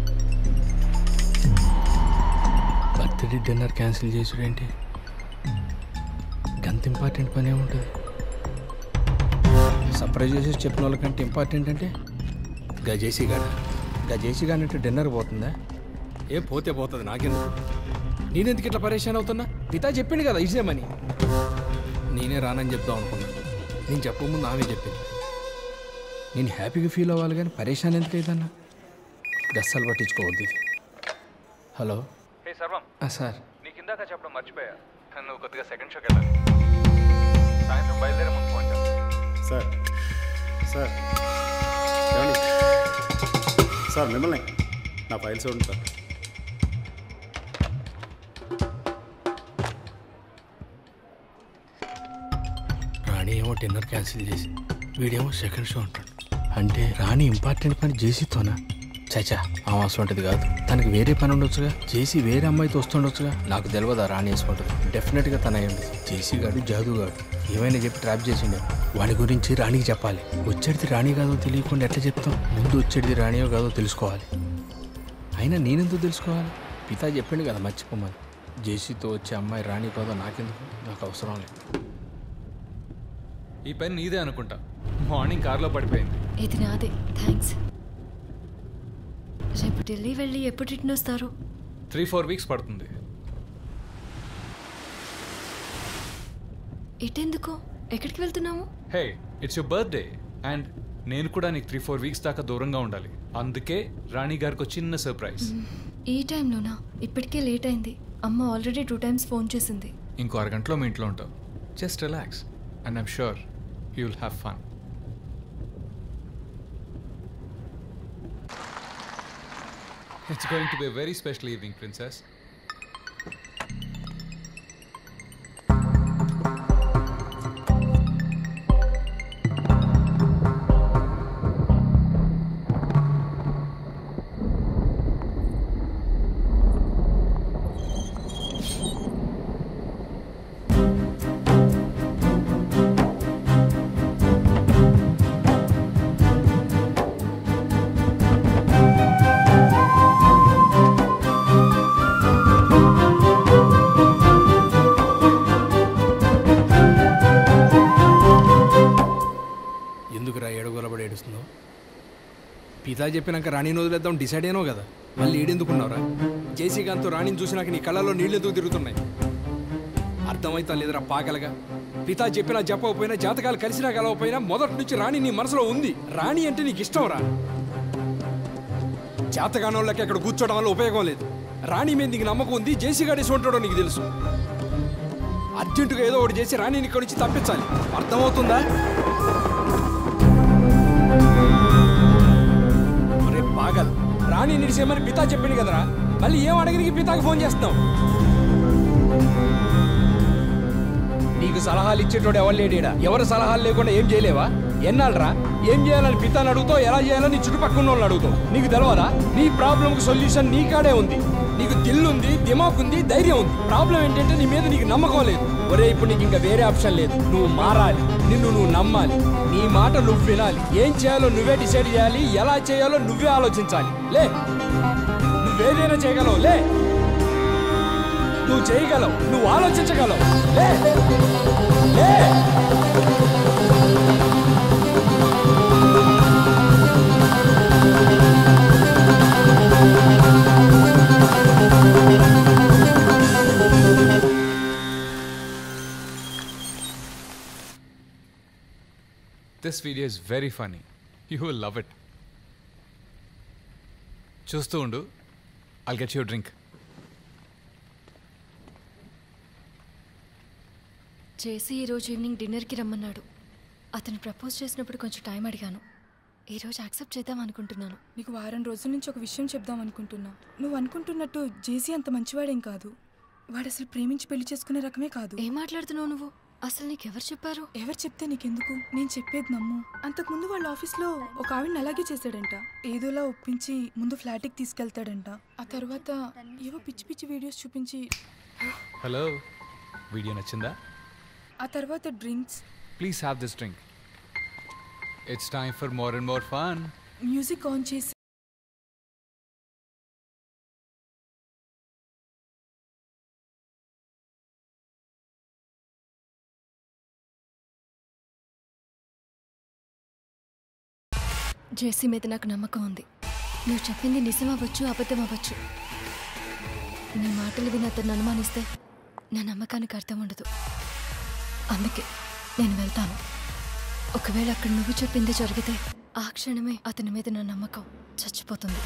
C: బర్త్డే డిన్నర్ క్యాన్సిల్ చేసుడేంటి గంత ఇంపార్టెంట్ పనే ఉంటుంది సర్ప్రైజ్ చేసి చెప్పిన వాళ్ళకంటే ఇంపార్టెంట్ అంటే గజేసి గాడ గజేసి గాని అంటే డిన్నర్ పోతుందా ఏ పోతే పోతుంది నాకెందుకు నేనెందుకు ఇట్లా పరేషాన్ అవుతున్నా పితా చెప్పిండు కదా ఇచ్చేమని నేనే రానని చెప్దాం అనుకున్నా నేను చెప్పకముందు ఆమె చెప్పింది నేను హ్యాపీగా ఫీల్ అవ్వాలి కానీ పరేషాన్ ఎందుకు అవుతున్నా గస్సలు పట్టించుకోవద్దు ఇది హలో
Y: హే సర్వం
C: ఆ, సార్
Y: నీకు ఇందాక చెప్పడం మర్చిపోయా కానీ నువ్వు కొద్దిగా సెకండ్ షోకి వెళ్ళాలి సాయంత్రం బయలుదేరే ముందు ఫోన్ చేస్తా
L: సార్ సార్ ఏమండి సార్ మిమ్మల్ని నా ఫైల్స్ ఇవ్వండి సార్
C: రాణి ఏమో డిన్నర్ క్యాన్సిల్ చేసి వీడేమో సెకండ్ షో అంటాడు అంటే రాణి ఇంపార్టెంట్ పని జేసీతోనా చచా ఆ అసలు కాదు తనకి వేరే పని ఉండొచ్చుగా జేసీ వేరే అమ్మాయితో వస్తుండొచ్చుగా నాకు తెలియదు ఆ రాణి వేసుకుంటుంది డెఫినెట్గా తన అయ్యండి జేసీ గాడు జాదు గాడు ఏమైనా చెప్పి ట్రాప్ చేసిండే వాడి గురించి రాణికి చెప్పాలి వచ్చేది రాణి కాదో తెలియకుండా ఎట్లా చెప్తాం ముందు వచ్చేది రాణియో కాదో తెలుసుకోవాలి అయినా నేనెందుకు తెలుసుకోవాలి పితా చెప్పిండు కదా మర్చిపోమని జేసీతో వచ్చే అమ్మాయి రాణి కాదో నాకెందుకు నాకు అవసరం లేదు
Y: ఈ పెన్ నీదే అనుకుంటా మార్నింగ్ కార్లో పడిపోయింది
V: ఇది నాదే థ్యాంక్స్ రేపు ఢిల్లీ వెళ్ళి ఎప్పుడు రిటర్న్ వస్తారు
Y: త్రీ ఫోర్ వీక్స్ పడుతుంది
V: ఇటెందుకు ఎక్కడికి వెళ్తున్నాము
Y: hey it's your birthday and నేను కూడా నీకు త్రీ ఫోర్ వీక్స్ దాకా దూరంగా ఉండాలి అందుకే రాణి గారికి ఒక చిన్న సర్ప్రైజ్
V: ఈ టైంలోనా ఇప్పటికే లేట్ అయింది అమ్మ ఆల్రెడీ టూ టైమ్స్ ఫోన్ చేసింది
Y: ఇంకో అరగంటలో మీ ఇంట్లో ఉంటావు just relax and I'm sure you will have fun it's going to be very special evening princess
C: ఎందుకురా ఏడుగోలబడి ఏడుస్తున్నావు పితా చెప్పినాక రాణిని వదిలేద్దాం డిసైడ్ అయినావు కదా మళ్ళీ ఏడెందుకున్నావురా జేసీకాంత్తో రాణిని చూసినాక నీ కళ్ళలో నీళ్ళు ఎందుకు తిరుగుతున్నాయి అర్థమైతా లేదురా పాగలగా పితా చెప్పినా చెప్పకపోయినా జాతకాలు కలిసినా కలవకపోయినా మొదటి నుంచి రాణి నీ మనసులో ఉంది రాణి అంటే నీకు ఇష్టం రా జాతకానంలోకి అక్కడ కూర్చోవడం వల్ల ఉపయోగం లేదు రాణి మీద నీకు నమ్మకం ఉంది జేసీ గాడి ఉంటాడో నీకు తెలుసు అర్జెంటుగా ఏదో ఒకటి చేసి రాణిని ఇక్కడి నుంచి తప్పించాలి అర్థమవుతుందా ఒరే పాగల్ రాణి నిడిసేమని పితా చెప్పింది కదరా మళ్ళీ ఏం అడగనికి పితాకి ఫోన్ చేస్తున్నావు నీకు సలహాలు ఇచ్చేటోడు ఎవరు లేడీడా ఎవరు సలహాలు లేకుండా ఏం చేయలేవా ఎన్నాళ్ళరా ఏం చేయాలని పితాని అడుగుతావు ఎలా చేయాలని నీ చుట్టుపక్కల వాళ్ళని అడుగుతావు నీకు తెలవదా నీ ప్రాబ్లంకి సొల్యూషన్ నీ కాడే ఉంది నీకు దిల్లుంది దిమాక్ ఉంది ధైర్యం ఉంది ప్రాబ్లం ఏంటంటే నీ మీద నీకు నమ్మకం లేదు ఒరే ఇప్పుడు నీకు ఇంకా వేరే ఆప్షన్ లేదు నువ్వు మారాలి నిన్ను నువ్వు నమ్మాలి నీ మాట నువ్వు వినాలి ఏం చేయాలో నువ్వే డిసైడ్ చేయాలి ఎలా చేయాలో నువ్వే ఆలోచించాలి లే నువ్వేదైనా చేయగలవు లే నువ్వు చేయగలవు నువ్వు ఆలోచించగలవు లే లే
Y: this video is very funny you will love it చూస్తూ ఉండు ఐల్ గెట్ యూ డ్రింక్
V: చేసి ఈరోజు ఈవినింగ్ డిన్నర్కి రమ్మన్నాడు అతను ప్రపోజ్ చేసినప్పుడు కొంచెం టైం అడిగాను ఈరోజు యాక్సెప్ట్ చేద్దాం అనుకుంటున్నాను
E: నీకు వారం రోజుల నుంచి ఒక విషయం చెప్దాం అనుకుంటున్నా నువ్వు అనుకుంటున్నట్టు జేసీ అంత మంచివాడేం కాదు వాడు అసలు ప్రేమించి పెళ్లి చేసుకునే రకమే కాదు
V: ఏం మాట్లాడుతున్నావు నువ్వు అసలు నీకెవరు చెప్పారు
E: ఎవరు చెప్తే నీకెందుకు నేను చెప్పేది నమ్ము అంతకుముందు వాళ్ళ ఆఫీస్లో ఒక ఆవిడని అలాగే చేశాడంట ఏదోలా ఒప్పించి ముందు ఫ్లాట్కి తీసుకెళ్తాడంట ఆ తర్వాత ఏవో పిచ్చి పిచ్చి వీడియోస్ చూపించి
Y: హలో వీడియో నచ్చిందా
E: ఆ తర్వాత drinks
Y: please have this drink it's time for more and more fun
E: music on చేసి
V: జేసీ మీద నాకు నమ్మకం ఉంది నువ్వు చెప్పింది నిజం అవ్వచ్చు అబద్ధం అవ్వచ్చు నీ మాటలు విని అతన్ని అనుమానిస్తే నా నమ్మకానికి అర్థం ఉండదు అందుకే నేను వెళ్తాను ఒకవేళ అక్కడ నువ్వు చెప్పింది జరిగితే ఆ క్షణమే అతని మీద నా నమ్మకం చచ్చిపోతుంది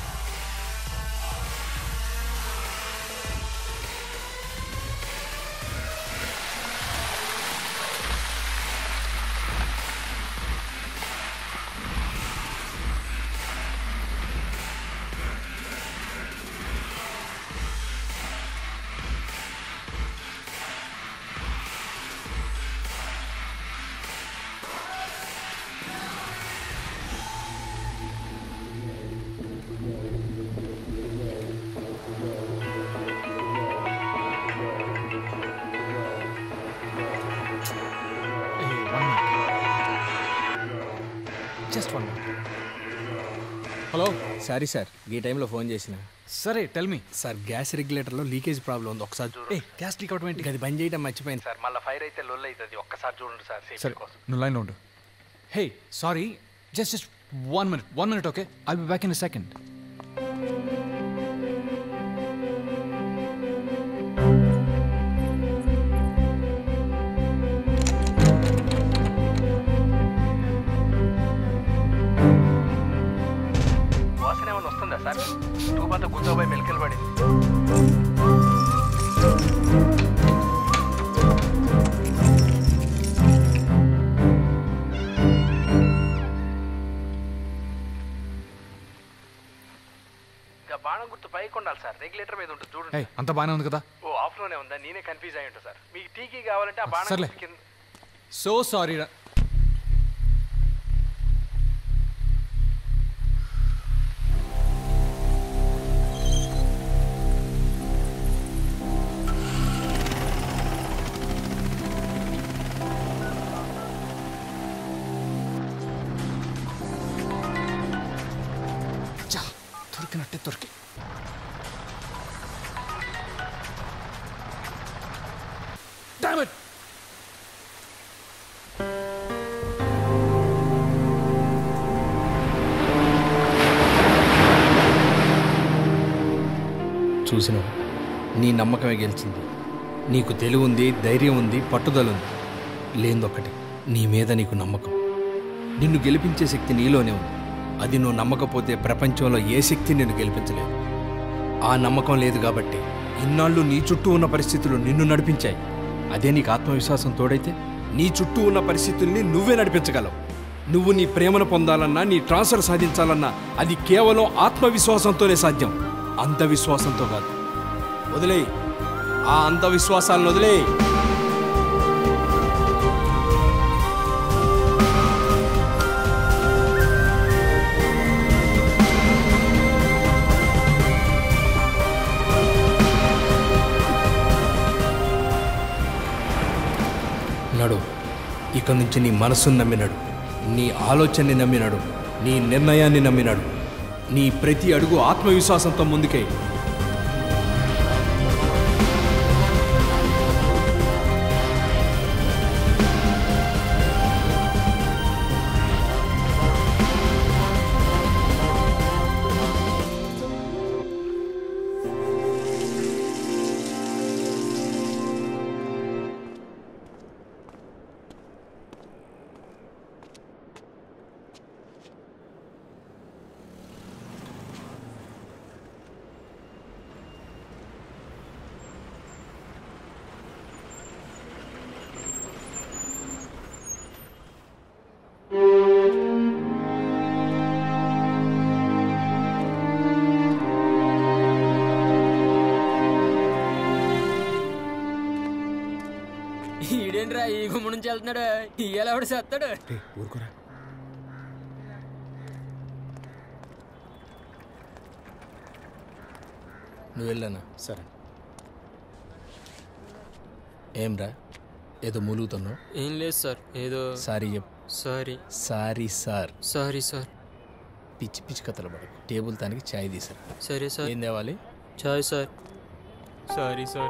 C: just one hello sorry sir ఈ టైంలో ఫోన్ చేసిన
Y: సరే టెల్ మీ
C: సార్ గ్యాస్ రెగ్యులేటర్లో లీకేజ్ ప్రాబ్లం ఉంది ఒకసారి
Y: ఏ గ్యాస్ లీక్ అవడం ఏంటి
C: అది బంద్ చేయడం మర్చిపోయింది సార్ మళ్ళీ ఫైర్ అయితే లొల్ అవుతుంది ఒక్కసారి చూడండి సార్
Y: సరే నువ్వు లైన్లో ఉండు hey sorry just just one minute one minute okay I be back in second
C: తర్వాత గుంజాబాయి మెలికలు పడింది ఇంకా బాణం గుర్తు పైకి ఉండాలి సార్ రెగ్యులేటర్ మీద ఉంటుంది చూడండి
Y: ఏయ్ అంత బాగానే ఉంది కదా
C: ఓ ఆఫ్ లోనే ఉందా నేనే కన్ఫ్యూజ్ అయి ఉంటా సార్ మీకు టీకీ కావాలంటే ఆ బాణం
Y: సర్లే.
C: గుర్తు కింద
Y: సో సారీ రా చా, దొరికినట్టే దొరికి Damn it!
C: చూసినావు నీ నమ్మకమే గెలిచింది నీకు తెలివి ఉంది ధైర్యం ఉంది పట్టుదల ఉంది లేదొక్కటి నీ మీద నీకు నమ్మకం నిన్ను గెలిపించే శక్తి నీలోనే ఉంది అది నువ్వు నమ్మకపోతే ప్రపంచంలో ఏ శక్తి నిన్ను గెలిపించలేదు ఆ నమ్మకం లేదు కాబట్టి ఇన్నాళ్ళు నీ చుట్టూ ఉన్న పరిస్థితులు నిన్ను నడిపించాయి అదే నీకు ఆత్మవిశ్వాసం తోడైతే నీ చుట్టూ ఉన్న పరిస్థితుల్ని నువ్వే నడిపించగలవు నువ్వు నీ ప్రేమను పొందాలన్నా నీ ట్రాన్స్ఫర్ సాధించాలన్నా అది కేవలం ఆత్మవిశ్వాసంతోనే సాధ్యం అంధవిశ్వాసంతో కాదు వదిలేయి ఆ అంధవిశ్వాసాలను వదిలేయి నడు ఇక నుంచి నీ మనసును నమ్మినాడు నీ ఆలోచనని నమ్మినాడు నీ నిర్ణయాన్ని నమ్మినాడు నీ ప్రతి అడుగు ఆత్మవిశ్వాసంతో ముందుకే
H: ఈడేంట్రా ఈ గుమ్మ నుంచి వెళ్తున్నాడు ఇయ్యాల ఎవడు చేస్తాడు
G: ఊరుకోరా
C: నువ్వు వెళ్ళానా
G: సరే
C: ఏంరా ఏదో మూలుగుతున్నావు
H: ఏం లేదు సార్ ఏదో
C: సారీ చెప్పు
H: sorry
C: sorry sir
H: sorry sir
C: పిచ్చి పిచ్చి కథలు పడకు టేబుల్ తానికి చాయ్ తీసరా
H: సరే సార్
C: ఏం తేవాలి
H: చాయ్ సార్ సారీ సార్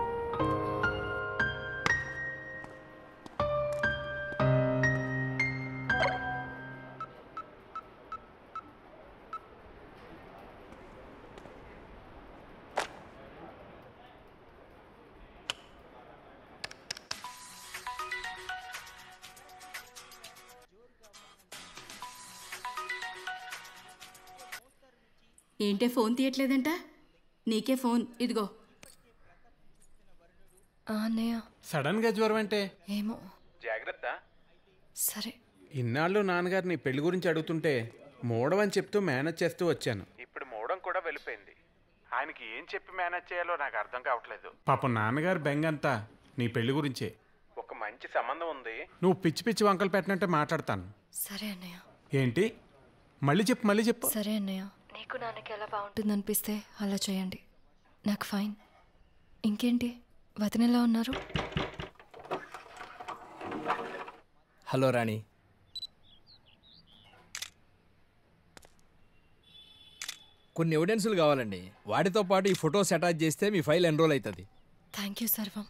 J: ఏంటే ఫోన్ తీయట్లేదంట నీకే ఫోన్ ఇదిగో
A: అన్నయ్య సడన్ గా జ్వరం అంటే
V: ఏమో
A: జాగ్రత్త
V: సరే
A: ఇన్నాళ్ళు నాన్నగారు నీ పెళ్లి గురించి అడుగుతుంటే మూడవని చెప్తూ మేనేజ్ చేస్తూ వచ్చాను ఇప్పుడు మూడం కూడా వెళ్ళిపోయింది ఆయనకి ఏం చెప్పి మేనేజ్ చేయాలో నాకు అర్థం కావట్లేదు పాపం నాన్నగారు బెంగంతా నీ పెళ్లి గురించే ఒక మంచి సంబంధం ఉంది నువ్వు పిచ్చి పిచ్చి వంకలు పెట్టినట్టే మాట్లాడతాను
V: సరే అన్నయ్య
A: ఏంటి మళ్ళీ చెప్పు మళ్ళీ చెప్పు
V: సరే అన్నయ్య నీకు నాన్నకి ఎలా బాగుంటుంది అనిపిస్తే అలా చేయండి నాకు ఫైన్ ఇంకేంటి వదిన ఎలా ఉన్నారు
C: హలో రాణి కొన్ని ఎవిడెన్సులు కావాలండి వాటితో పాటు ఈ ఫొటోస్ అటాచ్ చేస్తే మీ ఫైల్ ఎన్రోల్ అవుతుంది
V: థ్యాంక్ యూ సర్వం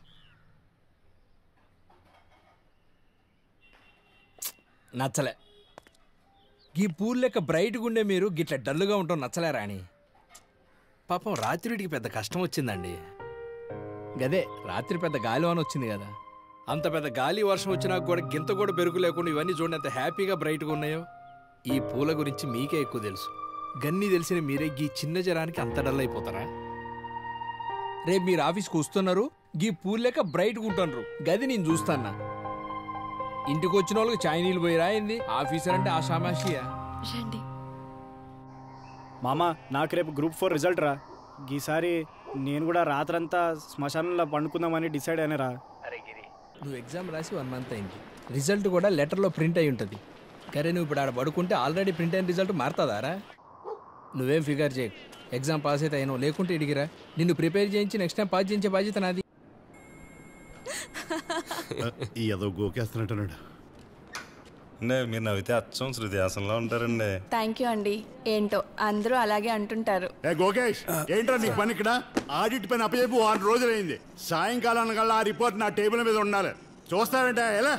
C: నచ్చలే ఈ పూల్ లెక్క బ్రైట్గా ఉండే మీరు గిట్ల డల్లుగా ఉంటాం నచ్చలే రాణి పాపం రాత్రికి పెద్ద కష్టం వచ్చిందండి గదే రాత్రి పెద్ద గాలివాన వచ్చింది కదా అంత పెద్ద గాలి వర్షం వచ్చినా కూడా గింత కూడా బెరుకు లేకుండా ఇవన్నీ చూడండి ఎంత హ్యాపీగా బ్రైట్గా ఉన్నాయో ఈ పూల గురించి మీకే ఎక్కువ తెలుసు గన్ని తెలిసిన మీరే గీ చిన్న జరానికి అంత డల్ అయిపోతారా రేపు మీరు ఆఫీస్కి వస్తున్నారు గీ పూల్ లెక్క బ్రైట్గా ఉంటున్నారు గది నేను చూస్తానా ఇంటికి వచ్చిన వాళ్ళకి చాయ్ నీళ్ళు పోయి రాయింది ఆఫీసర్ అంటే ఆషామాషియా
V: రండి
N: మామ నాకు రేపు గ్రూప్ ఫోర్ రిజల్ట్ రా ఈసారి నేను కూడా రాత్రంతా శ్మశానంలో పండుకుందామని డిసైడ్ అయినరా
C: నువ్వు ఎగ్జామ్ రాసి వన్ మంత్ అయింది రిజల్ట్ కూడా లెటర్లో ప్రింట్ అయి ఉంటుంది కరే నువ్వు ఇప్పుడు ఆడ పడుకుంటే ఆల్రెడీ ప్రింట్ అయిన రిజల్ట్ మారుతుందారా నువ్వేం ఫిగర్ చేయకు ఎగ్జామ్ పాస్ అయితే అయినావు లేకుంటే ఇడిగిరా నిన్ను ప్రిపేర్ చేయించి నెక్స్ట్ టైం పాస్ చేయించే బాధ్యత నాది
L: ఈ ఏదో గోకేస్తున్నట్టున్నాడు
S: అండి మీరు నవ్వితే అచ్చం శృతిహాసంలో ఉంటారండి
P: థ్యాంక్ యూ అండి ఏంటో అందరూ అలాగే అంటుంటారు
L: ఏ గోకేష్ ఏంట్రా నీకు పని ఇక్కడ ఆడిట్ పని అప్పచెప్పి వారం రోజులైంది సాయంకాలం కల్లా ఆ రిపోర్ట్ నా టేబుల్ మీద ఉండాలి చూస్తారంటే ఎలా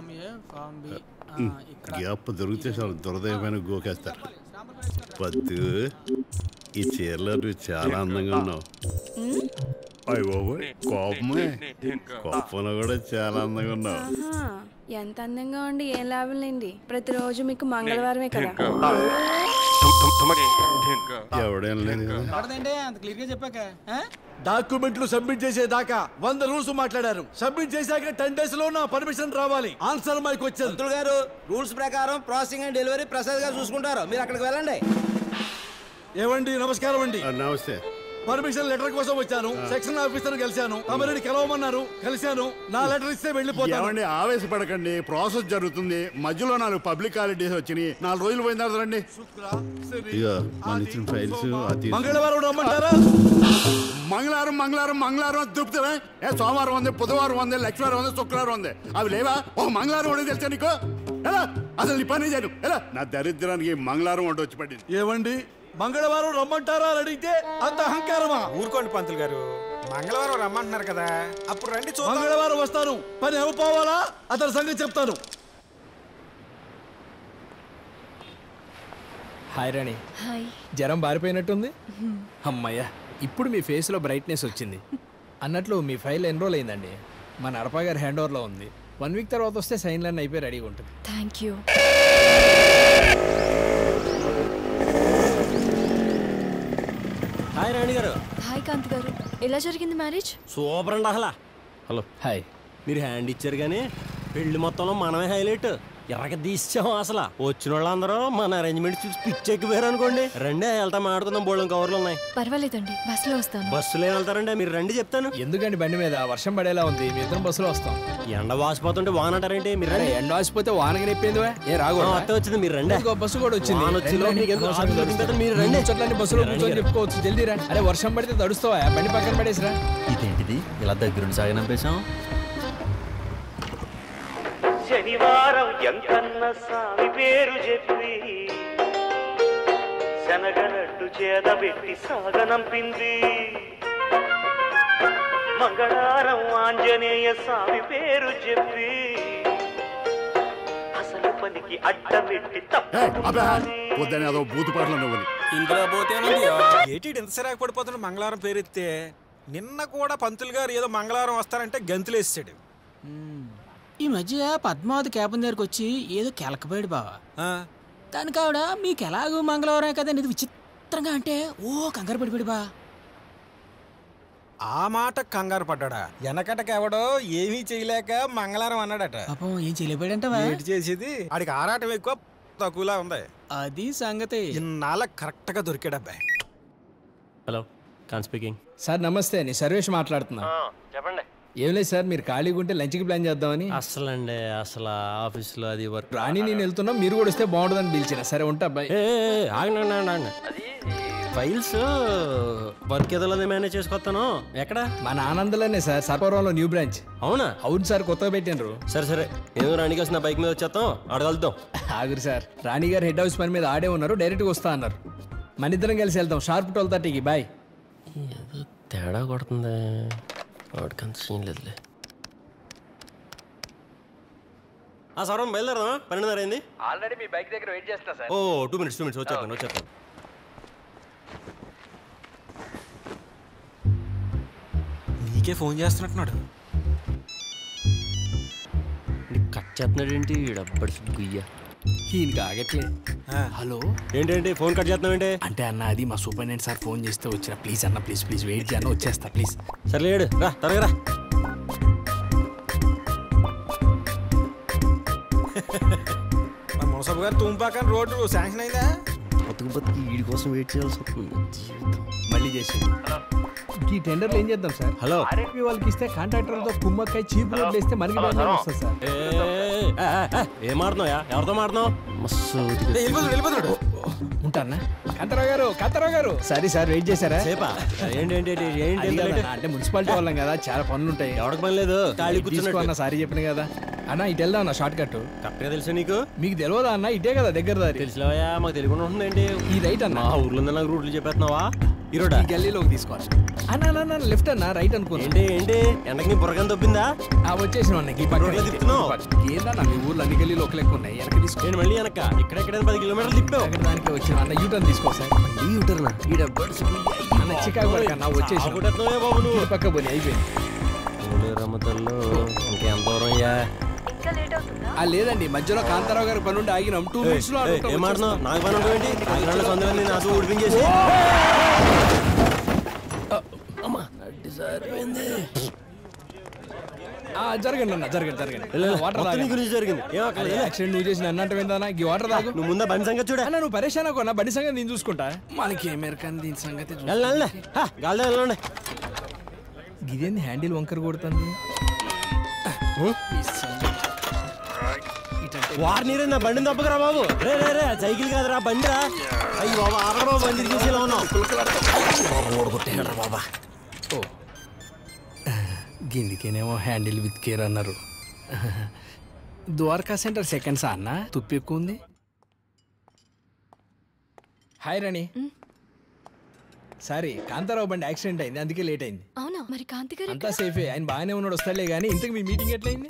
L: గ్యాప్ దొరికితే చాలా దురదయమైన గోకేస్తారు పద్దు ఈ చీరలో నువ్వు చాలా అందంగా ఉన్నావు అయ్య బాబోయ్ కోపమే కోపంలో కూడా చాలా అందంగా ఉన్నావు
P: ఆహా, ఎంత అందంగా ఉండి ఏం లాభం లేండి ప్రతిరోజు మీకు మంగళవారమే కదా
L: ఎవడేం లేదు కదా
F: అంత క్లియర్ గా చెప్పాక
B: డాక్యుమెంట్లు సబ్మిట్ చేసేదాకా వంద రూల్స్ మాట్లాడారు సబ్మిట్ చేశాక టెన్ డేస్ లో నా పర్మిషన్ రావాలి ఆన్సర్ మైక్ వచ్చేది
I: పంతులు గారు రూల్స్ ప్రకారం ప్రాసెసింగ్ అండ్ డెలివరీ ప్రసాద్ గారు చూసుకుంటారు మీరు అక్కడికి వెళ్ళండి
B: ఏమండి నమస్కారం అండి
L: నమస్తే
B: పర్మిషన్ లెటర్ కోసం వచ్చాను సెక్షన్ ఆఫీసర్ కలిశాను తమరిని కలవమన్నారు కలిశాను నా లెటర్ ఇస్తే వెళ్ళిపోతాను
L: ఏమండి ఆవేశపడకండి ప్రాసెస్ జరుగుతుంది మధ్యలో నాలుగు పబ్లిక్ హాలిడేస్ వచ్చినాయి నాలుగు రోజులు పోయిన తర్వాత రండి ఇక మన ఇచ్చిన ఫైల్స్ అది
B: మంగళవారం రమ్మంటారా
L: మంగళవారం మంగళవారం మంగళవారం అని దుప్పుతావే ఏ సోమవారం ఉంది బుధవారం ఉంది లక్ష్మీవారం ఉంది శుక్రవారం ఉంది అవి లేవా ఓ మంగళవారం ఉండేది తెలుసా నీకు ఎలా అసలు నీ పని చేయను ఎలా నా దరిద్రానికి మంగళవారం వంట వచ్చి పడింది
B: ఏమండి మంగళవారం రమ్మంటారా అని అడిగితే అంత అహంకారమా
A: ఊరుకోండి పంతులు గారు మంగళవారం రమ్మంటున్నారు కదా అప్పుడు రండి చూద్దాం
B: మంగళవారం వస్తాను పని అయిపోవాలా అతని సంగతి చెప్తాను
C: హాయ్ రాణి
V: హాయ్
C: జ్వరం బారిపోయినట్టుంది అమ్మయ్యా ఇప్పుడు మీ ఫేస్లో బ్రైట్నెస్ వచ్చింది అన్నట్లు మీ ఫైల్ ఎన్రోల్ అయిందండి మా నడప గారి హ్యాండ్ ఓవర్లో ఉంది వన్ వీక్ తర్వాత వస్తే సైన్లన్నీ అయిపోయి రెడీగా ఉంటుంది
V: థ్యాంక్ యూ
O: హాయ్ రాణి గారు
V: హాయ్ కాంత్ గారు ఎలా జరిగింది మ్యారేజ్
O: సూపర్ అండి అసలు హలో
C: హాయ్
O: మీరు హ్యాండ్ ఇచ్చారు కానీ పెళ్లి మొత్తంలో మనమే హైలైట్ ఎరగ తీసాం అసలు వచ్చిన వాళ్ళందరూ మన అరేంజ్మెంట్ చూసి పిచ్చెక్కిపోయారు అనుకోండి రండి వెళ్తా మాడుకుందాం బోళ్ళం కవర్లు ఉన్నాయి
V: పర్వాలేదండి బస్సులో వస్తాను
O: బస్సులో ఏం వెళ్తారండి మీరు రండి చెప్తాను
C: ఎందుకండి బండి మీద వర్షం పడేలా ఉంది మీ ఇద్దరం బస్సులో వస్తాం
O: ఎండ వాసిపోతుంటే వాన అంటారేంటి మీరు రండి
C: ఎండ వాసిపోతే వానగా నెప్పింది ఏ రాగు
O: ఆ, అత్తే వచ్చింది మీరు రండి
C: ఇంకో బస్సు కూడా వచ్చింది
O: వాన వచ్చి లోపు మీకు ఎందుకు ఆఫీస్లో దింపేద్దాం, మీరు రండి.
C: చెట్లని బస్సులో
O: రండి
C: కూర్చొని
O: గారు.
C: చెప్పుకోవచ్చు జల్దీ రా అరే వర్షం పడితే తడుస్తావా బండి పక్కన పడేసిరా
O: ఇదేంటిది ఇలా దగ్గరుండి సాగనంపేశాం
T: శనివారం ఎంకన్న స్వామి పేరు చెప్పి శనగనట్టు చేదబెట్టి సాగనంపింది మంగళవారం ఆంజనేయ స్వామి పేరు చెప్పి అసలు పనికి అడ్డమెట్టి తప్పుతున్నది
L: వద్దని అదో బూతు పాటలు నువ్వు
A: ఇందులో పోతే ఏటి ఇంత సిరాకు పడిపోతున్న మంగళవారం పేరెత్తే నిన్న కూడా పంతులు గారు ఏదో మంగళవారం వస్తారంటే గంతులేసాడు
F: ఈ మధ్య పద్మావతి క్యాబిన్ దగ్గరికి వచ్చి ఏదో కెలకపోయాడు బావా దానికి ఆవిడ మీకు ఎలాగో మంగళవారం కదా ఇది విచిత్రంగా అంటే ఓ కంగారు పడిపోయాడు బా
A: ఆ మాట కంగారు పడ్డాడా వెనకటకెవడో ఏమీ చేయలేక మంగళవారం అన్నాడట
F: పాపం ఏం చేయలేకపోయాడంటవా
A: ఏంటి చేసేది ఆడికి ఆరాటం ఎక్కువ తక్కువలా ఉంది
F: అది సంగతి
A: ఇన్నాళ్ళ కరెక్ట్ గా దొరికాడు అబ్బాయి
O: హలో కాన్ స్పీకింగ్
C: సార్ నమస్తే నేను సర్వేష్ మాట్లాడుతున్నా
O: చెప్పండి
C: ఏం లేదు సార్ మీరు ఖాళీగా ఉంటే లంచ్కి ప్లాన్ చేద్దామని
O: అసలు అండి అసలు ఆఫీస్లో అది వర్క్
C: రాణి నేను వెళ్తున్నా మీరు కూడా వస్తే బాగుంటుందని పిలిచిన సరే ఉంటా అబ్బాయి
O: ఏ, ఏ, ఏ, ఆగండి ఆగండి, ఆగండి ఫైల్స్ వర్క్ ఏదో మేనేజ్ చేసుకొస్తాను ఎక్కడ
C: మన ఆనందలోనే సార్ సర్పవరంలో న్యూ బ్రాంచ్
O: అవునా
C: అవును సార్ కొత్తగా పెట్టినారు
O: సరే సరే నేను రాణికి వచ్చిన బైక్ మీద వచ్చేస్తాం అడగలుగుతాం
C: ఆగురు సార్ రాణి గారు హెడ్ హౌస్ పని మీద ఆడే ఉన్నారు డైరెక్ట్గా వస్తా అన్నారు మన ఇద్దరం కలిసి వెళ్తాం షార్ప్ ట్వెల్వ్ థర్టీకి బాయ్
O: తేడా కొడుతుంది వాడికి అంత సీన్ లేదులే ఆ సౌరం బయలుదేరదా పన్నెండున్నర అయింది
C: ఆల్రెడీ మీ బైక్ దగ్గర వెయిట్ చేస్తున్నా సార్
O: ఓ టూ మినిట్స్ టూ మినిట్స్ వచ్చేస్తాను వచ్చేస్తాను
A: నీకే ఫోన్ చేస్తున్నట్టున్నాడు
O: నీకు కట్ చేస్తున్నాడు ఏంటి డబ్బడి గుయ్య
C: ఈయనకి ఆగట్లే హలో
O: ఏంటంటే ఫోన్ కట్ చేస్తున్నావు ఏంటి
C: అంటే అన్న అది మా సూపరింటెండెంట్ సార్ ఫోన్ చేస్తే వచ్చిన ప్లీజ్ అన్న ప్లీజ్ ప్లీజ్ వెయిట్ చేయన్న వచ్చేస్తా ప్లీజ్
O: సర్లే ఏడు రా త్వరగా రా
A: మన మునసబు గారు తుంపాకం రోడ్డు శాంక్షన్ అయిందా
O: బతుకు బతుకు వీడి కోసం వెయిట్ చేయాల్సి వస్తుంది జీవితం
C: మళ్ళీ చేసి ఈ టెండర్లు ఏం చేద్దాం సార్
O: హలో
C: ఆర్ఎంపీ వాళ్ళకి ఇస్తే కాంట్రాక్టర్లతో కుమ్మక్కై చీప్ రోడ్లు వేస్తే మనకి డ్యామేజ్ వస్తుంది సార్
O: ఏ, ఏ, ఏ, ఏ, ఏం ఆడుతున్నావు ఎవరితో మాడుతున్నావు మస్తు
C: ఉంటానా కాంతారావు గారు కాంతారావు గారు సరే సార్ వెయిట్ చేశారా
O: సేపా ఏంటి ఏంటి ఏంటి, ఏంటి
C: అది
O: ఎంత
C: కాదన్న,
O: లేట్?
C: అంటే మున్సిపాలిటీ వాళ్ళం కదా చాలా పనులు ఉంటాయి
O: ఎవరికి పని లేదు ఖాళీ కూర్చున్నట్టు.
C: అన్న సారీ చెప్పిన కదా అన్న ఇటు వెళ్దాం అన్న షార్ట్ కట్
O: కరెక్ట్గా తెలుసా నీకు
C: మీకు తెలియదా అన్న ఇటే కదా దగ్గర దారి
O: తెలిసినవయ్యా మాకు తెలియకుండా ఉంటుందేంటి
C: ఈ రైట్ అన్న
O: మా ఊర్లో ఉంది నాకు రూట్లు చెప్పేస్తున్నావా ఈ రోడ్డా
C: ఈ గల్లీలోకి తీసుకోవాలి అన్న అన్న, అన్న లెఫ్ట్ అన్న రైట్ అనుకో
O: ఏంటి ఏంటి ఎండకి నీ బుర్రకం తప్పిందా
C: ఆ వచ్చేసిన అన్న ఈ పక్కన
O: రోడ్లో తిప్పుతున్నావు?
C: ఏందన్న మీ ఊర్లో అన్ని గల్లీలు ఒక లెక్క ఉన్నాయి వెనక తీసుకో
O: నేను మళ్ళీ వెనక ఇక్కడెక్కడ పది కిలోమీటర్లు తిప్పావు
C: అక్కడ దానికి వచ్చిన అన్న యూటర్న్ తీసుకో సార్
O: ఈ యూటర్నా ఈడ బర్డ్స్
C: అన్న చికాకు పడక అన్న వచ్చేసి
O: ఆగుడెత్తున్నావే బాబు నువ్వు
C: ఈ పక్క పోనీ అయిపోయింది
O: ఓలే రమ్మతల్లో ఇంకెంత దూరం అయ్యా
V: ఇంకా లేట్ అవుతుందా
C: ఆ లేదండి మధ్యలో కాంతారావు గారి పని ఉండి ఆగినాం టూ మినిట్స్ లో
O: ఏయ్, ఏం ఆడుతున్నావు నాకు పని ఉంటుంది ఏంటి కాకినాడలో సందులో నేను అసలు ఉడిపించేసి అమ్మా అడ్డి సారిపోయింది
C: ఆ, జరగండి అన్న జరగండి జరగండి
O: వెళ్ళు, వెళ్ళు.
C: వాటర్
O: మొత్తం నీ గురించి జరిగింది ఏం అక్కర్లేదు, వెళ్ళు.
C: యాక్సిడెంట్ నువ్వు చేసిన అన్నట్టు ఏందన్నా ఈ వాటర్ తాగు
O: నువ్వు ముందా బండి సంగతి చూడ
C: అన్న నువ్వు పరేషాన్ అన్న బండి సంగతి నేను చూసుకుంటా మనకి అమెరికన్ దీని సంగతి చూసుకో.
O: వెళ్ళండి గాలి వెళ్ళండి
C: ఇదేంది హ్యాండిల్ వంకర కొడుతుంది
O: వారి నీరే నా బండిని తప్పకరా బాబు రే రే రే సైకిల్ కాదురా బండి రా అయ్యి బాబు ఆగరా బాబు బండి తీసి ఇలా ఉన్నావు బాబా
C: ఓ గిందికేనేమో హ్యాండిల్ విత్ కేర్ అన్నారు ద్వారకా సెంటర్ సెకండ్స్ అన్న తుప్పు ఎక్కువ ఉంది హాయ్ రాణి సారీ కాంతారావు బండి యాక్సిడెంట్ అయింది అందుకే లేట్ అయింది
V: అవునా మరి కాంతి గారు
C: అంతా సేఫే ఆయన బాగానే ఉన్నాడు వస్తాడులే కానీ ఇంతకు మీ మీటింగ్ ఎట్లయింది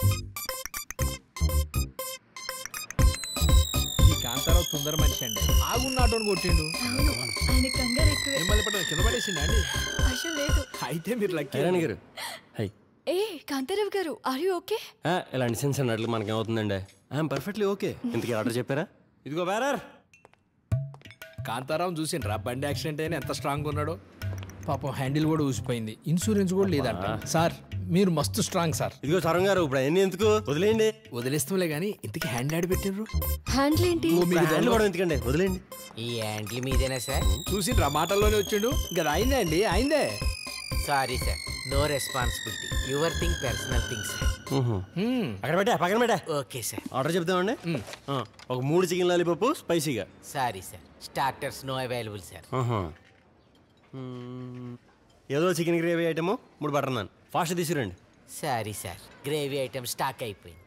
C: ఈ కాంతారావు తొందర మనిషి అండి ఆగున్న ఆటోని కొట్టిండు
V: ఆయన కంగారు ఎక్కువే
C: మిమ్మల్ని పట్టు కింద పడేసిండా అండి
V: అసలు లేదు
C: అయితే మీరు లక్కీ
O: హైరాణి గారు హై
V: ఏ కాంతారావు గారు ఆర్ యు ఓకే
O: ఆ, ఇలాంటి సెన్స్ అన్నట్లు మనకేమవుతుందండి ఐఎమ్ పర్ఫెక్ట్లీ ఓకే ఇంతకీ ఆర్డర్ చెప్పారా ఇదిగో బేరర్
C: కాంతారావు చూసిండ్రా బండి యాక్సిడెంట్ అయినా ఎంత స్ట్రాంగ్ ఉన్నాడో పాపం హ్యాండిల్ కూడా ఊసిపోయింది ఇన్సూరెన్స్ కూడా లేదంట సార్ మీరు మస్తు స్ట్రాంగ్ సార్
O: ఇదిగో సరం గారు ఇప్పుడు అవన్నీ ఎందుకు వదిలేయండి
C: వదిలేస్తాంలే కానీ ఇంతకీ హ్యాండ్ యాడ్ పెట్టిండ్రు
V: హ్యాండిల్ ఏంటి
C: ఓ, మీకు
O: హ్యాండిల్ కూడా ఎందుకండి వదిలేయండి
Q: ఈ యాండ్లు మీదేనా సార్
C: చూసిండ్రా మాటల్లోనే వచ్చిండు ఇంకా అది అయిందే అండి అయిందే
Q: sorry sir no responsibility your thing personal thing sir
O: అక్కడ పెట్టా పక్కన పెట్టా
Q: ఓకే సార్
O: ఆర్డర్ చెప్తామండి ఆ, ఒక మూడు చికెన్ లాలీపప్పు స్పైసీగా
Q: sorry sir starters no available sir
O: ఆహా. మ్మ్. ఏదో చికెన్ గ్రేవీ ఐటమ్ మూడు బటర్ నాన్ ఫాస్ట్ తీసుకురండి
Q: sorry sir gravy item stock అయిపోయింది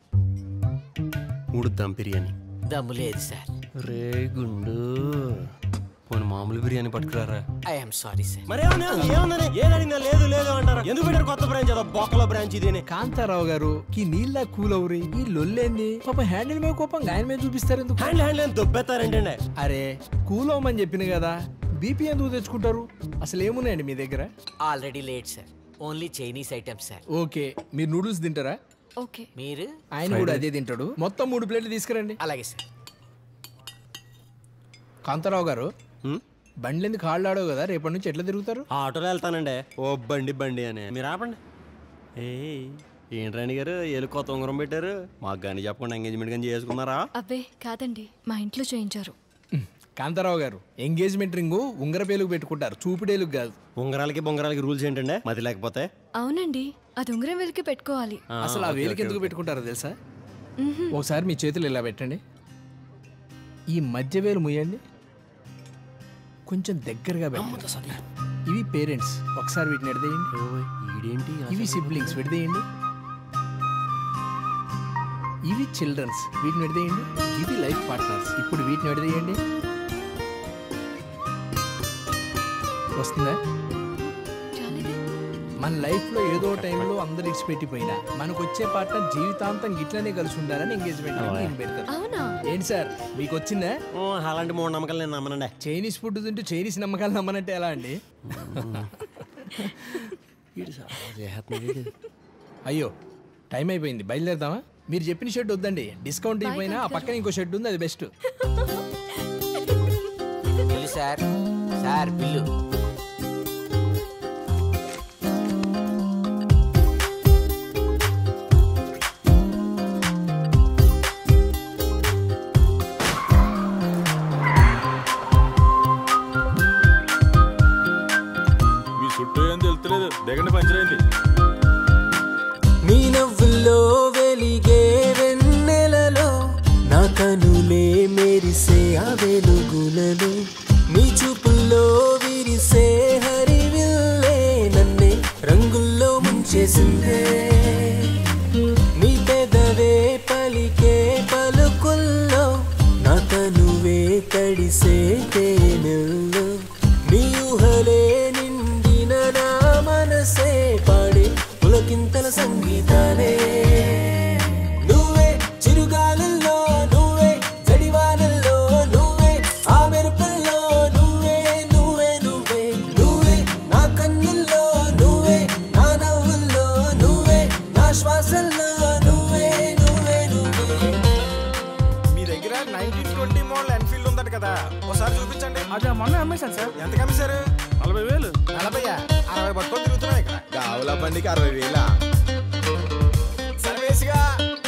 O: మూడు దమ్ బిర్యానీ
Q: దమ్ము లేదు సార్
O: రే గుండు పోనీ మామూలు బిర్యానీ పట్టుకురారా
Q: ఐఎమ్ సారీ సార్
O: మరి ఏమన్నా ఏమన్నా ఏదడినా లేదు లేదు అంటారా ఎందుకు పెట్టారు కొత్త బ్రాంచ్ అదో బొక్కల బ్రాంచ్ ఇదేనే
C: కాంతారావు గారు ఈ నీళ్ళ కూల్ అవురి ఈ లొల్లేంది పాపం హ్యాండిల్ మీద కోపం ఆయన మీద చూపిస్తారు ఎందుకు
O: హ్యాండ్ హ్యాండ్ అని దొబ్బెత్తారంటండి
C: అరే కూల్ అవ్వమని చెప్పిన కదా బీపీ ఎందుకు తెచ్చుకుంటారు అసలు ఏమున్నాయండి మీ దగ్గర
Q: already late sir only Chinese item sir
C: okay మీరు నూడిల్స్ తింటారా
V: ఓకే
Q: మీరు
C: ఆయన కూడా అదే తింటాడు మొత్తం మూడు ప్లేట్లు తీసుకురండి
Q: అలాగే సార్
C: కాంతారావు గారు బండ్లు ఎందుకు కాళ్ళు ఆడవు కదా రేపటి నుంచి ఎట్లా తిరుగుతారు
O: ఆ ఆటోలో వెళ్తానండి ఓ బండి బండి అని మీరు ఆపండి ఏ ఏంట్రాణి గారు ఏలు కొత్త ఉంగరం పెట్టారు మాకు కానీ చెప్పకుండా ఎంగేజ్మెంట్ కానీ చేసుకున్నారా
V: అబ్బే కాదండి మా ఇంట్లో చేయించారు
C: కాంతారావు గారు ఎంగేజ్మెంట్ రింగు ఉంగరపేలుగు పెట్టుకుంటారు చూపుడేలుగు కాదు
O: ఉంగరాలకి బొంగరాలకి రూల్స్ ఏంటంటే మతి లేకపోతే
V: అవునండి అది ఉంగరం వెలికి పెట్టుకోవాలి
C: అసలు ఆ వేలికి ఎందుకు పెట్టుకుంటారో తెలుసా ఒకసారి మీ చేతులు ఇలా పెట్టండి ఈ మధ్య వేలు ముయ్యండి కొంచెం దగ్గరగా పెట్టండి ఇవి పేరెంట్స్ ఒకసారి వీటిని ఎడదేయండి
O: ఇదేంటి
C: ఇవి సిబ్లింగ్స్ విడదేయండి ఇవి చిల్డ్రన్స్ వీటిని విడదేయండి ఇవి లైఫ్ పార్ట్నర్స్ ఇప్పుడు వీటిని విడదేయండి వస్తుందా మన లైఫ్లో ఏదో టైంలో అందరు ఇడిచిపెట్టిపోయినా మనకు వచ్చే పార్ట్నర్ జీవితాంతం గిట్లనే కలిసి ఉండాలని ఎంగేజ్మెంట్ పెడతారు
V: అవునా
C: ఏంటి సార్ మీకు వచ్చిందా
O: అలాంటి మూడు నమ్మకాలు నేను నమ్మనండి
C: చైనీస్ ఫుడ్ తింటూ చైనీస్ నమ్మకాలు నమ్మనంటే ఎలా అండి అయ్యో టైం అయిపోయింది బయలుదేరదామా మీరు చెప్పిన షెడ్ వద్దండి డిస్కౌంట్ ఇవ్వమైనా ఆ పక్కన ఇంకో షెడ్ ఉంది అది best
Q: bill sir sir bill
R: మీ చుట్టూ ఏం తెలుస్తలేదు దిగండి పంచరైంది
D: నీ నవ్వుల్లో వెలిగే వెన్నెలలో నా కనులే మెరిసే ఆ వెలుగులలో నీ చూపుల్లో విరిసే హరివిల్లే నన్నే రంగుల్లో ముంచేసిందే నీ పెదవే పలికే పలుకుల్లో నా తనువే తడిసే తేనెల్లో నీ ఊహలే నిండిన నా మనసే పాడే పులకింతల సంగీతాలే నువ్వే చిరుగాలుల్లో నువ్వే జడివానల్లో నువ్వే ఆ మెరుపుల్లో నువ్వే నువ్వే నువ్వే నువ్వే నా కన్నుల్లో నువ్వే నా నవ్వుల్లో నువ్వే నా శ్వాసల్లో నువ్వే నువ్వే నువ్వే
A: మీ దగ్గర నైన్టీన్ ట్వంటీ మోడల్ ఎన్ఫీల్డ్ ఉందట కదా ఒకసారి చూపించండి
N: అదే మొన్న అమ్మేశాను సార్
A: ఎంత కమిసారు
N: నలభై వేలు
A: నలభై అరవై పట్టుకొని తిరుగుతున్నాయి ఇక్కడ
K: గావుల బండికి అరవై వేలా
A: సర్వేసిగా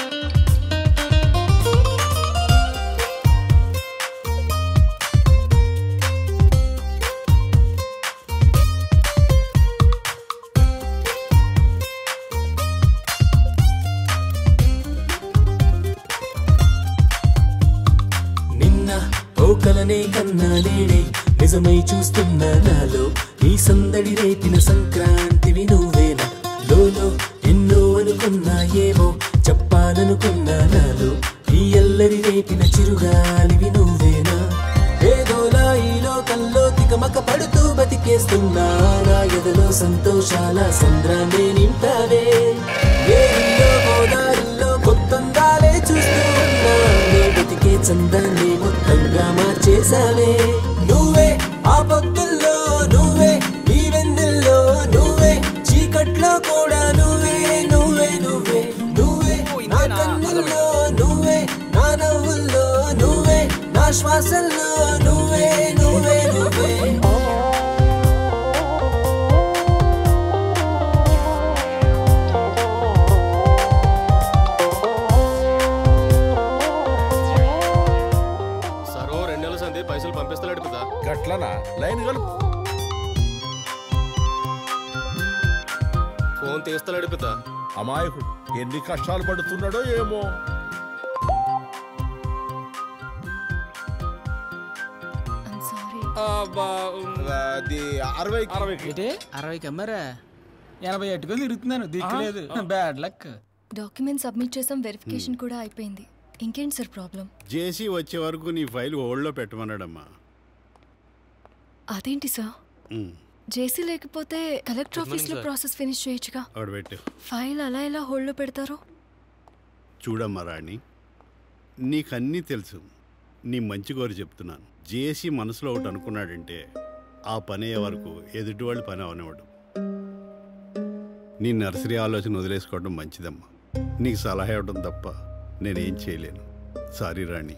D: నిన్న ఓ కలనే కన్నా నేడే నిజమై చూస్తున్న నాలో ఈ సందడి రేపిన సంక్రాంతివి నువ్వేనా లోలో ఎన్నో అనుకున్నా ఏమో చెప్పాలనుకున్నా నాలో ఈ అల్లరి రేపిన చిరుగాలివి నువ్వేనా ఏదోలా ఈ లోకంలో తికమక పడుతూ బతికేస్తున్నా నా ఎదలో సంతోషాల సంద్రాన్ని నింపావే ఏరిల్లో గోదారిల్లో కొత్తందాలే చూస్తూ ఉన్నా నీ బతికే చందాన్ని మొత్తంగా మార్చేసావే నువ్వే ఆ పొద్దుల్లో నువ్వే ఈ వెన్నెల్లో నువ్వే చీకట్లో కూడా నువ్వే నువ్వే నువ్వే నువ్వే నా కన్నుల్లో నువ్వే నా నవ్వుల్లో నువ్వే నా శ్వాసల్లో నువ్వే నువ్వే నువ్వే
O: సరో రెండు నెలల సంది పైసలు పంపిస్తలేడు కదా
M: గట్లనా లైన్ కలుపు
O: ఫోన్ తీస్తలేడు పిత
M: అమాయకుడు ఎన్ని కష్టాలు పడుతున్నాడో ఏమో
K: అది అరవై
F: అరవై అరవైకి అమ్మారా ఎనభై ఎట్టుకొని తిరుగుతున్నాను దిక్కులేదు బ్యాడ్ లక్
U: డాక్యుమెంట్ సబ్మిట్ చేసాం వెరిఫికేషన్ కూడా అయిపోయింది ఇంకేంటి సార్ ప్రాబ్లం
L: జేసీ వచ్చే వరకు నీ ఫైల్ హోల్డ్లో పెట్టమన్నాడమ్మా
U: అదేంటి సార్
L: ఉమ్,
U: జేసీ లేకపోతే కలెక్టర్
L: Good morning,
U: ఆఫీస్లో
L: sir.
U: ప్రాసెస్ ఫినిష్ చేయొచ్చుగా
L: అక్కడ పెట్టు
U: ఫైల్ అలా ఎలా హోల్డ్లో పెడతారు
L: చూడమ్మా రాణి నీకన్నీ తెలుసు నీ మంచి కోరి చెప్తున్నాను జేసీ మనసులో ఒకటి అనుకున్నాడంటే ఆ పని అయ్యే వరకు ఎదుటి వాళ్ళు పని అవనివాడు నీ నర్సరీ ఆలోచన వదిలేసుకోవడం మంచిదమ్మా నీకు సలహా ఇవ్వడం తప్ప నేనేం చేయలేను సారీ రాణి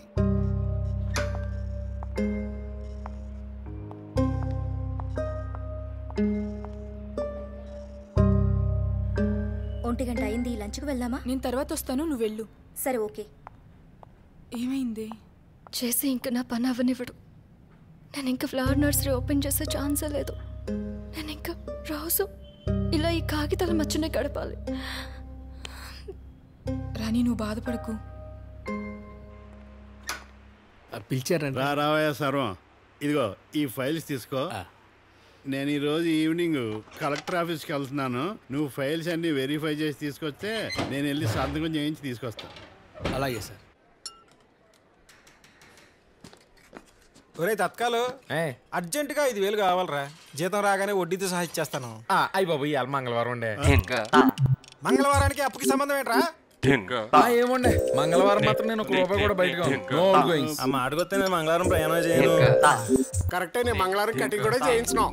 W: ఒంటి గంట అయింది లంచ్కి వెళ్దామా
E: నేను తర్వాత వస్తాను నువ్వు వెళ్ళు
W: సరే ఓకే
E: ఏమైంది
U: చేసి ఇంకా నా పని అవ్వనివ్వడు నేను ఇంకా ఫ్లవర్ నర్సరీ ఓపెన్ చేసే ఛాన్సే లేదు నేను ఇంకా రోజు ఇలా ఈ కాగితాల మధ్యనే గడపాలి
E: రాణి నువ్వు బాధపడకు
C: పిలిచారండి
L: రా రావయ్య సర్వం ఇదిగో ఈ ఫైల్స్ తీసుకో నేను ఈరోజు ఈవినింగ్ కలెక్టర్ ఆఫీస్కి వెళ్తున్నాను నువ్వు ఫైల్స్ అన్ని వెరిఫై చేసి తీసుకొస్తే నేను వెళ్ళి సంతకం చేయించి తీసుకొస్తాను
C: అలాగే సార్
A: ఒరే తత్కాలు అర్జెంటుగా ఐదు వేలు కావాలరా జీతం రాగానే వడ్డీతో సహా ఇచ్చేస్తాను
K: అయ్యి బాబు ఇవాళ మంగళవారం ఉండే
A: మంగళవారానికి అప్పుకి సంబంధం ఏంట్రా
R: ఆ, ఏముండే మంగళవారం మాత్రం నేను ఒక రూపాయి కూడా బయటకు నో గోయింగ్స్
I: ఆ మాటకొస్తే నేను మంగళవారం ప్రయాణం చేయను
K: కరెక్టే నేను మంగళవారం కటింగ్ కూడా చేయించిన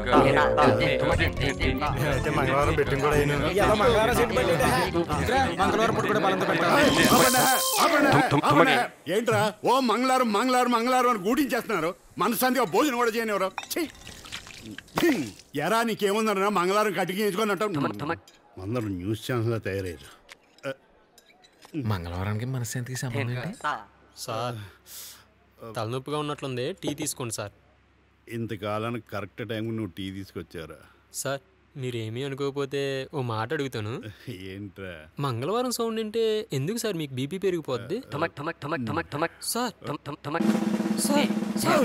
I: అయితే మంగళవారం బెట్టింగ్ కూడా అయినా
A: ఎలా మంగళవారం సెట్ పడలేదా? ఇదిరా, మంగళవారం పూట కూడా బలంతో పెట్టాలి
L: ఆపండి. ఏంట్రా ఓ మంగళవారం మంగళవారం మంగళవారం అని గూటించేస్తున్నారు మనశాంతిగా భోజనం కూడా చేయని ఎవరు ఛీ! ఎరా నీకేముందన్నా మంగళవారం కటింగ్ చేయించుకొని అంటాం అందరూ న్యూస్ ఛానల్ తయారయ్యారు
R: మంగళవారానికి మనశ్శాంతికి సంబంధం ఏంటి
G: సార్ తలనొప్పిగా ఉన్నట్లుంది టీ తీసుకోండి సార్
L: ఇంతకాలానికి కరెక్ట్ టైంకి నువ్వు టీ తీసుకొచ్చారా
G: సార్ మీరేమీ అనుకోకపోతే ఓ మాట అడుగుతాను
L: ఏంట్రా
G: మంగళవారం సౌండ్ వింటే ఎందుకు సార్ మీకు బీపీ పెరిగిపోద్ది టమక్ టమక్ టమక్ టమక్ టమక్ సార్ టమ్ టమ్ టమక్ సార్ సార్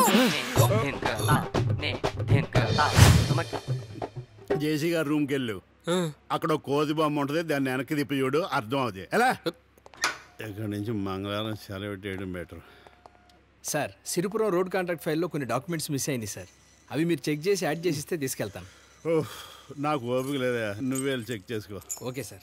L: జేసీ గారు రూమ్కి వెళ్ళు అక్కడ ఒక కోతి బొమ్మ ఉంటుంది దాన్ని వెనక్కి తిప్పి చూడు అర్థం అవుతుంది ఎలా ఇక్కడ నుంచి మంగళవారం సెలవు చేయడం better
C: sir Siripuram road contract ఫైల్లో కొన్ని డాక్యుమెంట్స్ మిస్ అయింది సార్ అవి మీరు చెక్ చేసి యాడ్ చేసి ఇస్తే తీసుకెళ్తాను
L: ఓహ్ నాకు ఓపిక లేదా నువ్వే వెళ్ళి చెక్ చేసుకో
C: ఓకే సార్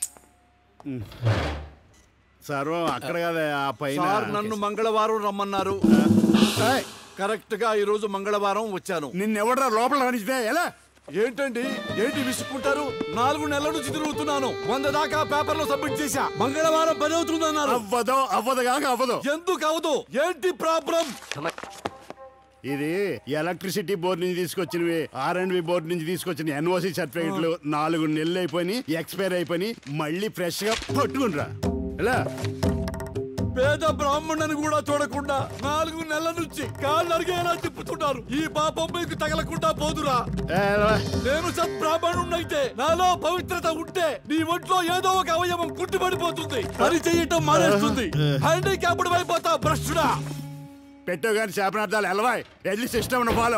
L: సర్వం అక్కడ కదా ఆ పైన
B: సార్ నన్ను మంగళవారం రమ్మన్నారు కరెక్ట్ గా ఈ రోజు మంగళవారం వచ్చాను
L: నిన్నెవడరా లోపల రానిస్తే ఎలా
B: ఏంటండి ఏంటి విసుక్కుంటారు నాలుగు నెలల నుంచి తిరుగుతున్నాను వంద దాకా పేపర్ లో సబ్మిట్ చేశా మంగళవారం పని అవుతుందన్నారు
L: అవ్వదు అవ్వదు కాక అవ్వదు
B: ఎందుకు అవ్వదు ఏంటి ప్రాబ్లం
L: ఇది ఎలక్ట్రిసిటీ బోర్డు నుంచి తీసుకొచ్చినవి ఆర్ అండ్ బి బోర్డు నుంచి తీసుకొచ్చిన ఎన్ఓసి సర్టిఫికెట్లు నాలుగు నెలలు అయిపోయి ఎక్స్పైర్ అయిపోయి మళ్ళీ ఫ్రెష్ గా పట్టుకుంటారా ఎలా
B: పేద బ్రాహ్మణుని కూడా చూడకుండా నాలుగు నెలల నుంచి కాళ్ళు అడిగేలా తిప్పుతున్నారు ఈ పాపం మీకు తగలకుండా పోదురా నేను సద్బ్రాహ్మణున్నైతే నాలో పవిత్రత ఉంటే నీ ఒంట్లో ఏదో ఒక అవయవం కుట్టుబడిపోతుంది పని చేయటం మానేస్తుంది హ్యాండిక్యాప్డ్ అయిపోతా భ్రష్టుడా
L: పెట్టో గాని శాపనార్థాలు ఎలవాయ్ వెళ్ళి సిస్టమ్ ఫాలో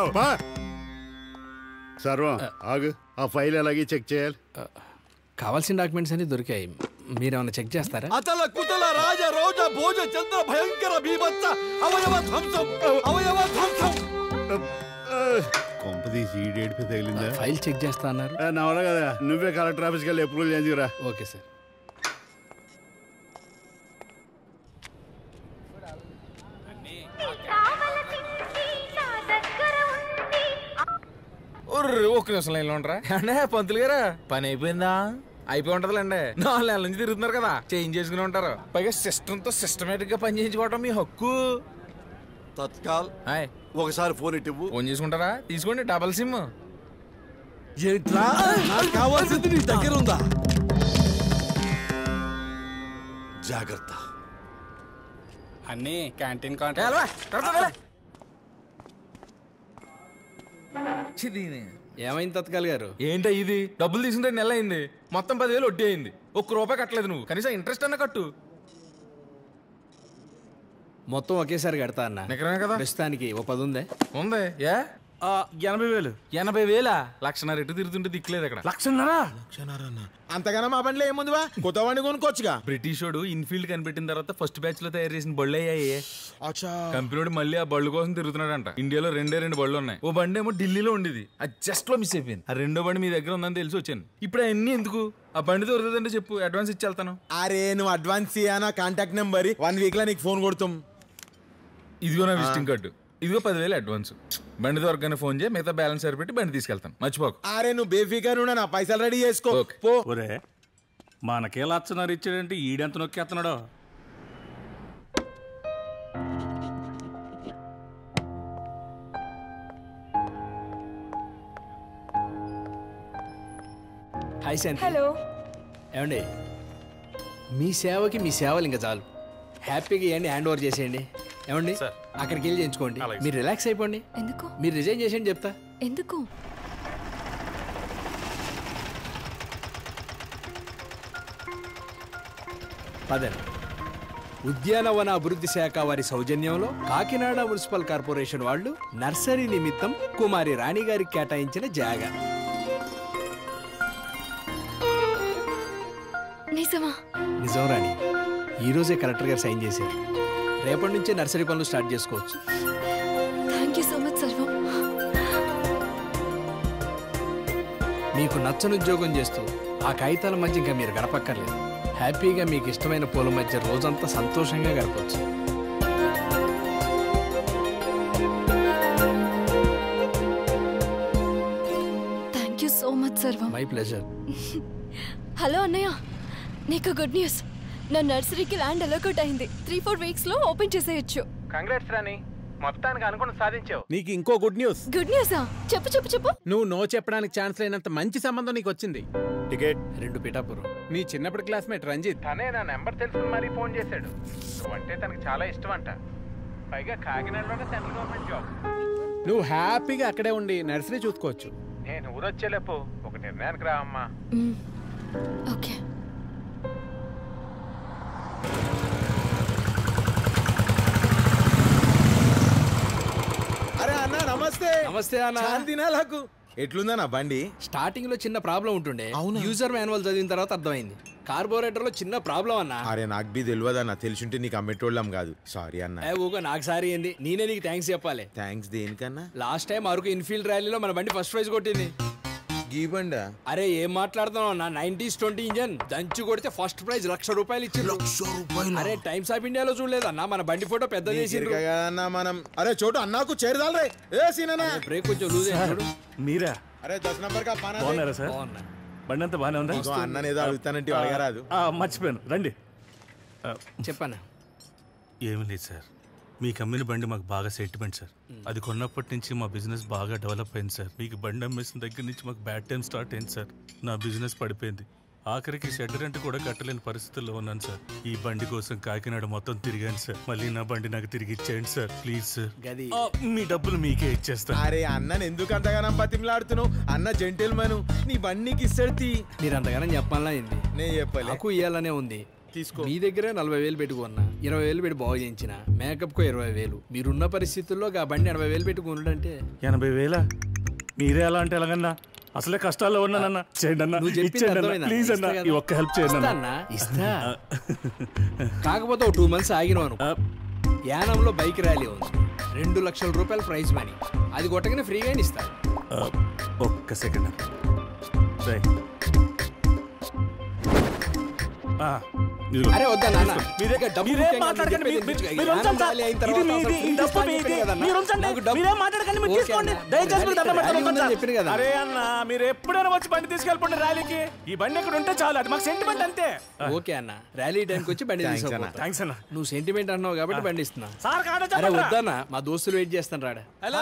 L: సర్వం ఆగు ఆ ఫైల్ ఎలాగే చెక్ చేయాలి
C: కావాల్సిన డాక్యుమెంట్స్ అన్ని దొరికాయి మీరేమైనా చెక్ చేస్తారా
B: అతల కుతల రాజ రోజ భోజ చంద్ర భయంకర బీభత్స అవయవ ధ్వంసం అవయవ ధ్వంసం
L: కొంప తీసి ఈ డేట్ పై తగిలిందా
C: ఫైల్ చెక్ చేస్తా అన్నారు
L: నా వల్ల కదా నువ్వే కలెక్టర్ ఆఫీస్కి వెళ్ళి అప్రూవల్ చేయించుకురా
C: ఓకే సార్
R: ఒర్రు, ఒక్క నిమిషం లైన్లో ఉండరా అంటే పంతులు గారా పని అయిపోయిందా అయిపోయి ఉంటదిలేండి నాలుగు నెలల నుంచి తిరుగుతున్నారు కదా చేంజ్ చేసుకుని ఉంటారు పైగా సిస్టమ్ తో సిస్టమేటిక్ గా పని చేయించుకోవడం మీ హక్కు
B: తత్కాల్ ఒకసారి ఫోన్ ఇటు
R: ఫోన్ చేసుకుంటారా తీసుకోండి డబల్ సిమ్
B: ఏంట్రా నాకు కావాల్సింది నీ దగ్గర ఉందా జాగ్రత్త
R: అన్నీ క్యాంటీన్
C: ఏమైంది తత్కాల్ గారు
R: ఏంటో ఇది డబ్బులు తీసుకుంటే నెల అయింది మొత్తం పదివేలు వడ్డీ అయింది ఒక్క రూపాయి కట్టలేదు నువ్వు కనీసం ఇంట్రెస్ట్ అన్న కట్టు
C: మొత్తం ఒకేసారి కడతా అన్న
R: నిజమే కదా
C: ప్రస్తుతానికి ఓ పది ఉందే
R: ఉంది ఏ ఎనభై వేలు ఎనభై వేలా లక్షన్నర ఎటు తిరుగుతుంటే దిక్కులేదు అక్కడ లక్షన్నరా
A: అంతగానో మా బండిలో ఏముందివా కొత్త బండి కొనుక్కోవచ్చుగా
R: బ్రిటిష్ వాడు ఇన్ఫీల్డ్ కనిపెట్టిన తర్వాత ఫస్ట్ బ్యాచ్ లో తయారు చేసిన బళ్ళు అయ్యాయి కంపెనీ మళ్ళీ ఆ బళ్ళు కోసం తిరుగుతున్నాడంట ఇండియాలో రెండే రెండు బళ్ళు ఉన్నాయి ఓ బండి ఏమో ఢిల్లీలో ఉండేది అది జస్ట్ లో మిస్ అయిపోయింది ఆ రెండో బండి మీ దగ్గర ఉందని తెలిసి వచ్చాను ఇప్పుడు అన్ని ఎందుకు ఆ బండి దొరుకుతుందంటే చెప్పు అడ్వాన్స్ ఇచ్చి వెళ్తాను
A: అరే నువ్వు అడ్వాన్స్ ఇయ్యానా కాంటాక్ట్ నెంబర్ వన్ వీక్ లో నీకు ఫోన్ కొడుతాం
R: ఇదిగో నా విజిటింగ్ కార్డు ఇదిగో పదివేలు అడ్వాన్స్ బండి దొరకగానే ఫోన్ చేయి మిగతా బ్యాలెన్స్ సరిపెట్టి బండి తీసుకెళ్తాను మర్చిపోకు
A: అరే నువ్వు బేఫికర్ ఉన్నా నా పైసలు రెడీ చేసుకో పో
H: ఒరే మనకే లచ్చనర్ ఇచ్చాడంటే ఈడెంత నొక్కేస్తున్నాడో
C: హాయ్ శాంతి
E: హలో
C: ఏమండి మీ సేవకి మీ సేవలు ఇంకా చాలు హ్యాపీగా ఇవన్నీ హ్యాండ్ ఓవర్ చేసేయండి ఏమండి అక్కడికి వెళ్ళి చేయించుకోండి మీరు రిలాక్స్ అయిపోండి
U: ఎందుకు
C: మీరు రిజైన్ చేసేయండి చెప్తా
U: ఎందుకు
C: పదండి ఉద్యానవన అభివృద్ధి శాఖ వారి సౌజన్యంలో కాకినాడ మున్సిపల్ కార్పొరేషన్ వాళ్ళు నర్సరీ నిమిత్తం కుమారి రాణి గారికి కేటాయించిన జాగా
U: నిజమా
C: నిజం రాణి ఈ రోజే కలెక్టర్ గారు సైన్ చేశారు రేపటి నుంచే నర్సరీ పనులు స్టార్ట్ చేసుకోవచ్చు
U: థ్యాంక్ యూ సో మచ్ సర్వం
C: మీకు నచ్చని ఉద్యోగం చేస్తూ ఆ కాగితాల మధ్య ఇంకా మీరు గడపక్కర్లేదు హ్యాపీగా మీకు ఇష్టమైన పూల మధ్య రోజంతా సంతోషంగా గడపచ్చు
U: థ్యాంక్ యూ సో మచ్ సర్వం
C: మై ప్లెజర్
U: హలో అన్నయ్య నీకు గుడ్ న్యూస్ నా నర్సరీకి ల్యాండ్ అలౌట్ అయింది త్రీ ఫోర్ వీక్స్ లో ఓపెన్ చేసేయచ్చు
A: కంగ్రాట్స్ రాని మొత్తానికి అనుకున్న సాధించావు
J: నీకు ఇంకో గుడ్ న్యూస్
U: గుడ్ న్యూసా చెప్పు చెప్పు చెప్పు
J: నువ్వు నో చెప్పడానికి ఛాన్స్ లేనంత మంచి సంబంధం నీకు వచ్చింది
C: టికెట్ రెండు పిఠాపురం
J: నీ చిన్నప్పటి క్లాస్మేట్ రంజిత్
A: తనే నా నెంబర్ తెలుసుకుని మరీ ఫోన్ చేశాడు నువ్వంటే తనకి చాలా ఇష్టం అంట పైగా కాకినాడలోనే సెంట్రల్ గవర్నమెంట్ జాబ్
J: నువ్వు హ్యాపీగా అక్కడే ఉండి నర్సరీ చూసుకోవచ్చు
A: నేను ఊరొచ్చేలేపు ఒక నిర్ణయానికి రా అమ్మా
U: ఓకే
R: అరే అన్న నమస్తే
C: నమస్తే అన్న
R: దినాలకు ఎట్లుందన్న బండి
C: స్టార్టింగ్ లో చిన్న ప్రాబ్లం ఉంటుండే యూజర్ మాన్యువల్ చదివిన తర్వాత అర్థమైంది కార్బోరేటర్ లో చిన్న ప్రాబ్లం అన్న
R: అరే నాకు బి తెలియదు అన్న తెలిసింటే నీకు అమ్మేటోళ్ళం కాదు సారీ అన్న
C: ఏ ఊగో నాకు సారీ ఏంది నేనే నీకు థ్యాంక్స్ చెప్పాలి
R: థ్యాంక్స్ దేనికన్నా
C: లాస్ట్ టైం అరకు ఇన్ఫీల్డ్ ర్యాలీలో మన బండి ఫస్ట్ ప్రైజ్ కొట్టింది
R: గీ బండా
C: అరే ఏం మాట్లాడుతున్నావు అన్న నైన్టీస్ ట్వంటీ ఇంజన్ దంచి కొడితే ఫస్ట్ ప్రైజ్ లక్ష రూపాయలు ఇచ్చింది లక్ష రూపాయలు అరే టైమ్స్ ఆఫ్ ఇండియాలో చూడలేదు అన్న మన బండి ఫోటో పెద్ద చేసిండ్రు
R: అన్న మనం అరే చోటు అన్నాకు చేరదాల్ రే ఏ సీననా
C: బ్రేక్ కొంచెం లూజ్
H: సార్, మీరా
R: అరే దస్ నంబర్ కా పానా
H: బాగున్నారా సార్ బండి అంతా బాగానే ఉందా
R: ఇదిగో అన్నని ఏదో అడుగుతానంటే అడగరాదు.
H: ఆ, మర్చిపోయాను రండి
C: చెప్పాను
H: ఏమి లేదు సార్ మీ కమ్మిన బండి మాకు బాగా సెంటిమెంట్ సార్ అది కొన్నప్పటి నుంచి మా బిజినెస్ బాగా డెవలప్ అయింది సార్ మీకు బండి అమ్మేసిన దగ్గర నుంచి మాకు బ్యాడ్ టైం స్టార్ట్ అయింది సార్ నా బిజినెస్ పడిపోయింది ఆఖరికి షెడ్ రెంట్ కూడా కట్టలేని పరిస్థితుల్లో ఉన్నాను సార్ ఈ బండి కోసం కాకినాడ మొత్తం తిరిగాను సార్ మళ్ళీ నా బండి నాకు తిరిగి ఇచ్చేయండి సార్ ప్లీజ్ సార్
C: గది
H: ఆ, మీ డబ్బులు మీకే ఇచ్చేస్తాను
R: అరే అన్నని ఎందుకు అంతగానం బతిమలాడుతున్నావు అన్న జెంటిల్ మను నీ బండికి ఇస్తాడు
C: మీరు అంతగానం చెప్పాలా ఏంది
R: నేను చెప్పలే
C: నాకు ఇయ్యాలనే ఉంది
R: తీసుకో
C: మీ దగ్గరే నలభై వేలు పెట్టుకున్నా ఇరవై వేలు పెట్టి బాగు చేయించిన మేకప్ కు ఇరవై వేలు మీరున్న పరిస్థితుల్లో ఆ బండి ఎనభై వేలు పెట్టి కొనుడంటే
H: ఎనభై వేల మీరే ఎలా అంటే ఎలాగన్నా అసలే కష్టాల్లో ఉన్నానన్న చేయండి అన్న
C: నువ్వు చెప్పింది
H: ఇచ్చేయండి అన్న
C: అర్థమైందా?
H: ప్లీజ్ అన్న
C: ఇస్తా కదా.
H: ఈ ఒక్క హెల్ప్ చేయండి
C: ఇస్తా
H: అన్న
C: అన్నా, ఇస్తా. కాకపోతే ఒక టూ మంత్స్ ఆగినాను యానంలో బైక్ ర్యాలీ ఉంది రెండు లక్షల రూపాయల ప్రైజ్ మనీ అది కొట్టగానే ఫ్రీగా ఇస్తాను
H: ఆ, ఒక్క సెకండ్ రేయ్. ఆ, ఇదిగో.
C: అరే వద్దా నాన్న
H: తీసుకో.
C: మీ దగ్గర డబ్బు
H: మీరేం
C: ముఖ్యంగా
H: మాట్లాడకండి,
C: మీరు
H: మీరు-
C: చెప్పేది
H: మీరు
C: యానం
H: ఉంచండి సార్.
C: ర్యాలీ అయిన
H: ఇది
C: తర్వాత
H: మీది,
C: అసలు
H: ఈ
C: free
H: డబ్బు
C: stand
H: మీది.
C: చెప్పాను కదన్నా.
H: మీరు ఉంచండి.
C: నాకు డబ్బు-
H: మీరేం మాట్లాడకండి, మీరు
C: ఓకే
H: తీసుకోండి.
C: అన్న.
H: దయచేసి మీరు దండం
C: ర్యాలీ
H: పెడతాను,
C: ఉందని
H: ఉంచండి.
C: చెప్పాను కదా.
H: అరే అన్న మీరు ఎప్పుడైనా వచ్చి బండి తీసుకెళ్ళిపోండి ర్యాలీకి ఈ బండి ఎక్కడ ఉంటే చాలు అది మాకు సెంటిమెంట్ అంతే
C: ఓకే అన్న ర్యాలీ టైంకి వచ్చి బండి
H: Thanks
C: తీసుకుపోతా.
H: అన్న. Thanks అన్న.
C: నువ్వు సెంటిమెంట్ అన్నావు కాబట్టి బండి ఇస్తున్నా
H: సార్ కాడ
C: అరే
H: చెప్పండి రా.
C: వద్దన్నా మా దోస్తులు వెయిట్ చేస్తాను రాడా
H: హలో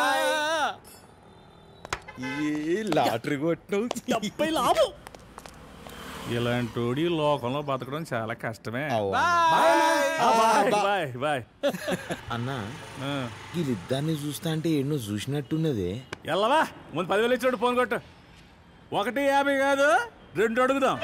R: ఈ లాటరీ కొట్టు
H: డెబ్బై లాభం ఇలాంటి లోకంలో బతకడం చాలా కష్టమే బాయ్ బాయ్ బాయ్
R: అన్న వీళ్ళిద్దరిని చూస్తా అంటే ఎన్నో చూసినట్టున్నదే
H: ఎల్లవా ముందు పదివేలు ఇచ్చినట్టు ఫోన్ కొట్టు ఒకటి యాభై కాదు రెండు అడుగుదాం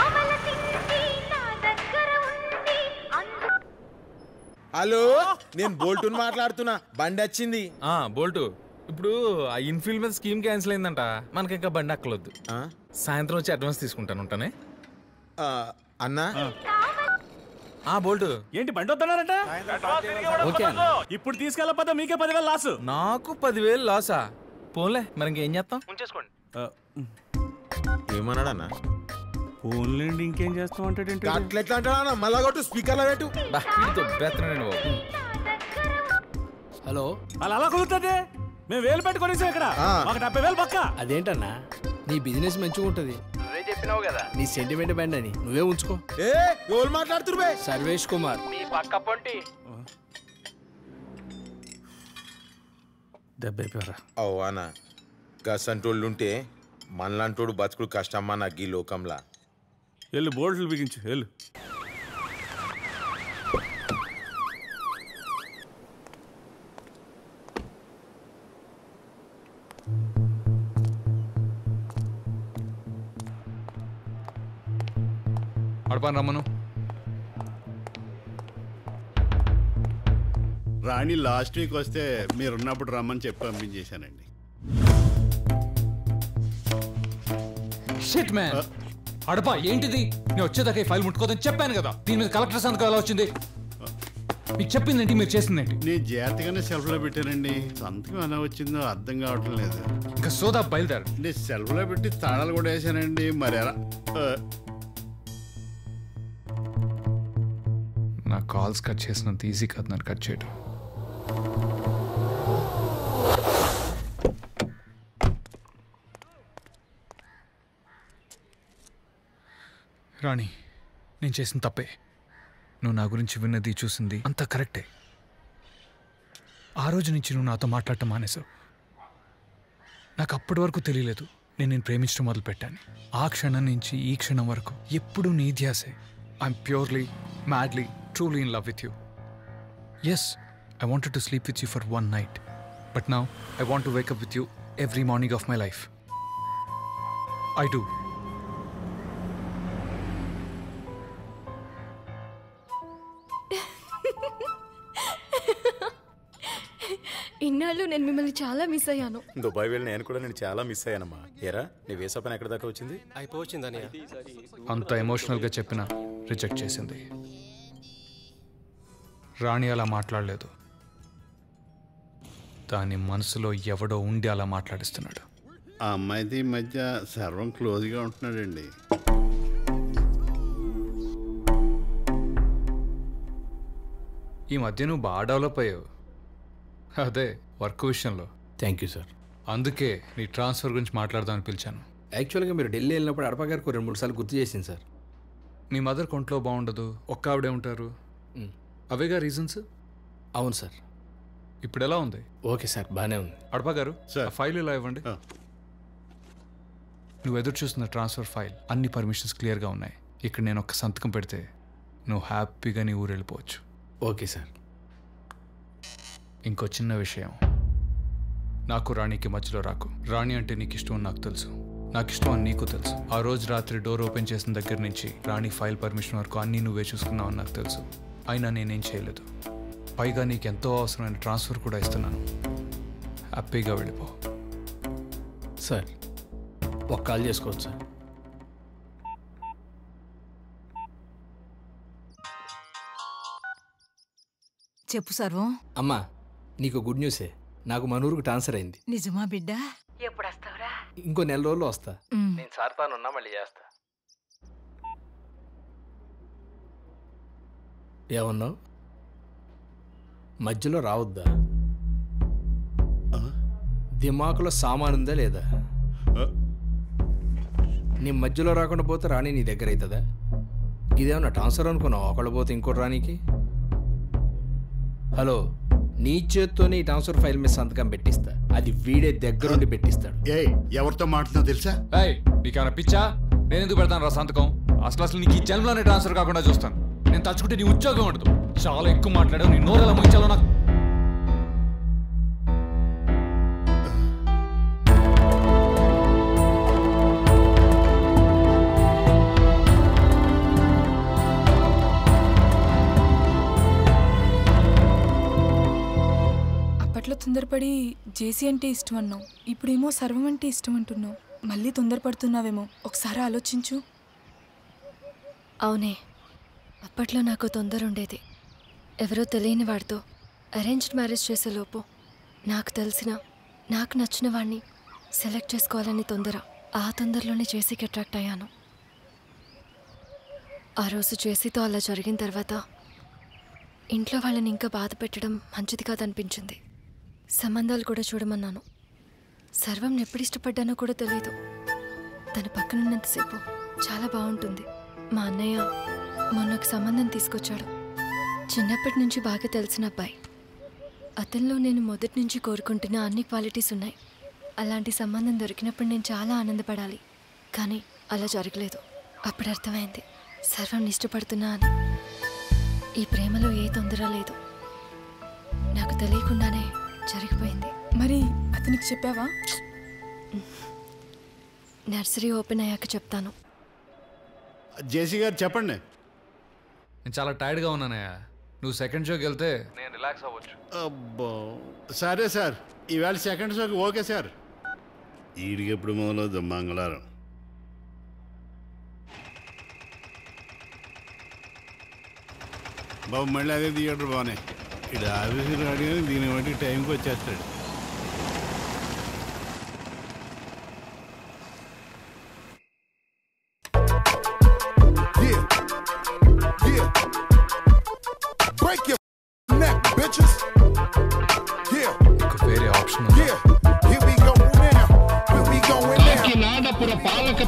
R: హలో నేను బోల్టుని మాట్లాడుతున్నా బండి వచ్చింది ఆ బోల్టు ఇప్పుడు ఆ ఇన్ఫీల్డ్ మీద స్కీమ్ క్యాన్సిల్ అయిందంట మనకి ఇంకా బండి అక్కలొద్దు సాయంత్రం వచ్చి అడ్వాన్స్ తీసుకుంటాను ఉంటానే అన్నా ఆ బోల్టు
H: ఏంటి బండి వద్దన్నారంట
R: ఓకే అన్న.
H: ఇప్పుడు తీసుకెళ్ళకపోతే మీకే పదివేలు లాసు
R: నాకు పదివేలు లాసా పోన్లే మరి ఇంకేం చేస్తాం
H: ఉంచేసుకోండి
R: ఏమన్నాడు అన్న
H: ఫోన్లేండి ఇంకేం చేస్తాం అంటే
R: అట్లా ఎట్లా అంటాడా మళ్ళా కొట్టు స్పీకర్లో పెట్టు బెత్తనండి బాబు
C: హలో
H: అలా అలా కుదురుతుంది మేము వేలు పెట్టుకొనేసాం ఇక్కడ మాకు డెబ్బై వేలు పక్క
C: అదేంటన్నా నీ బిజినెస్ మంచిగా ఉంటది నువ్వే చెప్పినావు కదా నీ సెంటిమెంట్ బండి అని నువ్వే ఉంచుకో
R: ఏ ఎవరు మాట్లాడుతురు
C: సర్వేష్ కుమార్
R: మీ పక్క పొంటి
H: దెబ్బ అయిపోయారా
R: ఓ అన్న గసంటోళ్ళు ఉంటే మనలాంటోడు బతుకుడు కష్టమ్మా నాకు ఈ లోకంలా
H: వెళ్ళు బోల్ట్లు బిగించు వెళ్ళు
R: అడపాను రమ్మను
L: రాణి లాస్ట్ వీక్ వస్తే మీరున్నప్పుడు రమ్మని చెప్పి పంపించేశానండి
P: షిట్ మ్యాన్ అడపా ఏంటిది నేను వచ్చేదాకా ఈ ఫైల్ ముట్టుకోదని చెప్పాను కదా దీని మీద కలెక్టర్ సంతకం ఎలా వచ్చింది మీకు చెప్పిందేంటి మీరు చేసిందేంటి
L: నేను జాగ్రత్తగానే సెల్ఫ్లో పెట్టానండి సంతకం ఎలా వచ్చిందో అర్థం కావటం లేదు
P: ఇంకా సోదా బయలుదేరు
L: నేను సెల్ఫ్లో పెట్టి తాళాలు కూడా వేసానండి మరి ఎలా ఆ,
P: నా కాల్స్ కట్ చేసినంత ఈజీ కాదు నన్ను కట్ చేయడం రాణి నేను చేసిన తప్పే నువ్వు నా గురించి విన్నది చూసింది అంతా కరెక్టే ఆ రోజు నుంచి నువ్వు నాతో మాట్లాడటం మానేశావు నాకు అప్పటి వరకు తెలియలేదు నేను నేను ప్రేమించడం మొదలుపెట్టాను ఆ క్షణం నుంచి ఈ క్షణం వరకు ఎప్పుడు నీ ధ్యాసే I'm purely madly truly in love with you yes I wanted to sleep with you for one night but now I want to wake up with you every morning of my life I do
U: ఇన్నాళ్ళు నేను మిమ్మల్ని చాలా miss అయ్యాను
S: Dubai వెళ్ళి నేను కూడా నేను చాలా మిస్ అయ్యానమ్మా ఎరా నీ వేసా పని ఎక్కడి దాకా వచ్చింది
O: అయిపోవచ్చిందని
P: అంత ఎమోషనల్గా చెప్పినా రిజెక్ట్ చేసింది రాణి అలా మాట్లాడలేదు దాని మనసులో ఎవడో ఉండి అలా మాట్లాడిస్తున్నాడు
L: ఆ అమ్మాయితో ఈ మధ్య సర్వం క్లోజ్గా ఉంటున్నాడండి
P: ఈ మధ్య నువ్వు బాగా డెవలప్ అయ్యావు అదే వర్క్ విషయంలో
C: థ్యాంక్ యూ సార్
P: అందుకే నీ ట్రాన్స్ఫర్ గురించి మాట్లాడదామని పిలిచాను
C: యాక్చువల్గా మీరు ఢిల్లీ వెళ్ళినప్పుడు అడప గారికి రెండు మూడు సార్లు గుర్తు చేసింది సార్
P: మీ మదర్ కొంట్లో బాగుండదు ఒక్క ఆవిడే ఉంటారు అవేగా రీజన్స్
C: అవును సార్
P: ఇప్పుడు ఎలా ఉంది
C: ఓకే సార్ బాగానే ఉంది
P: అడప గారు ఆ ఫైల్ ఇలా ఇవ్వండి నువ్వు ఎదురు చూస్తున్న ట్రాన్స్ఫర్ ఫైల్ అన్ని పర్మిషన్స్ క్లియర్గా ఉన్నాయి ఇక్కడ నేను ఒక్క సంతకం పెడితే నువ్వు హ్యాపీగా నీ ఊరు వెళ్ళిపోవచ్చు
C: ఓకే సార్
P: ఇంకో చిన్న విషయం నాకు రాణికి మధ్యలో రాకు రాణి అంటే నీకు ఇష్టం అని నాకు తెలుసు నాకు ఇష్టం అని నీకు తెలుసు ఆ రోజు రాత్రి డోర్ ఓపెన్ చేసిన దగ్గర నుంచి రాణి ఫైల్ పర్మిషన్ వరకు అన్నీ నువ్వే చూసుకున్నావు అని నాకు తెలుసు అయినా నేనేం చేయలేదు పైగా నీకు ఎంతో అవసరమైన ట్రాన్స్ఫర్ కూడా ఇస్తున్నాను హ్యాపీగా వెళ్ళిపో
C: సార్ ఒక కాల్ చేసుకోవచ్చు సార్
T: చెప్పు సర్వం
C: అమ్మా నీకు గుడ్ న్యూసే నాకు మనూరుకు ట్రాన్స్ఫర్ అయింది
T: నిజమా బిడ్డ ఎప్పుడు వస్తావురా
C: ఇంకో నెల రోజుల్లో వస్తా
T: మ్.
C: నేను సార్ తానున్నా మళ్ళీ చేస్తా ఏమన్నావు మధ్యలో రావద్దా దిమాకులో సామాన్ ఉందా లేదా నీ మధ్యలో రాకుండా పోతే రాణి నీ దగ్గర అవుతుందా ఇదేమన్నా ట్రాన్స్ఫర్ అనుకున్నావు ఒకళ్ళు పోతే ఇంకోటి రానికి హలో నీ చేత్తోనే ఈ ట్రాన్స్ఫర్ ఫైల్ మీద సంతకం పెట్టిస్తా అది వీడే దగ్గరుండి పెట్టిస్తాడు
L: ఏ ఎవరితో మాట్లాడుతుందో తెలుసా
P: ఏయ్ నీకేమైనా పిచ్చా నేను ఎందుకు పెడతాను రా సంతకం అసలు అసలు నీకు ఈ జన్మలోనే ట్రాన్స్ఫర్ కాకుండా చూస్తాను నేను తలుచుకుంటే నీ ఉద్యోగం ఉండదు చాలా ఎక్కువ మాట్లాడావు నీ నోరు ఎలా ముగించాలో నాకు
E: అప్పట్లో తొందరపడి జేసీ అంటే ఇష్టం అన్నావు ఇప్పుడేమో సర్వం అంటే ఇష్టం అంటున్నావు మళ్ళీ తొందరపడుతున్నావేమో ఒకసారి ఆలోచించు
U: అవునే అప్పట్లో నాకు తొందర ఉండేది ఎవరో తెలియని వాడితో అరేంజ్డ్ మ్యారేజ్ చేసేలోపు నాకు తెలిసిన నాకు నచ్చిన వాడిని సెలెక్ట్ చేసుకోవాలని తొందర ఆ తొందరలోనే జేసీకి అట్రాక్ట్ అయ్యాను ఆ రోజు జేసీతో అలా జరిగిన తర్వాత ఇంట్లో వాళ్ళని ఇంకా బాధ పెట్టడం మంచిది కాదనిపించింది సంబంధాలు కూడా చూడమన్నాను సర్వం ఎప్పుడు ఇష్టపడ్డానో కూడా తెలియదు తన పక్కనున్నంతసేపు చాలా బాగుంటుంది మా అన్నయ్య మొన్న ఒక సంబంధం తీసుకొచ్చాడు చిన్నప్పటి నుంచి బాగా తెలిసిన అబ్బాయి అతనిలో నేను మొదటి నుంచి కోరుకుంటున్న అన్ని క్వాలిటీస్ ఉన్నాయి అలాంటి సంబంధం దొరికినప్పుడు నేను చాలా ఆనందపడాలి కానీ అలా జరగలేదు అప్పుడు అర్థమైంది సర్వం ఇష్టపడుతున్నా అని ఈ ప్రేమలో ఏ తొందర లేదు నాకు తెలియకుండానే జరిగిపోయింది
E: మరి అతనికి చెప్పావా
U: నర్సరీ ఓపెన్ అయ్యాక చెప్తాను
L: జేసీ గారు చెప్పండి
P: నేను చాలా టైర్డ్గా ఉన్నానయ్యా నువ్వు సెకండ్ షోకి వెళ్తే నేను రిలాక్స్ అవ్వచ్చు
L: అబ్బో సరే సార్ ఈవేళ సెకండ్ షోకి ఓకే సార్ ఈడికి ఎప్పుడు మొదలవుద్దు మంగళవారం బాబు మళ్ళీ అదే థియేటర్ బాగానే ఇది ఆఫీసుకి రాడు కానీ దీని బట్టి టైంకి వచ్చేస్తాడు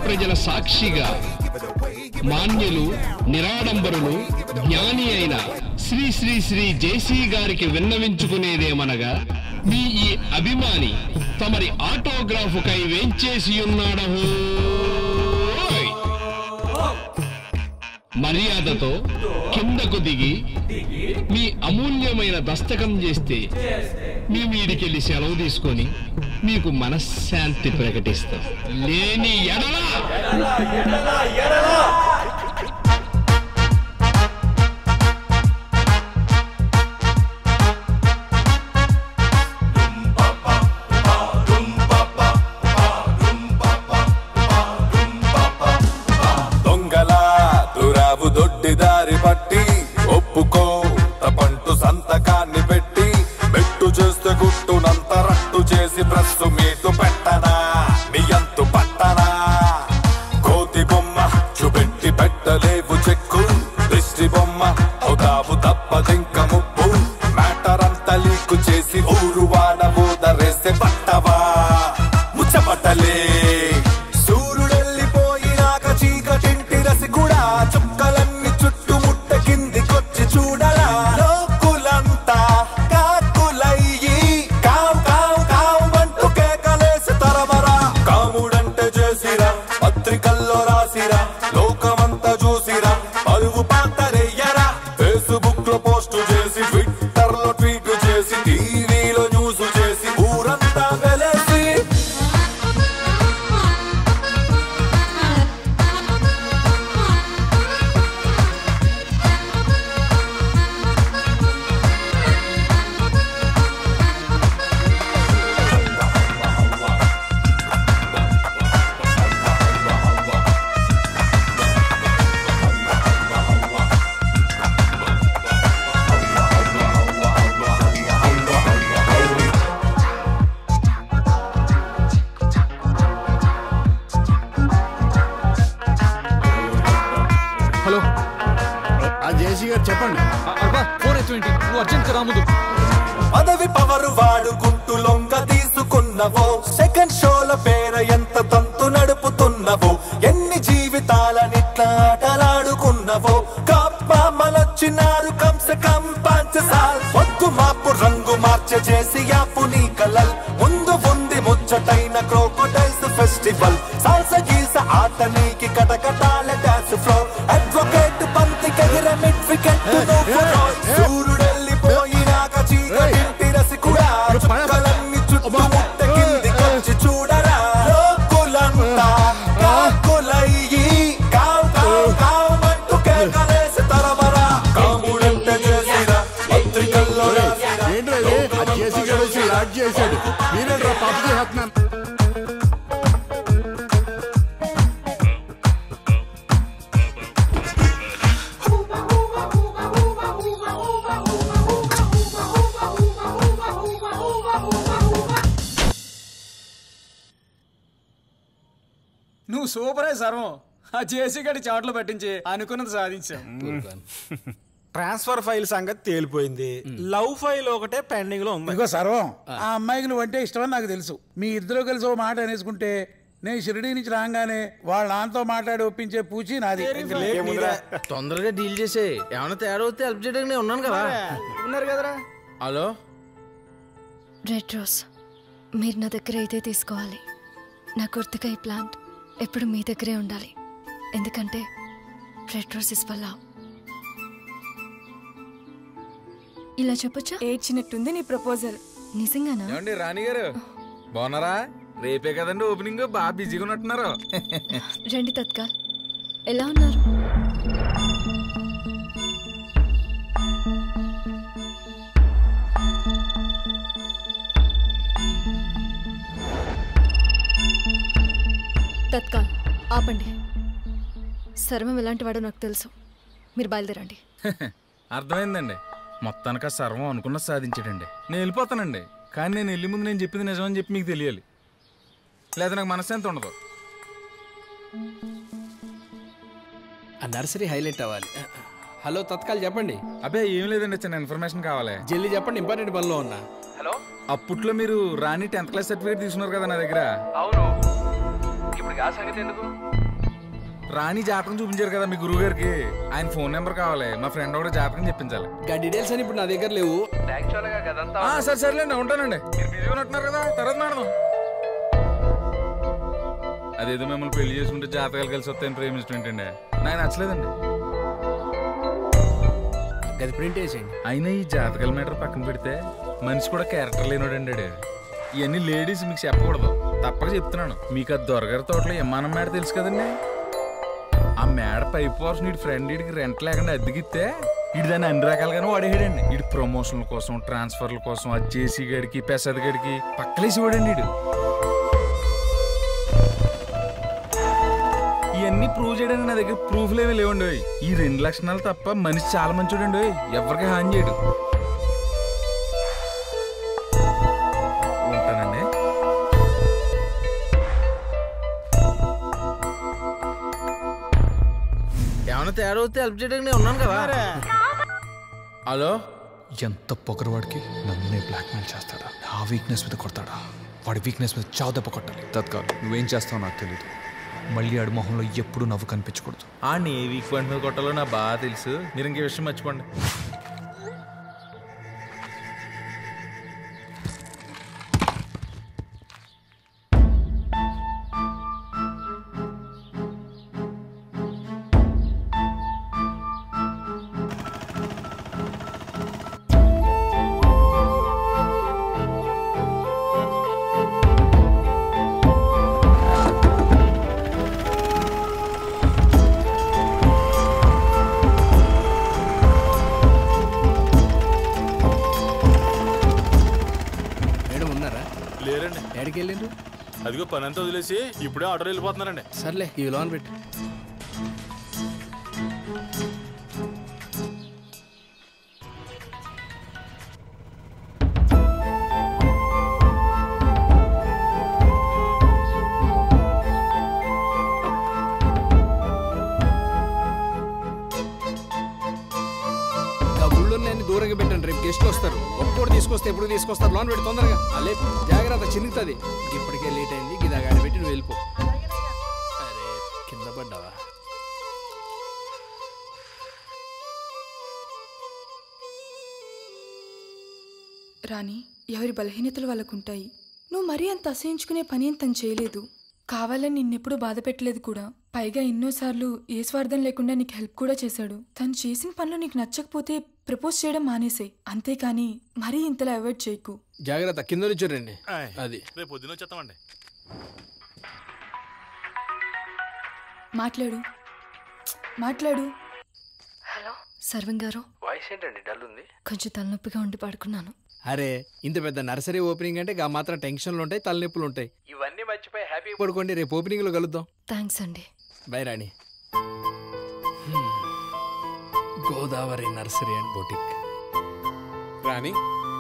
N: ప్రజల సాక్షిగా మాన్యులు నిరాడంబరులు జ్ఞాని అయిన శ్రీ శ్రీ శ్రీ జేసీ గారికి విన్నవించుకునేదేమనగా మీ ఈ అభిమాని తమరి ఆటోగ్రాఫుకై వేంచేసి ఉన్నాడహో మర్యాదతో కిందకు దిగి మీ అమూల్యమైన దస్తకం చేస్తే మీ వీడికెళ్ళి సెలవు తీసుకొని మీకు మనశ్శాంతి ప్రకటిస్తాం లేని ఎడలా
Q: దొంగలా దురావు దొడ్డి దారి పట్టి ఒప్పుకో తపంటు సంతకాన్ని పెట్టి పెట్టు చేస్తే గుట్టునంత రట్టు చేసి ప్రస్సు మీటు పెట్టనా నీ అంతు పట్టనా కోతి బొమ్మ చూపెట్టి పెట్టలేవు చెక్కు దిష్టి బొమ్మ అవుతావు తప్పదింక ముప్పు మ్యాటర్ అంతా లీకు చేసి ఊరు వాడ ఊదరేస్తే పట్టవా ముచ్చబట్టలే సూర్యుడెళ్ళిపోయినాక చీకటింటి రసి కూడా చుక్కలన్నీ చుట్టుముట్ట కిందికొచ్చి చూడలా లోకులంతా కాకులయ్యి కావు కావు కావు అంటూ కేకలేసి తరమరా కాముడంటే చేసిరా పత్రికల్లో రాసిరా లోకమంతా చూసిరా పరువు పాతరెయ్యరా ఫేస్బుక్ లో పోస్ట్ చేసి ట్విట్టర్ లో ట్వీట్ చేసి టీవీలో న్యూస్ చేసి ఊరంతా వెలేసి
P: హలో
L: ఆ జేసీ గారు చెప్పండి
P: ఫోన్ ఎత్తువేంటి నువ్వు అర్జెంట్ రా ముందు
Q: పదవి పవరు వాడుకుంటూ లొంగ తీసుకున్నవో సెకండ్ షోల పేర ఎంత తంతు నడుపుతున్నవో ఎన్ని జీవితాలనిట్లా ఆటలాడుకున్నవో కప్ప మలొచ్చినారు కంస కంపాంచసాల్ పొద్దు మాపు రంగు మార్చ చేసి యాపు నీ కలల్ ముందు ఉంది ముచ్చటైన క్రోకోడైల్స్ ఫెస్టివల్ సాల్స గీస ఆట నీకి కటకటాల డాన్స్ ఫ్లోర్ అడ్వకేట్ పంతి కగిర మిడ్ వికెట్ సూర్యుడెళ్ళిపోయినాక చీకటింటి రసి కూడా చుక్కలన్నీ చుట్టుముట్ట కిందికొచ్చి చూడరా లోకులంతా కాకులయ్యి కావు కావు కావుమంటూ కేకలేసి తరమరా కాముడంటే చేసిరా పత్రికల్లో రాసిరా
L: ఏంట్రా ఇది? ఆ జేసీ గారు వచ్చి లాక్ చేశాడు మీరేంట్రా పప్పు చేస్తున్నాను
J: నువ్వు సూపరే సర్వం ఆ జేసీ గడి చాట్లు పట్టించి అనుకున్నది సాధించావు
A: ట్రాన్స్ఫర్ ఫైల్ సంగతి తేలిపోయింది లవ్ ఫైల్ ఒకటే పెండింగ్ లో ఉంది
V: ఇదిగో సర్వం ఆ అమ్మాయికి నువ్వంటే ఇష్టమని నాకు తెలుసు మీ ఇద్దరు కలిసి ఓ మాట అనేసుకుంటే నేను షిరిడీ నుంచి రాగానే వాళ్ళ నాన్నతో మాట్లాడి ఒప్పించే పూచి నాది
O: తొందరగా డీల్ చేసే ఏమైనా తేడా వస్తే హెల్ప్ చేయడానికి నేను ఉన్నాను కదా
J: ఉన్నారు కదరా
O: హలో
U: రెడ్ రోజ్ మీరు నా దగ్గర ఇదే తీసుకోవాలి నా గుర్తుగా ఈ ప్లాంట్ ఎప్పుడు మీ దగ్గరే ఉండాలి ఎందుకంటే red rose is for love ఇలా చెప్పొచ్చా
E: ఏడ్చినట్టుంది నీ ప్రపోజల్
U: నిజంగానా
R: ఏమండి రాణి గారు బాగున్నారా రేపే కదండి ఓపెనింగ్ బాగా బిజీగా ఉన్నట్టున్నారు
U: రండి తత్కాల్ ఎలా ఉన్నారు తత్కాల్ ఆపండి సర్వం ఎలాంటి వాడో నాకు తెలుసు మీరు బయలుదేరండి
R: అర్థమైందండి మొత్తానికి ఆ సర్వం అనుకున్న సాధించాడండి నేను వెళ్ళిపోతానండి కానీ నేను వెళ్ళి ముందు నేను చెప్పింది నిజమని చెప్పి మీకు తెలియాలి లేదా నాకు మనశ్శాంతి ఉండదు
C: ఆ నర్సరీ హైలైట్ అవ్వాలి హలో తత్కాల్ చెప్పండి
R: అబ్బే ఏం లేదండి చిన్న ఇన్ఫర్మేషన్ కావాలి
C: జల్దీ చెప్పండి ఇంపార్టెంట్ పనిలో ఉన్నా
R: హలో అప్పట్లో మీరు రాణి టెన్త్ క్లాస్ సర్టిఫికేట్ తీసుకున్నారు కదా నా దగ్గర
C: అవును
R: ఇప్పుడు ఆ సంగతి ఎందుకు రాణి జాతకం చూపించారు కదా మీ గురువు గారికి ఆయన ఫోన్ నెంబర్ కావాలి మా ఫ్రెండ్ కూడా జాతకం చెప్పించాలి
C: గా డీటెయిల్స్ అని ఇప్పుడు నా దగ్గర లేవు
R: ఆ, సరే సరేలేండి ఉంటానండి మీరు బిజీగా ఉంటున్నారు కదా తర్వాత మేడం అదేదో మిమ్మల్ని పెళ్లి చేసుకుంటే జాతకాలు కలిసి వస్తాయని ప్రేమించడం ఏంటండి నాకు నచ్చలేదండి
C: గది ప్రింట్ వేసేయండి
R: అయినా ఈ జాతకాల మీటర్ పక్కన పెడితే మనిషి కూడా క్యారెక్టర్ లేనోడండి ఆడు. ఇవన్నీ లేడీస్ మీకు చెప్పకూడదు తప్పక చెప్తున్నాను మీకు ఆ దొరగారి తోటలో విమానం మేడ తెలుసు కదండి ఆ మేడ పైప్ పోర్షన్ ఇటు ఫ్రెండ్ ఇడికి రెంట్ లేకుండా అద్దెకిస్తే ఇటు దాన్ని అన్ని రకాలుగానే వాడేయడండి ఇటు ప్రమోషన్ల కోసం ట్రాన్స్ఫర్ల కోసం అది జేసీ గడికి పెసద్ గడికి పక్కలేసి వాడండి ఇడు ఇవన్నీ ప్రూవ్ చేయడానికి నా దగ్గర ప్రూఫ్లు ఏమీ లేవండి ఓయ్. ఈ రెండు లక్షణాలు తప్ప మనిషి చాలా మంచోడండి ఓయ్. ఎవరికి హాని చేయడు ఉంటానండి
D: ఏమైనా తేడా వస్తే హెల్ప్ చేయడానికి నేను ఉన్నాను కదా
R: హలో
P: ఎంత పొగరవాడికి నన్నే బ్లాక్మెయిల్ చేస్తాడా నా వీక్నెస్ మీద కొడతాడా వాడి వీక్నెస్ మీద చావు దెబ్బ కొట్టాలి తత్కాల్ నువ్వేం చేస్తావో నాకు తెలియదు మళ్ళీ ఆడి మొహంలో ఎప్పుడు నవ్వు కనిపించకూడదు
R: ఆ నీ వీక్ పాయింట్ మీద కొట్టాలో నాకు బాగా తెలుసు మీరు ఇంకే విషయం మర్చిపోండి
C: మేడం ఉన్నారా
H: లేరండి
C: ఎక్కడికి వెళ్ళిండ్రు
H: అదిగో పని అంతా వదిలేసి ఇప్పుడే ఆర్డర్ వెళ్ళిపోతున్నారండి
C: సర్లే ఈ లోన్ పెట్టు ఆ గుళ్ళో నేను దూరంగా పెట్టండి రేపు గెస్ట్లు వస్తారు ఒక్కోటి తీసుకొస్తే ఎప్పుడు తీసుకొస్తారు లోన్ పెట్టి తొందరగా అలే జాగ్రత్త చినుకుతుంది ఇప్పటికే లేట్ అయింది గిదా గాడి పెట్టి నువ్వు వెళ్ళిపో అరే కింద పడ్డావా
E: రాణి ఎవరి బలహీనతలు వాళ్ళకుంటాయి నువ్వు మరీ అంత అసహించుకునే పని ఏం తను చేయలేదు కావాలని నిన్నెప్పుడు బాధ పెట్టలేదు కూడా పైగా ఎన్నోసార్లు ఏ స్వార్థం లేకుండా నీకు హెల్ప్ కూడా చేశాడు తను చేసిన పనులు నీకు నచ్చకపోతే ప్రపోజ్ చేయడం మానేసాయి అంతేకాని మరీ ఇంతలా అవాయిడ్ చేయకు
C: జాగ్రత్త కింద నుంచి రండి అది
H: రేపు పొద్దున వచ్చేస్తామండి
E: మాట్లాడు మాట్లాడు
U: సర్వం గారు
C: వాయిస్ ఏంటండి డల్ ఉంది
U: కొంచెం తలనొప్పిగా ఉండి పడుకున్నాను
C: అరే ఇంత పెద్ద నర్సరీ ఓపెనింగ్ అంటే గా మాత్రం టెన్షన్లు ఉంటాయి తలనొప్పులు ఉంటాయి ఇవన్నీ మర్చిపోయి హ్యాపీ పడుకోండి రేపు ఓపెనింగ్ లో కలుద్దాం
U: థ్యాంక్స్ అండి
C: బై రాణి హ్మ్. Godavari nursery and boutique
K: Rani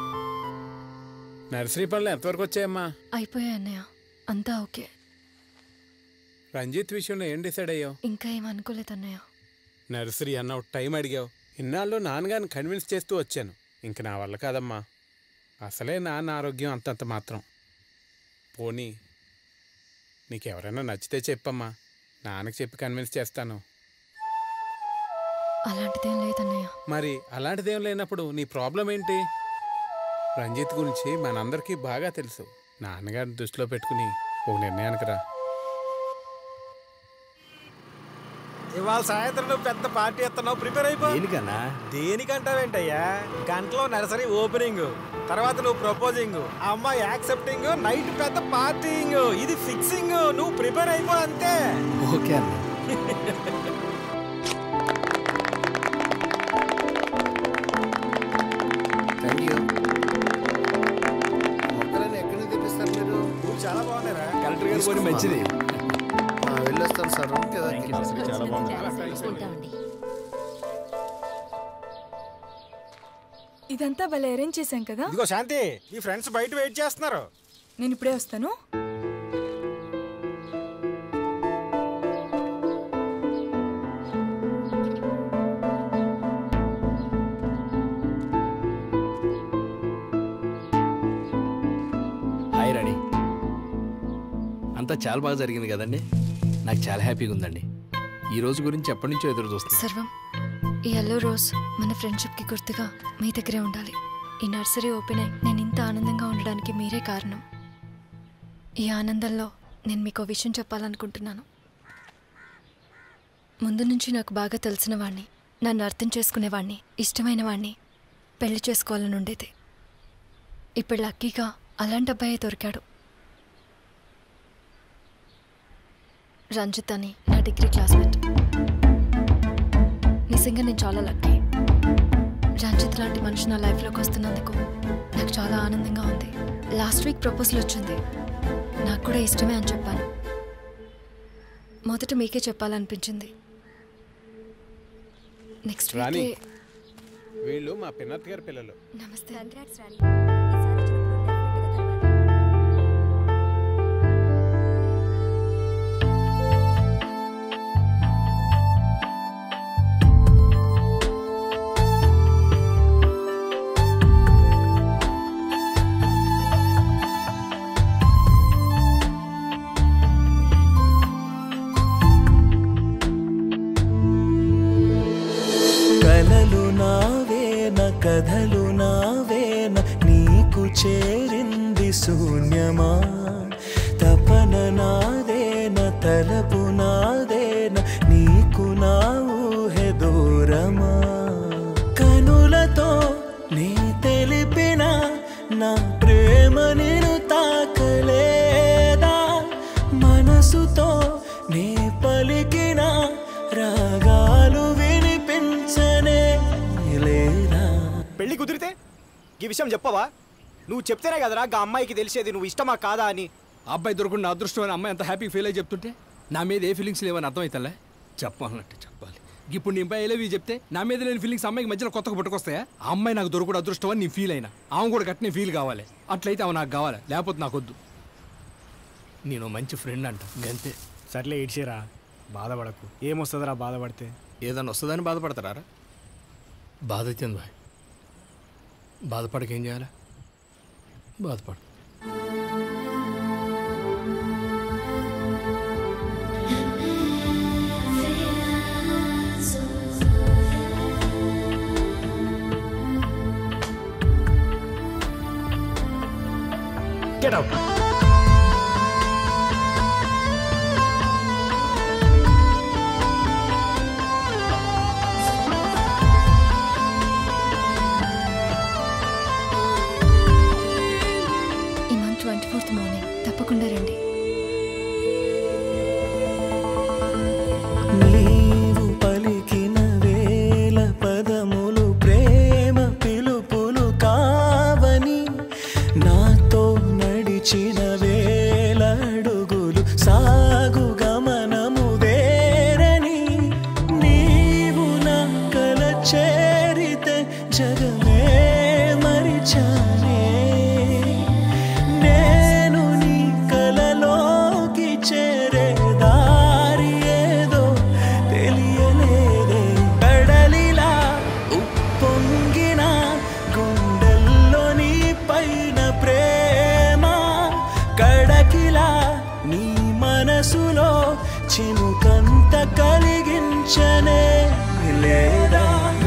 K: nursery పనులు ఎంతవరకు వచ్చాయమ్మా
U: అయిపోయాయి అన్నయ్య అంతా ఓకే
K: రంజిత్ విషయంలో ఏం డిసైడ్ అయ్యావు
U: ఇంకా ఏం అనుకోలేదు అన్నయ్య
K: నర్సరీ అన్నావు టైం అడిగావు ఇన్నాళ్ళు నాన్నగారిని కన్విన్స్ చేస్తూ వచ్చాను ఇంక నా వల్ల కాదమ్మా అసలే నాన్న ఆరోగ్యం అంతంత మాత్రం పోనీ నీకెవరైనా నచ్చితే చెప్పమ్మా నాన్నకి చెప్పి కన్విన్స్ చేస్తాను
U: అలాంటిదేం లేదన్నయ్య
K: మరి అలాంటిదేం లేనప్పుడు నీ ప్రాబ్లం ఏంటి రంజిత్ గురించి మనందరికీ బాగా తెలుసు నాన్నగారిని దృష్టిలో పెట్టుకుని ఓ నిర్ణయానికి రా
A: ఇవాళ సాయంత్రం నువ్వు పెద్ద పార్టీ ఎత్తన్నావు ప్రిపేర్ అయిపో
C: దేనికన్నా
A: దేనికంటావేంటయ్యా గంటలో నర్సరీ ఓపెనింగ్ తర్వాత నువ్వు ప్రపోజింగ్ ఆ అమ్మాయి యాక్సెప్టింగ్ నైట్ పెద్ద పార్టీయింగ్ ఇది ఫిక్సింగ్ నువ్వు ప్రిపేర్ అయిపో అంతే
C: ఓకే అన్న
L: థ్యాంక్ యూ మొక్కలని ఎక్కడి నుంచి తెప్పిస్తారు మీరు
A: చాలా బాగున్నారా
C: కలెక్టర్ గారు పోనీ మంచిది
L: వెళ్ళొస్తాను సార్ కదా
A: చాలా బాగుంది
E: ఇదంతా భలే అరేంజ్ చేశాం కదా
A: ఇదిగో శాంతి ఈ ఫ్రెండ్స్ బయట వెయిట్ చేస్తున్నారు
E: నేను ఇప్పుడే వస్తాను
C: హాయ్ రాణి అంత అంతా చాలా బాగా జరిగింది కదండి నాకు చాలా హ్యాపీగా ఉందండి ఈ రోజు గురించి ఎప్పటి నుంచో ఎదురు చూస్తున్నాను
U: సర్వం ఈ ఎల్లో రోజ్ మన ఫ్రెండ్షిప్కి గుర్తుగా మీ దగ్గరే ఉండాలి ఈ నర్సరీ ఓపెన్ అయి నేను ఇంత ఆనందంగా ఉండడానికి మీరే కారణం ఈ ఆనందంలో నేను మీకు విషయం చెప్పాలనుకుంటున్నాను ముందు నుంచి నాకు బాగా తెలిసిన వాణ్ణి నన్ను అర్థం చేసుకునేవాణ్ణి ఇష్టమైన వాణ్ణి పెళ్లి చేసుకోవాలని ఉండేది ఇప్పుడు లక్కీగా అలాంటి అబ్బాయే దొరికాడు రంజిత్ అని నా డిగ్రీ క్లాస్మేట్ నిజంగా నేను చాలా లక్కీ రంజిత్ లాంటి మనిషి నా లైఫ్లోకి వస్తున్నందుకు నాకు చాలా ఆనందంగా ఉంది లాస్ట్ వీక్ ప్రపోజల్ వచ్చింది నాకు కూడా ఇష్టమే అని చెప్పాను మొదట మీకే చెప్పాలనిపించింది నెక్స్ట్
K: రాణి
U: వీకే
K: వీళ్ళు మా పిన్నత్ గారి పిల్లలు
U: నమస్తే కంగ్రాట్స్ రాణి
Q: కలలు నావేన కథలు నావేన నీకు చేరింది శూన్యమా తపన నాదేన తలపు నాదేన నీకు నా ఊహె దూరమా కనులతో నీ తెలిపిన నా ప్రేమ నేను తాకలేదా మనసుతో నీ పలికిన రాగాలు వినిపించనే లేదా
A: పెళ్లి కుదిరితే ఈ విషయం చెప్పవా నువ్వు చెప్తేనే కదరా ఆ అమ్మాయికి తెలిసేది నువ్వు ఇష్టమా కాదా అని
C: ఆ అబ్బాయి దొరకకుండా నా అదృష్టం అని అమ్మాయి అంత హ్యాపీ ఫీల్ అయ్యి చెప్తుంటే నా మీద ఏ ఫీలింగ్స్ లేవని అర్థమవుతాలే చెప్పాలంటే చెప్పాలి ఇప్పుడు నీ అబ్బాయి లేవి చెప్తే నా మీద లేని ఫీలింగ్స్ అమ్మాయికి మధ్యలో కొత్తగా పుట్టుకొస్తాయా ఆ అమ్మాయి నాకు దొరకడు అదృష్టం అని నీ ఫీల్ అయినా ఆమె కూడా గట్టినే ఫీల్ కావాలి అట్లయితే ఆమె నాకు కావాలి లేకపోతే నాకు వద్దు నేను మంచి ఫ్రెండ్ అంట గంతే
A: సర్లే ఇడ్చిరా బాధపడకు ఏమొస్తుందిరా బాధపడితే
C: ఏదన్నా వస్తుందని బాధపడతారా బాధ అవుతుంది బాయ్ బాధపడక ఏం చేయాలి బాధపడు
A: Get out.
U: ఈ మంత్ ట్వంటీ ఫోర్త్ మార్నింగ్ తప్పకుండా రండి
Q: నీవు పలికిన వేల పదములు ప్రేమ పిలుపులు కావని నాతో నడిచిన వేల అడుగులు సాగు గమనము వేరని నీవు నా కల చేరితే జగమే మరిచానే నేను నీ కలలోకి చేరే దారి ఏదో తెలియలేదే కడలిలా ఉప్పొంగిన గుండెల్లో నీ పైన ప్రేమ కడకిలా నీ మనసులో చినుకంత కలిగించనే లేదా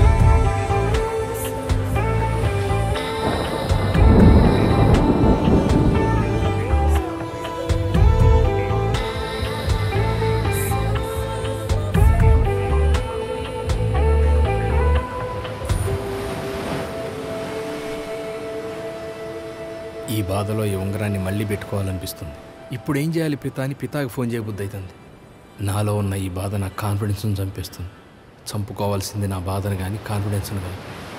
C: ఈ బాధలో ఈ ఉంగరాన్ని మళ్ళీ పెట్టుకోవాలనిపిస్తుంది ఇప్పుడు ఏం చేయాలి పిత అని పితాకి ఫోన్ చేయబుద్ధి అవుతుంది నాలో ఉన్న ఈ బాధ నా కాన్ఫిడెన్స్ను చంపేస్తుంది చంపుకోవాల్సింది నా బాధను కానీ కాన్ఫిడెన్స్ను కానీ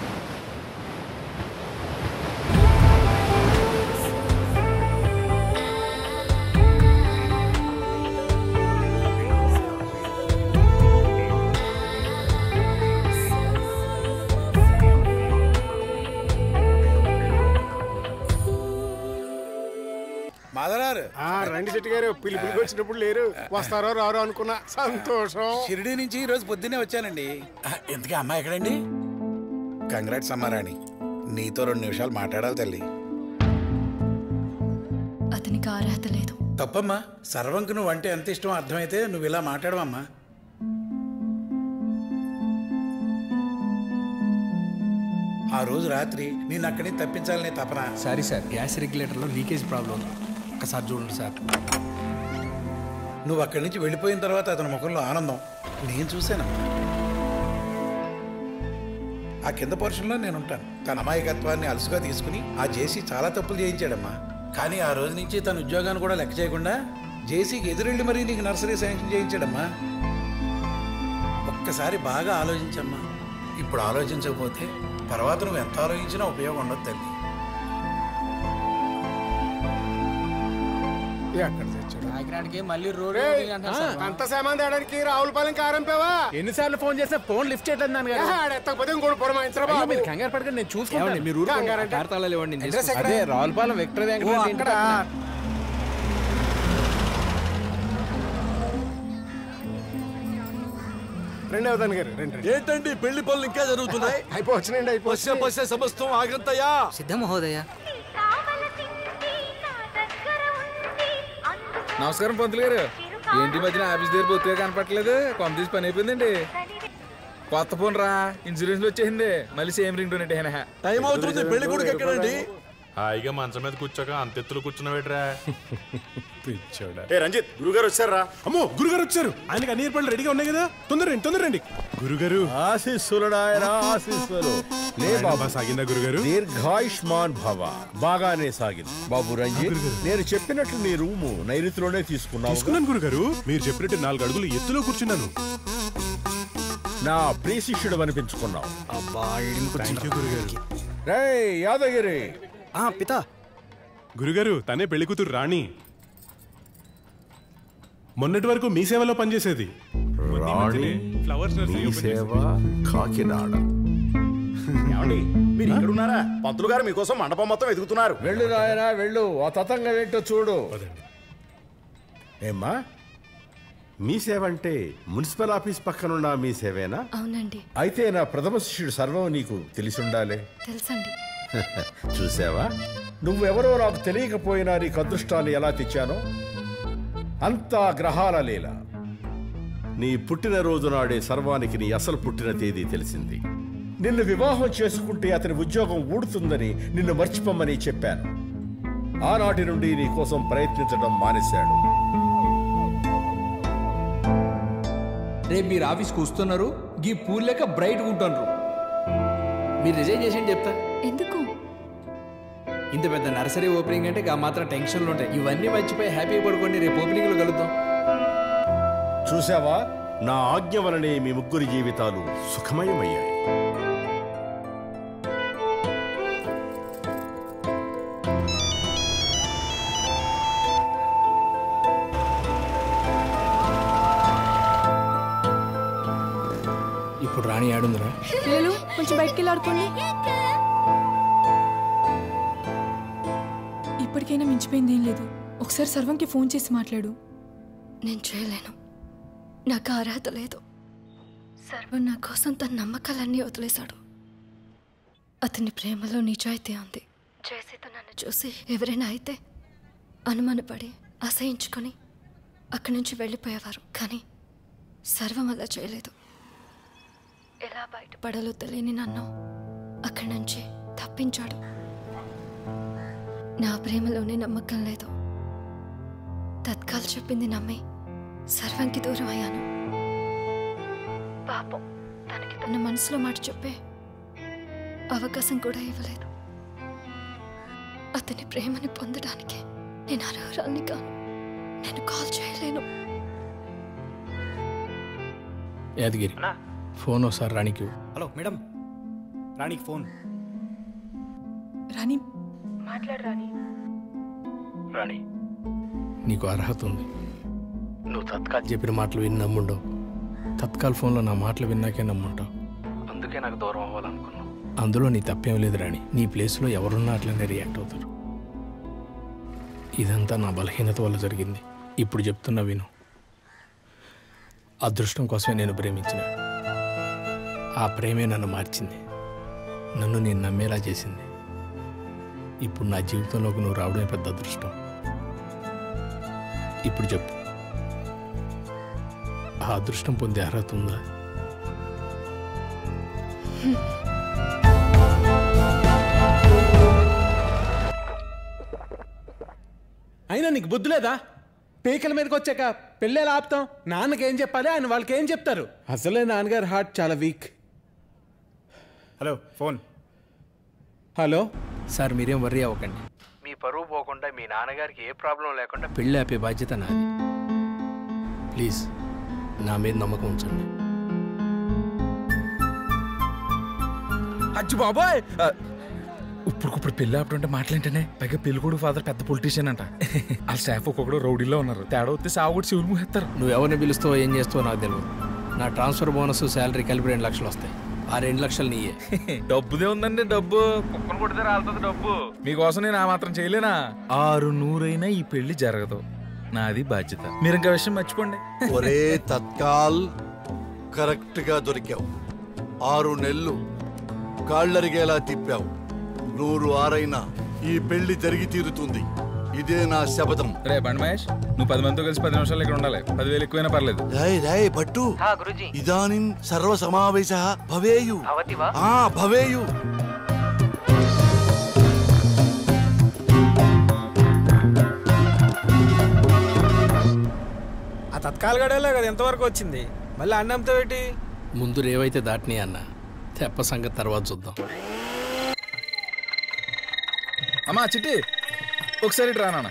V: మాదరారు
F: రండి శెట్టి గారు పిలుపులకు వచ్చినప్పుడు లేరు వస్తారో రారో అనుకున్నా సంతోషం
V: షిరిడి నుంచి ఈ రోజు పొద్దున్నే వచ్చానండి ఎందుకే అమ్మాయి ఎక్కడండి కంగ్రాట్స్ అమ్మారాణి నీతో రెండు నిమిషాలు మాట్లాడాలి తల్లి
U: అతనికి అర్హత లేదు
V: తప్పమ్మా సర్వంకి నువ్వు అంటే ఎంత ఇష్టం అర్థమైతే నువ్వు ఇలా మాట్లాడవమ్మా ఆ రోజు రాత్రి నేను అక్కడి నుంచి తప్పించాలనే తపన
C: సారీ సార్ గ్యాస్ రెగ్యులేటర్లో లీకేజ్ ప్రాబ్లం ఉంది ఒకసారి చూడండి సార్
V: నువ్వు అక్కడి నుంచి వెళ్ళిపోయిన తర్వాత అతని ముఖంలో ఆనందం నేను చూశానమ్మా ఆ కింద పోర్షన్లో నేను ఉంటాను తన అమాయకత్వాన్ని అలసుగా తీసుకుని ఆ జేసీ చాలా తప్పులు చేయించాడమ్మా కానీ ఆ రోజు నుంచి తన ఉద్యోగాన్ని కూడా లెక్క చేయకుండా జేసీకి ఎదురెళ్ళి మరీ నీకు నర్సరీ శాంక్షన్ చేయించాడమ్మా ఒక్కసారి బాగా ఆలోచించమ్మా ఇప్పుడు ఆలోచించకపోతే తర్వాత నువ్వు ఎంత ఆలోచించినా ఉపయోగం ఉండదు తల్లి
F: ఎక్కడ తెచ్చాడు
J: కాకినాడకి మళ్ళీ రోడ్
F: రేయ్, అంత సామాన్ తేడానికి రావులపాలెం కారంపేవా
K: ఎన్నిసార్లు ఫోన్ చేసినా ఫోన్ లిఫ్ట్ చేయట్లేదు నాన్నగారు
F: ఎత్తకపోతే ఇంకోటి పురమాయించరా
K: అయ్యో,
F: బాబు
K: మీరు కంగారు పడకండి నేను చూసుకుంటాను
C: ఏమండి, మీరు ఊరుకోండి.
F: కంగారంటే?
C: కార్ తాళాలు ఇవ్వండి, నేను
F: అడ్రస్
C: తీసుకుంటాను.
F: ఎక్కడ?
K: అదే రావులపాలెం విక్టర్
F: ఓ,
K: వెంకటరెడ్డి ఇంటి
F: అక్కడ.
K: పక్కన.
F: రండి అవతాన్ గారు రండి రండి.
B: ఏంటండి పెళ్లి పనులు ఇంకా జరుగుతున్నాయి
F: అయిపోవచ్చునండి అయిపోవచ్చు
B: పశ్య పశ్య సమస్తం ఆగంతయా
D: సిద్ధ మహోదయ
R: నమస్కారం పంతులు గారు ఏంటి ఈ మధ్యన ఆఫీస్ దగ్గర బొత్తిగా కనపట్లేదు కొంత తీసి పని అయిపోయిందండి కొత్త ఫోన్ రా ఇన్సూరెన్స్ వచ్చేసింది మళ్ళీ సేమ్ రింగ్ టోన్
B: టైం అవుతుంది పెళ్లి కొడుకు ఎక్కడండి
H: హాయిగా మంచం మీద కూర్చోక అంత ఎత్తులు కూర్చున్నవేట్రా
S: ఏ రంజిత్ గురుగారు వచ్చారా
F: అమ్మో గురుగారు వచ్చారు ఆయనకి అన్ని ఏర్పాట్లు రెడీగా ఉన్నాయి కదా తొందర రండి తొందర రండి గురుగారు
I: ఆశీస్సులుడాయన ఆశీస్సులు లే బాబు
F: సాగిందా గురుగారు
I: దీర్ఘాయుష్మాన్ భవ బాగానే సాగింది బాబు రంజిత్ నేను చెప్పినట్లు నీ రూము నైరుతిలోనే తీసుకున్నావు
F: తీసుకున్నాను గురుగారు మీరు చెప్పినట్టు నాలుగు అడుగులు ఎత్తులో కూర్చున్నాను
I: నా ప్రియ శిష్యుడు అనిపించుకున్నావు
C: అబ్బా
F: థ్యాంక్ యూ గురుగారు
I: రే యాదగిరి
F: పిత గురుగారు తనే పెళ్లి కూతురు రాణి మొన్నటి వరకు మీ సేవలో పనిచేసేది
I: రాణి
F: ఫ్లవర్స్
I: మీ సేవ కాకినాడ
S: ఏమండి మీరు ఇక్కడ ఉన్నారా పంతులు గారు మీకోసం మండపం మొత్తం ఎదుగుతున్నారు
I: వెళ్ళు నాయనా వెళ్ళు ఆ తతంగం ఏంటో చూడు ఏమ్మా మీ సేవ అంటే మున్సిపల్ ఆఫీస్ పక్కనున్న మీ సేవేనా
U: అవునండి
I: అయితే నా ప్రథమ శిష్యుడు సర్వం నీకు తెలిసి ఉండాలి
U: తెలుసండి
I: చూసావా నువ్వెవరో నాకు తెలియకపోయినా నీకు అదృష్టాన్ని ఎలా తెచ్చానో అంతా గ్రహాల లీల నీ పుట్టినరోజు నాడే సర్వానికి నీ అసలు పుట్టిన తేదీ తెలిసింది నిన్ను వివాహం చేసుకుంటే అతని ఉద్యోగం ఊడుతుందని నిన్ను మర్చిపోమని చెప్పాను ఆనాటి నుండి నీ కోసం ప్రయత్నించడం మానేశాడు
C: రేపు మీరు ఆఫీస్కి వస్తున్నారు గీ పూల్ లెక్క బ్రైట్గా ఉంటున్నారు మీరు రిజైన్ చేసేయండి చెప్తా
U: ఎందుకు
C: ఇంత పెద్ద నర్సరీ ఓపెనింగ్ అంటే ఆ మాత్రం టెన్షన్లు ఉంటాయి ఇవన్నీ మర్చిపోయి హ్యాపీగా పడుకోండి రేపు ఓపెనింగ్లో కలుద్దాం
I: చూసావా నా ఆజ్ఞ వలనే మీ ముగ్గురి జీవితాలు సుఖమయమయ్యాయి
C: ఇప్పుడు రాణి ఆడుందిరా
E: పిల్లలు కొంచెం బయటికి వెళ్ళి ఆడుకోండి ఇప్పటికైనా మించిపోయింది ఏం లేదు ఒకసారి సర్వంకి ఫోన్ చేసి మాట్లాడు
U: నేను చేయలేను నాకు ఆ అర్హత లేదు సర్వం నా కోసం తన నమ్మకాలన్నీ వదిలేశాడు అతని ప్రేమలో నిజాయితీ ఉంది చేసేత నన్ను చూసి ఎవరైనా అయితే అనుమానపడి అసహించుకొని అక్కడి నుంచి వెళ్ళిపోయేవారు కానీ సర్వం అలా చేయలేదు ఎలా బయటపడాలో తెలియని నన్ను అక్కడి నుంచి తప్పించాడు నా ప్రేమలోనే నమ్మకం లేదు తత్కాలు చెప్పింది నమ్మి సర్వంకి దూరం అయ్యాను పాపం తనకి తన మనసులో మాట చెప్పే అవకాశం కూడా ఇవ్వలేదు అతని ప్రేమని పొందడానికి నేను అర్హురాల్ని కాను నేను కాల్ చేయలేను
C: యాదగిరి ఫోన్ ఒకసారి రాణికి ఇవ్వు.
M: హలో మేడం రాణికి ఫోన్
E: రాణి
U: మాట్లాడు రాణి
C: రాణి నీకు అర్హత ఉంది నువ్వు తత్కాల్ చెప్పిన మాటలు విని నమ్ముండవు తత్కాల్ ఫోన్లో నా మాటలు విన్నాకే నమ్ముంటావు అందుకే నాకు దూరం అవ్వాలనుకున్నావు అందులో నీ తప్పేం లేదు రాణి నీ ప్లేస్లో ఎవరున్నా అట్లనే రియాక్ట్ అవుతారు ఇదంతా నా బలహీనత వల్ల జరిగింది ఇప్పుడు చెప్తున్నా విను అదృష్టం కోసమే నేను ప్రేమించిన ఆ ప్రేమే నన్ను మార్చింది నన్ను నేను నమ్మేలా చేసింది ఇప్పుడు నా జీవితంలోకి నువ్వు రావడమే పెద్ద అదృష్టం ఇప్పుడు చెప్పు ఆ అదృష్టం పొందే అర్హత ఉందా
K: అయినా నీకు బుద్ధి లేదా పీకల మీదకి వచ్చాక పెళ్ళేలా ఆపుతాం నాన్నకేం చెప్పాలి ఆయన వాళ్ళకి ఏం చెప్తారు అసలే నాన్నగారు హార్ట్ చాలా weak
M: hello phone
K: hello
C: sir మీరేం వర్రీ అవ్వకండి మీ పరువు పోకుండా మీ నాన్నగారికి ఏ ప్రాబ్లం లేకుండా పెళ్ళి ఆపే బాధ్యత నాది ప్లీజ్ నా మీద నమ్మకం ఉంచండి
R: అచ్చి బాబాయ్ ఆ, ఇప్పుడుకిప్పుడు పెళ్లి ఆపడంటే మాటలేంటనే పైగా పెళ్లి కూడా ఫాదర్ పెద్ద పొలిటీషియన్ అంట ఆ స్టాఫ్ ఒక్కొక్కడు రౌడీలో ఉన్నారు తేడా వస్తే సాగు కూడా శివులు మూహేస్తారు
C: నువ్వు ఎవరిని పిలుస్తావో ఏం చేస్తావో నాకు తెలియదు నా ట్రాన్స్ఫర్ బోనస్ శాలరీ కలిపి రెండు లక్షలు వస్తాయి ఆ రెండు లక్షలు నీయే
R: డబ్బుదే ఉందండి డబ్బు కుక్కను కొడితే రాలుతుంది డబ్బు మీకోసం నేను ఆ మాత్రం చేయలేనా ఆరు నూరైనా ఈ పెళ్లి జరగదు నాది బాధ్యత మీరు ఇంకా విషయం మర్చిపోండి
B: ఒరే తత్కాల్ కరెక్ట్ గా దొరికావు ఆరు నెలలు కాళ్ళరిగేలా తిప్పావు నూరు ఆరైనా ఈ పెళ్లి జరిగి తీరుతుంది ఇదే నా శపథం
R: రే బండి మహేష్ నువ్వు పది మందితో కలిసి పది నిమిషాలు ఇక్కడ ఉండాలి పదివేలు ఎక్కువైనా పర్లేదు
B: రాయ్ రాయ్ భట్టు ఇదానిం సర్వ సమావేశ భవేయు ఆ భవేయు
A: ఆ తత్కాల గడవలే కదా ఎంతవరకు వచ్చింది మళ్ళీ అన్నంతో ఏంటి
C: ముందు రేవైతే దాటినాయి అన్న తెప్ప సంగతి తర్వాత చూద్దాం
R: అమ్మా చిట్టి ఒకసారి ఇటు రా నాన్న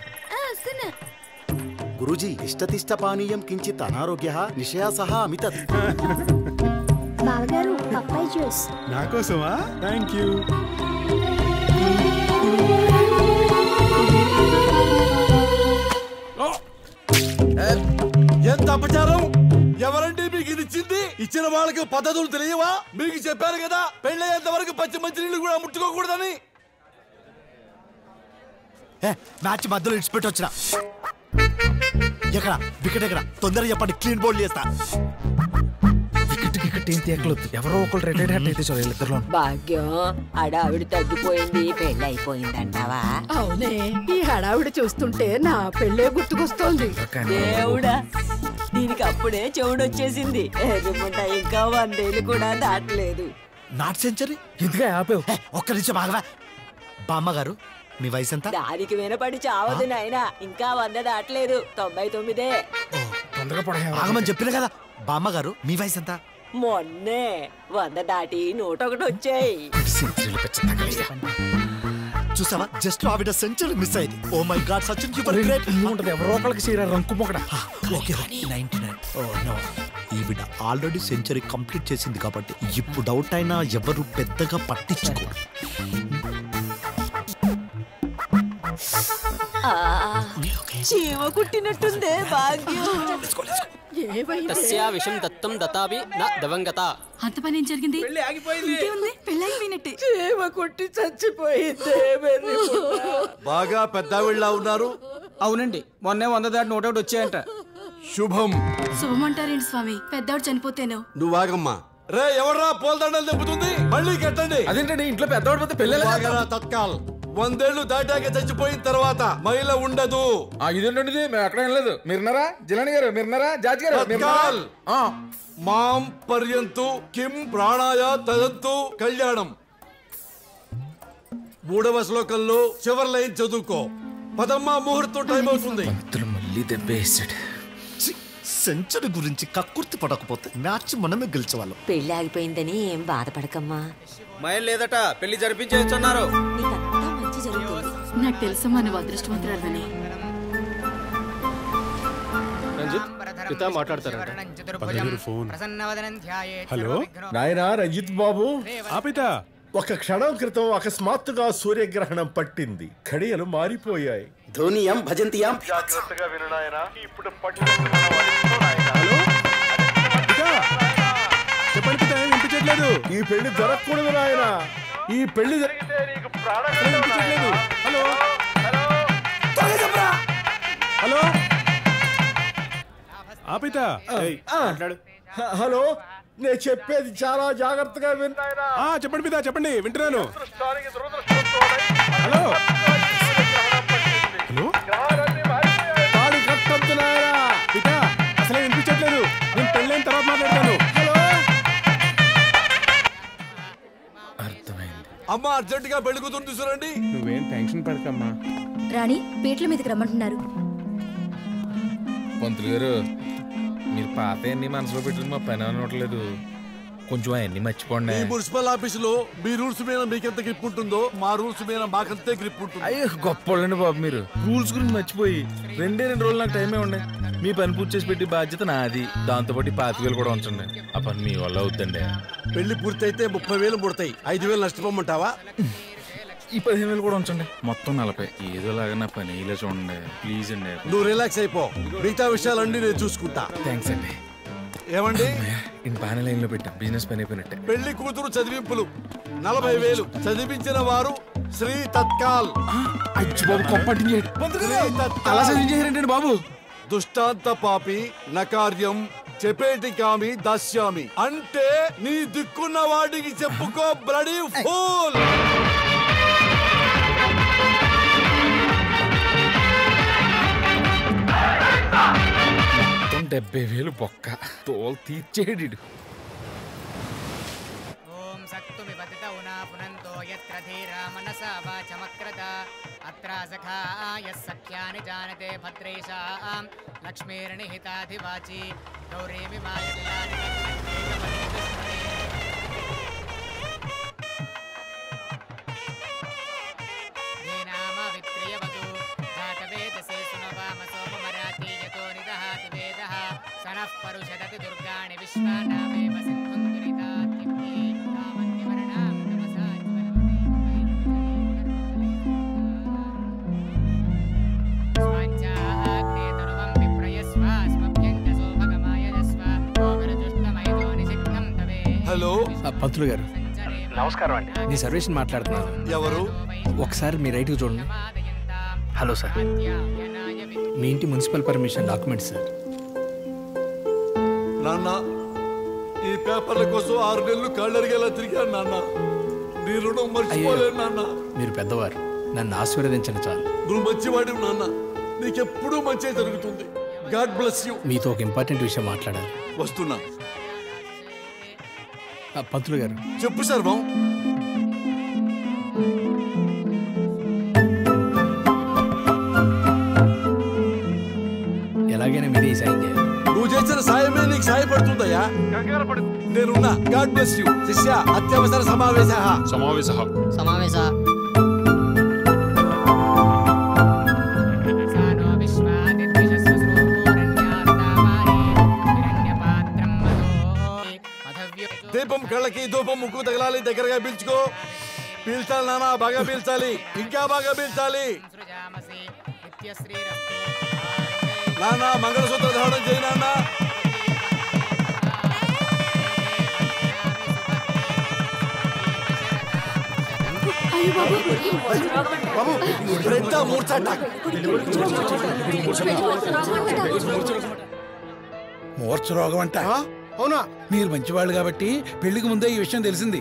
S: గురుజీ ఇష్టతిష్టపానీయం కించిత్ అనారోగ్య నిషయా సహా అమితత్
G: బావగారు పప్పాయి జ్యూస్
F: నా కోసమా థ్యాంక్ యూ
B: ఎంత అపచారం ఎవరండి మీకు ఇది ఇచ్చింది ఇచ్చిన వాళ్ళకి పద్ధతులు తెలియవా మీకు చెప్పారు కదా పెళ్ళయ్యేంత వరకు పచ్చి మంచినీళ్ళు కూడా ముట్టుకోకూడదని
S: మ్యాచ్ మధ్యలో ఇడిచిపెట్టి వచ్చిన ఎక్కడ వికెట్ ఎక్కడ తొందరగా చెప్పండి క్లీన్ బౌల్ చేస్తా
R: వికెట్ వికెట్ ఏం తీయకలేదు ఎవరో ఒకళ్ళు రెడ్ హ్యాట్ అయితే చాలు వీళ్ళిద్దరిలో
T: భాగ్యం హడావిడి తగ్గిపోయింది పెళ్ళి అయిపోయిందంటావా
W: అవునే ఈ హడావిడి చూస్తుంటే నా పెళ్ళే గుర్తుకొస్తోంది
T: దేవుడా దీనికి అప్పుడే చెవుడొచ్చేసింది ఎదుముంట ఇంకా వందేళ్ళు కూడా దాటలేదు
S: నాట్ సెంచరీ
R: ఎందుగా ఆపావు
S: ఒక్క నిమిషం ఆగవా బామ్మ గారు మీ వయసు ఎంత
T: దానికి వినపడి చావదు నాయనా ఇంకా వంద దాటలేదు తొంభై తొమ్మిదే
S: తొందరగా ఆగమని చెప్పిన కదా బామ్మ గారు మీ వయసు ఎంత
T: మొన్నే వంద దాటి నూట ఒకటి వచ్చాయి
S: చూసావా జస్ట్ ఆవిడ సెంచరీ మిస్ అయింది oh my god Sachin your great
R: ఉంటది ఎవరో ఒకరికి చీర రంకు మొకడ
S: okay ninety nine oh no ఈవిడ ఆల్రెడీ సెంచరీ కంప్లీట్ చేసింది కాబట్టి ఇప్పుడు డౌట్ అయినా ఎవరు పెద్దగా పట్టించుకో
T: ఆ, చీమ కుట్టినట్టుందే భాగ్యం
W: తస్యా
X: విషం దత్తం దతాపి నా దవంగత
W: అంత పని ఏం జరిగింది ఇంకేముంది పెళ్ళి అయిపోయినట్టే
T: చీమ కుట్టి చచ్చిపోయిందే వెర్రి పుట్ట.
B: బాగా పెద్దావిళ్ళ ఉన్నారు
J: అవునండి మొన్నే వంద దాటి నూట ఒకటి వచ్చాయంట
B: శుభం
W: శుభమంటారేంటి స్వామి పెద్దవాడు చనిపోతేను
B: నువ్వు ఆగమ్మా రే ఎవర్రా పోల్దండలు దెబ్బతుంది మళ్ళీ కట్టండి
R: అదేంటండి ఇంట్లో పెద్దవాడు పోతే పెళ్ళి
B: బాగా తత్కాల్ వందేళ్లు దాటాక చచ్చిపోయిన తర్వాత మహిళ ఉండదు
R: ఆ ఇదేంటండి ఇది? మేము ఎక్కడ వినలేదు మీరున్నారా జిలాని గారు మీరున్నారా జార్జి గారు మీరున్నారా?
B: తత్కాల్ మాం పర్యంతు కిం ప్రాణాయ తదంతు కళ్యాణం మూడవ శ్లోకంలో చివరి లైన్ చదువుకో పదమ్మా ముహూర్తం టైం అవుతుంది
R: మళ్ళీ దెబ్బేసాడు
S: సెంచరీ గురించి కక్కుర్తి పడకపోతే మ్యాచ్ మనమే గెలిచేవాళ్ళం
T: పెళ్ళి ఆగిపోయిందని ఏం బాధపడకమ్మా
J: మైల్ లేదట పెళ్లి జరిపించేస్తున్నారు
T: నీకంతా మంచి జరుగుతుంది
W: నాకు తెలుసమ్మా నువ్వు అదృష్టవంతురాలని
F: పితా మాట్లాడతారంట ఫోన్
I: హలో నాయనా రంజిత్ బాబు
F: ఆపిత
I: ఒక క్షణం క్రితం అకస్మాత్తుగా సూర్యగ్రహణం పట్టింది ఘడియలు మారిపోయాయి
S: ధోనియం భజంతియం
I: జాగ్రత్తగా విను నాయనా ఇప్పుడు
F: చెప్పండి పిత వినిపించట్లేదు
I: ఈ పెళ్లి జరగకూడదు నాయనా ఈ పెళ్లి జరిగితే నీకు ప్రాణగండం నాయనా.
F: హలో హలో ఆపిత ఏయ్, మాట్లాడు
I: హ- హలో నేను చెప్పేది చాలా జాగ్రత్తగా విను నాయనా.
F: ఆ, చెప్పండి పిత చెప్పండి వింటున్నాను హలో హలో
I: తాళి కట్టొద్దు నాయనా.
B: అమ్మ అర్జెంట్ గా పెళ్లి కూతురు తీసుకురండి
K: నువ్వేం టెన్షన్ పడకమ్మా
G: రాణి పీటల మీదకి రమ్మంటున్నారు
R: పంతులు గారు మీరు పాత అన్ని మనసులో పెట్టుకుని మా పని అనట్లేదు కొంచెం అవన్నీ మర్చిపోండి
B: ఈ మున్సిపల్ ఆఫీసులో మీ రూల్స్ మీద మీకెంత గ్రిప్ ఉంటుందో మా రూల్స్ మీద మాకంతే గ్రిప్ ఉంటుంది
R: అయ్యో గొప్పోళ్ళండి బాబు మీరు రూల్స్ గురించి మర్చిపోయి రెండే రెండు రోజులు నాకు టైమే ఉండే మీ పని పూర్తి చేసి పెట్టి బాధ్యత నాది దాంతోపాటు ఈ పాతిక వేలు కూడా ఉంచండి ఆ పని మీ వల్ల అవుద్దండి
B: పెళ్లి పూర్తయితే ముప్పై వేలు ముడతాయి ఐదు వేలు నష్టపోమంటావా
R: ఈ పదిహేను వేలు కూడా ఉంచండి మొత్తం నలభై ఏదోలాగా నా పని ఇలా చూడండి ప్లీజ్ అండి
B: నువ్వు రిలాక్స్ అయిపో మిగతా విషయాలన్నీ నేను చూసుకుంటా
R: థ్యాంక్స్ అండి
B: ఏమండి
R: ఇంక బాగానే లైన్లో పెట్టాం బిజినెస్ పని అయిపోయినట్టే
B: పెళ్లి కూతురు చదివింపులు నలభై వేలు చదివించిన వారు శ్రీ తత్కాల్
R: అచ్చి బాబు కొప్పటి అలా చదివించేసారేంటండి బాబు
B: దుష్టాంత పాపి నకార్యం చెపేటి కామి దాస్యామి అంటే నీ దిక్కున్న వాడికి చెప్పుకో బ్లడీ ఫూల్
R: మొత్తం డెబ్బై వేలు బొక్క తోలు తీర్చేడు
N: ఓం సక్తుమిపతిత ఉనా పునంతో యత్ర ధీరా మనసా వాచమక్రత అత్ర సఖాయ సఖ్యాని జానతే భద్రేషాం లక్ష్మీర్నిహితాధివాచి గౌరీమి మాయల్లాని ధీనామ విప్రియవతు జాతవేదసే సునవామ సోమమరాతీయతో నిదహాతి వేదః సనః పరుషదతి దుర్గాణి విశ్వానామేవ సింధుం దురితాత్యప్తి కామంతివర్ణాం తమసా స్వాంఛాగ్నేతరువం విప్రయస్వ స్మభ్యంజసో భగమాయజస్వ ఓమరజుష్టమైదో నిషిక్తం తవే
B: హలో
C: పంతులు గారు
B: నమస్కారం అండి
C: నీ సర్వేషన్ మాట్లాడుతున్నాను
B: ఎవరు
C: ఒకసారి మీ రైట్కి చూడండి హలో సార్ మీ ఇంటి మున్సిపల్ పర్మిషన్ డాక్యుమెంట్ సార్
B: నాన్న ఈ పేపర్ల కోసం ఆరు నెలలు కళ్ళరిగేలా తిరిగాను నాన్న నీ రుణం మర్చిపోలేను నాన్న
C: మీరు పెద్దవారు నన్ను ఆశీర్వదించండి చాలు
B: నువ్వు మంచివాడివి నాన్న నీకెప్పుడూ మంచి జరుగుతుంది గాడ్ బ్లెస్ యూ
C: మీతో ఒక ఇంపార్టెంట్ విషయం మాట్లాడాలి
B: వస్తున్నా
C: ఆ, పంతులు గారు
B: చెప్పు సర్వం
C: ఎలాగైనా మీరే ఈ సాయం చేయాలి
B: నువ్వు చేసిన సాయమే నీకు సాయపడుతుందయ్యా నేనున్నా గాడ్ బ్లెస్ యూ శిష్య అత్యవసర సమావేశ
R: సమావేశ
N: సమావేశ సానో విశ్వాదిత్యశస్వస్రూపురణ్యాస్తావారే హిరణ్యపాత్రం మధో మధవ్యో
B: దీపం కళ్ళకి ధూపం ముక్కు తగలాలి దగ్గరగా పీల్చుకో పీల్చాలి నాన్న బాగా పీల్చాలి ఇంకా బాగా పీల్చాలి
N: సృజామసి నిత్యశ్రీరస్తు
B: నాన్న మంగళసూత్ర ధారణం చేయి నాన్న బాబు పెద్ద మూర్ఛ అటాక్.
V: మూర్ఛ రోగం అంట అవునా మీరు మంచివాళ్ళు కాబట్టి పెళ్లికి ముందే ఈ విషయం తెలిసింది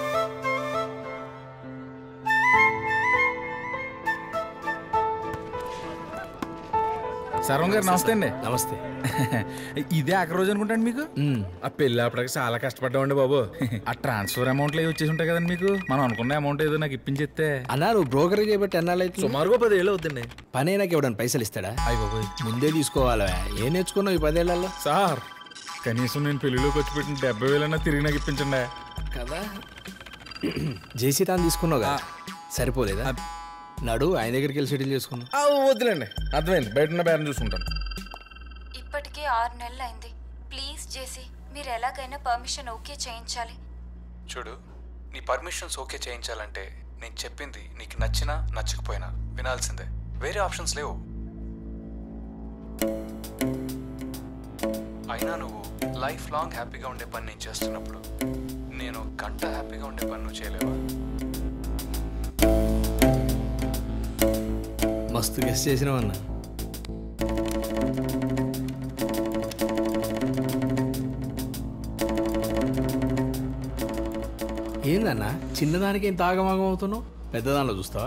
R: సర్వం గారు నమస్తే అండి
C: నమస్తే
R: ఇదే ఆఖరి రోజు అనుకుంటాను మీకు ఆ పెళ్లి అప్పటికి చాలా కష్టపడ్డామండి బాబు ఆ ట్రాన్స్ఫర్ అమౌంట్లు ఏవి వచ్చేసి ఉంటాయి కదండి మీకు మనం అనుకున్న అమౌంట్ ఏదో నాకు ఇప్పించేస్తే
C: అన్నారు బ్రోకర్ చేయబట్టి ఎన్నాళ్ళైతే
R: సుమారుగా పదేళ్ళు అవుతుంది
C: పని నాకు ఇవ్వడానికి పైసలు ఇస్తాడా
R: అయ్యి బాబోయ్
C: ముందే తీసుకోవాలా ఏం నేర్చుకున్నావు ఈ పదేళ్లలో
R: సార్ కనీసం నేను పెళ్లిలోకి వచ్చి పెట్టిన డెబ్బై వేలన్నా తిరిగి నాకు ఇప్పించండి
C: కదా జేసీ తాను తీసుకున్నావు కదా సరిపోలేదా నడు ఆయన దగ్గరికి వెళ్ళి సెటిల్ చేసుకున్నావు
R: ఆ, వద్దులేండి అర్థమైంది బయట ఉన్న బేరం చూసుకుంటాను
G: ఇప్పటికే ఆరు నెలలు అయింది ప్లీజ్ చేసి మీరు ఎలాగైనా పర్మిషన్ ఓకే చేయించాలి
O: చూడు నీ పర్మిషన్స్ ఓకే చేయించాలంటే నేను చెప్పింది నీకు నచ్చినా నచ్చకపోయినా వినాల్సిందే వేరే ఆప్షన్స్ లేవు అయినా నువ్వు లైఫ్ లాంగ్ హ్యాపీగా ఉండే పని నేను చేస్తున్నప్పుడు నేను గంట హ్యాపీగా ఉండే పని నువ్వు చేయలేవా
C: మస్తు గెస్ట్ చేసినావన్నా ఏందన్నా చిన్నదానికి ఇంత ఆగమాగం అవుతున్నావు పెద్దదానిలో చూస్తావా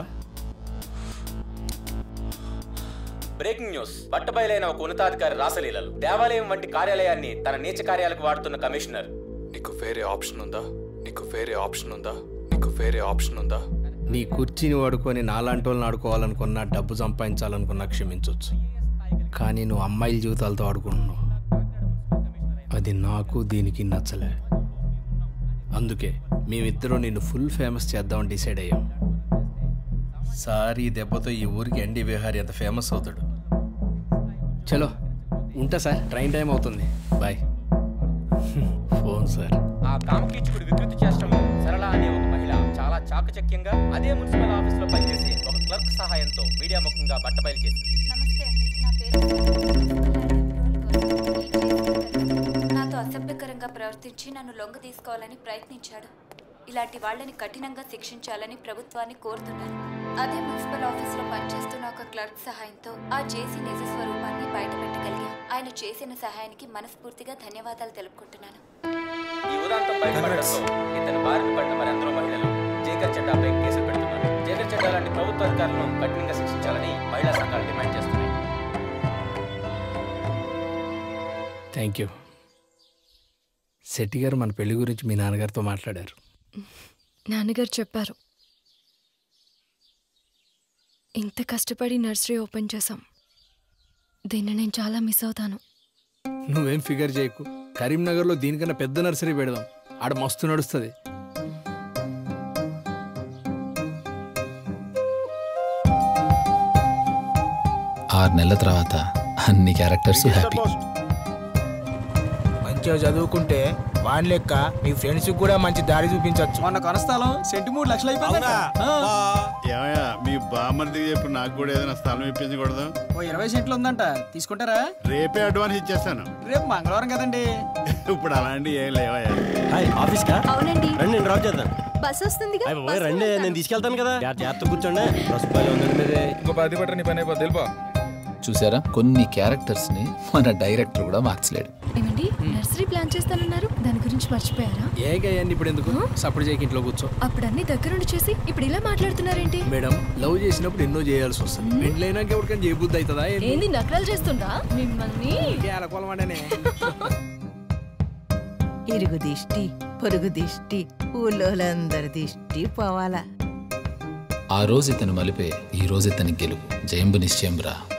P: బ్రేకింగ్ న్యూస్ బట్టబయలైన ఒక ఉన్నతాధికారి రాసలీలలు దేవాలయం వంటి కార్యాలయాన్ని తన నీచ కార్యాలకు వాడుతున్న కమిషనర్
O: నీకు వేరే ఆప్షన్ ఉందా నీకు వేరే ఆప్షన్ ఉందా నీకు నీకు వేరే ఆప్షన్ ఉందా
C: నీ కుర్చీని వాడుకొని నాలాంటి వాళ్ళని ఆడుకోవాలనుకున్నా డబ్బు సంపాదించాలనుకున్నా క్షమించవచ్చు కానీ నువ్వు అమ్మాయిల జీవితాలతో ఆడుకుంటున్నావు అది నాకు దీనికి నచ్చలే అందుకే మేమిద్దరం నిన్ను ఫుల్ ఫేమస్ చేద్దామని డిసైడ్ అయ్యాం సార్ ఈ దెబ్బతో ఈ ఊరికి ఎన్డీ విహారీ ఎంత ఫేమస్ అవుతాడు చలో ఉంటా సార్ ట్రైన్ టైం అవుతుంది బాయ్ ఫోన్ సార్
P: ఆ కామకీచుకుడు వికృతి చేష్టం సరళ అనే ఒక మహిళ చాలా చాకచక్యంగా అదే మున్సిపల్ ఆఫీస్ లో పనిచేసే ఒక క్లర్క్ సహాయంతో మీడియా ముఖంగా బట్టబయలు చేసింది
G: నమస్తే అండి నా పేరు నాతో అసభ్యకరంగా ప్రవర్తించి నన్ను లొంగ తీసుకోవాలని ప్రయత్నించాడు ఇలాంటి వాళ్ళని కఠినంగా శిక్షించాలని ప్రభుత్వాన్ని కోరుతున్నాను అదే మున్సిపల్ ఆఫీసులో పనిచేస్తున్న ఒక క్లర్క్ సహాయంతో ఆ జేసీ నిజ స్వరూపాన్ని బయటపెట్టగలిగాం ఆయన చేసిన సహాయానికి మనస్ఫూర్తిగా ధన్యవాదాలు తెలుపుకుంటున్నాను
P: ఈ ఉదాంతం బయటపడడంతో ఇతని బారిన పడిన మరెందరో మహిళలు జేకర్ చట్టాపై కేసులు పెడుతున్నారు జేకర్ చట్టా లాంటి ప్రభుత్వ అధికారులను కఠినంగా శిక్షించాలని మహిళా సంఘాలు డిమాండ్ చేస్తున్నాయి
C: థ్యాంక్ యూ శెట్టి గారు మన పెళ్లి గురించి మీ నాన్నగారితో మాట్లాడారు
U: నాన్నగారు చెప్పారు ఇంత కష్టపడి నర్సరీ ఓపెన్ చేశాం దీన్ని నేను చాలా మిస్ అవుతాను
C: నువ్వేం ఫిగర్ చేయకు కరీంనగర్లో దీనికన్నా పెద్ద నర్సరీ పెడదాం ఆడ మస్తు నడుస్తుంది
D: ఆరు నెలల తర్వాత అన్ని క్యారెక్టర్స్ హ్యాపీ
J: మంచిగా చదువుకుంటే వాని లెక్క మీ ఫ్రెండ్స్ కూడా మంచి దారి చూపించవచ్చు మొన్న కొనస్థలం సెంటు మూడు లక్షలు అయిపోయిందా
B: ఏమయ్యా మీ బామ్మర్దికి చెప్పి నాకు కూడా ఏదైనా స్థలం ఇప్పించకూడదు
J: ఓ ఇరవై సెంట్లు ఉందంట తీసుకుంటారా
B: రేపే అడ్వాన్స్ ఇచ్చేస్తాను
J: రేపు మంగళవారం కదండి
B: ఇప్పుడు అలాంటి ఏం లేవయ్యా
H: హాయ్ ఆఫీస్ కా
U: అవునండి
H: రండి నేను డ్రాప్ చేద్దాం
U: బస్ వస్తుందిగా
H: అయ్య బాబాయ్ రండి నేను తీసుకెళ్తాను కదా జాగ్రత్త కూర్చోండి బస్ పని ఉందండి మీది
R: ఇంకో పది పట్ట నీ పని అయిపోద్ది వెళ్ళిపో
D: చూసారా కొన్ని క్యారెక్టర్స్ ని మన డైరెక్టర్ కూడా మార్చలేడు
U: ఏమండి నర్సరీ ప్లాన్ చేస్తానన్నారు దాని గురించి మర్చిపోయారా
C: ఏగయ్యండి ఇప్పుడు ఎందుకు సపోర్ట్ చేయక ఇంట్లో కూర్చో
U: అప్పుడు అన్ని దగ్గరుండి చేసి ఇప్పుడు ఇలా మాట్లాడుతున్నారేంటి
C: మేడం లవ్ చేసినప్పుడు ఎన్నో చేయాల్సి వస్తుంది పెళ్ళైనాక ఎవరికైనా చేయబుద్ధి అవుతుందా ఏంటి?
U: ఏంది నకరాలు చేస్తుందా మిమ్మల్ని
C: ఇంకే అలకోలమాడనే
L: ఇరుగు దిష్టి పొరుగు దిష్టి ఊళ్ళోలందరి దిష్టి పోవాలా
D: ఆ రోజు ఇతను మలిపే ఈ రోజు ఇతని గెలుపు జయంబు నిశ్చయం రా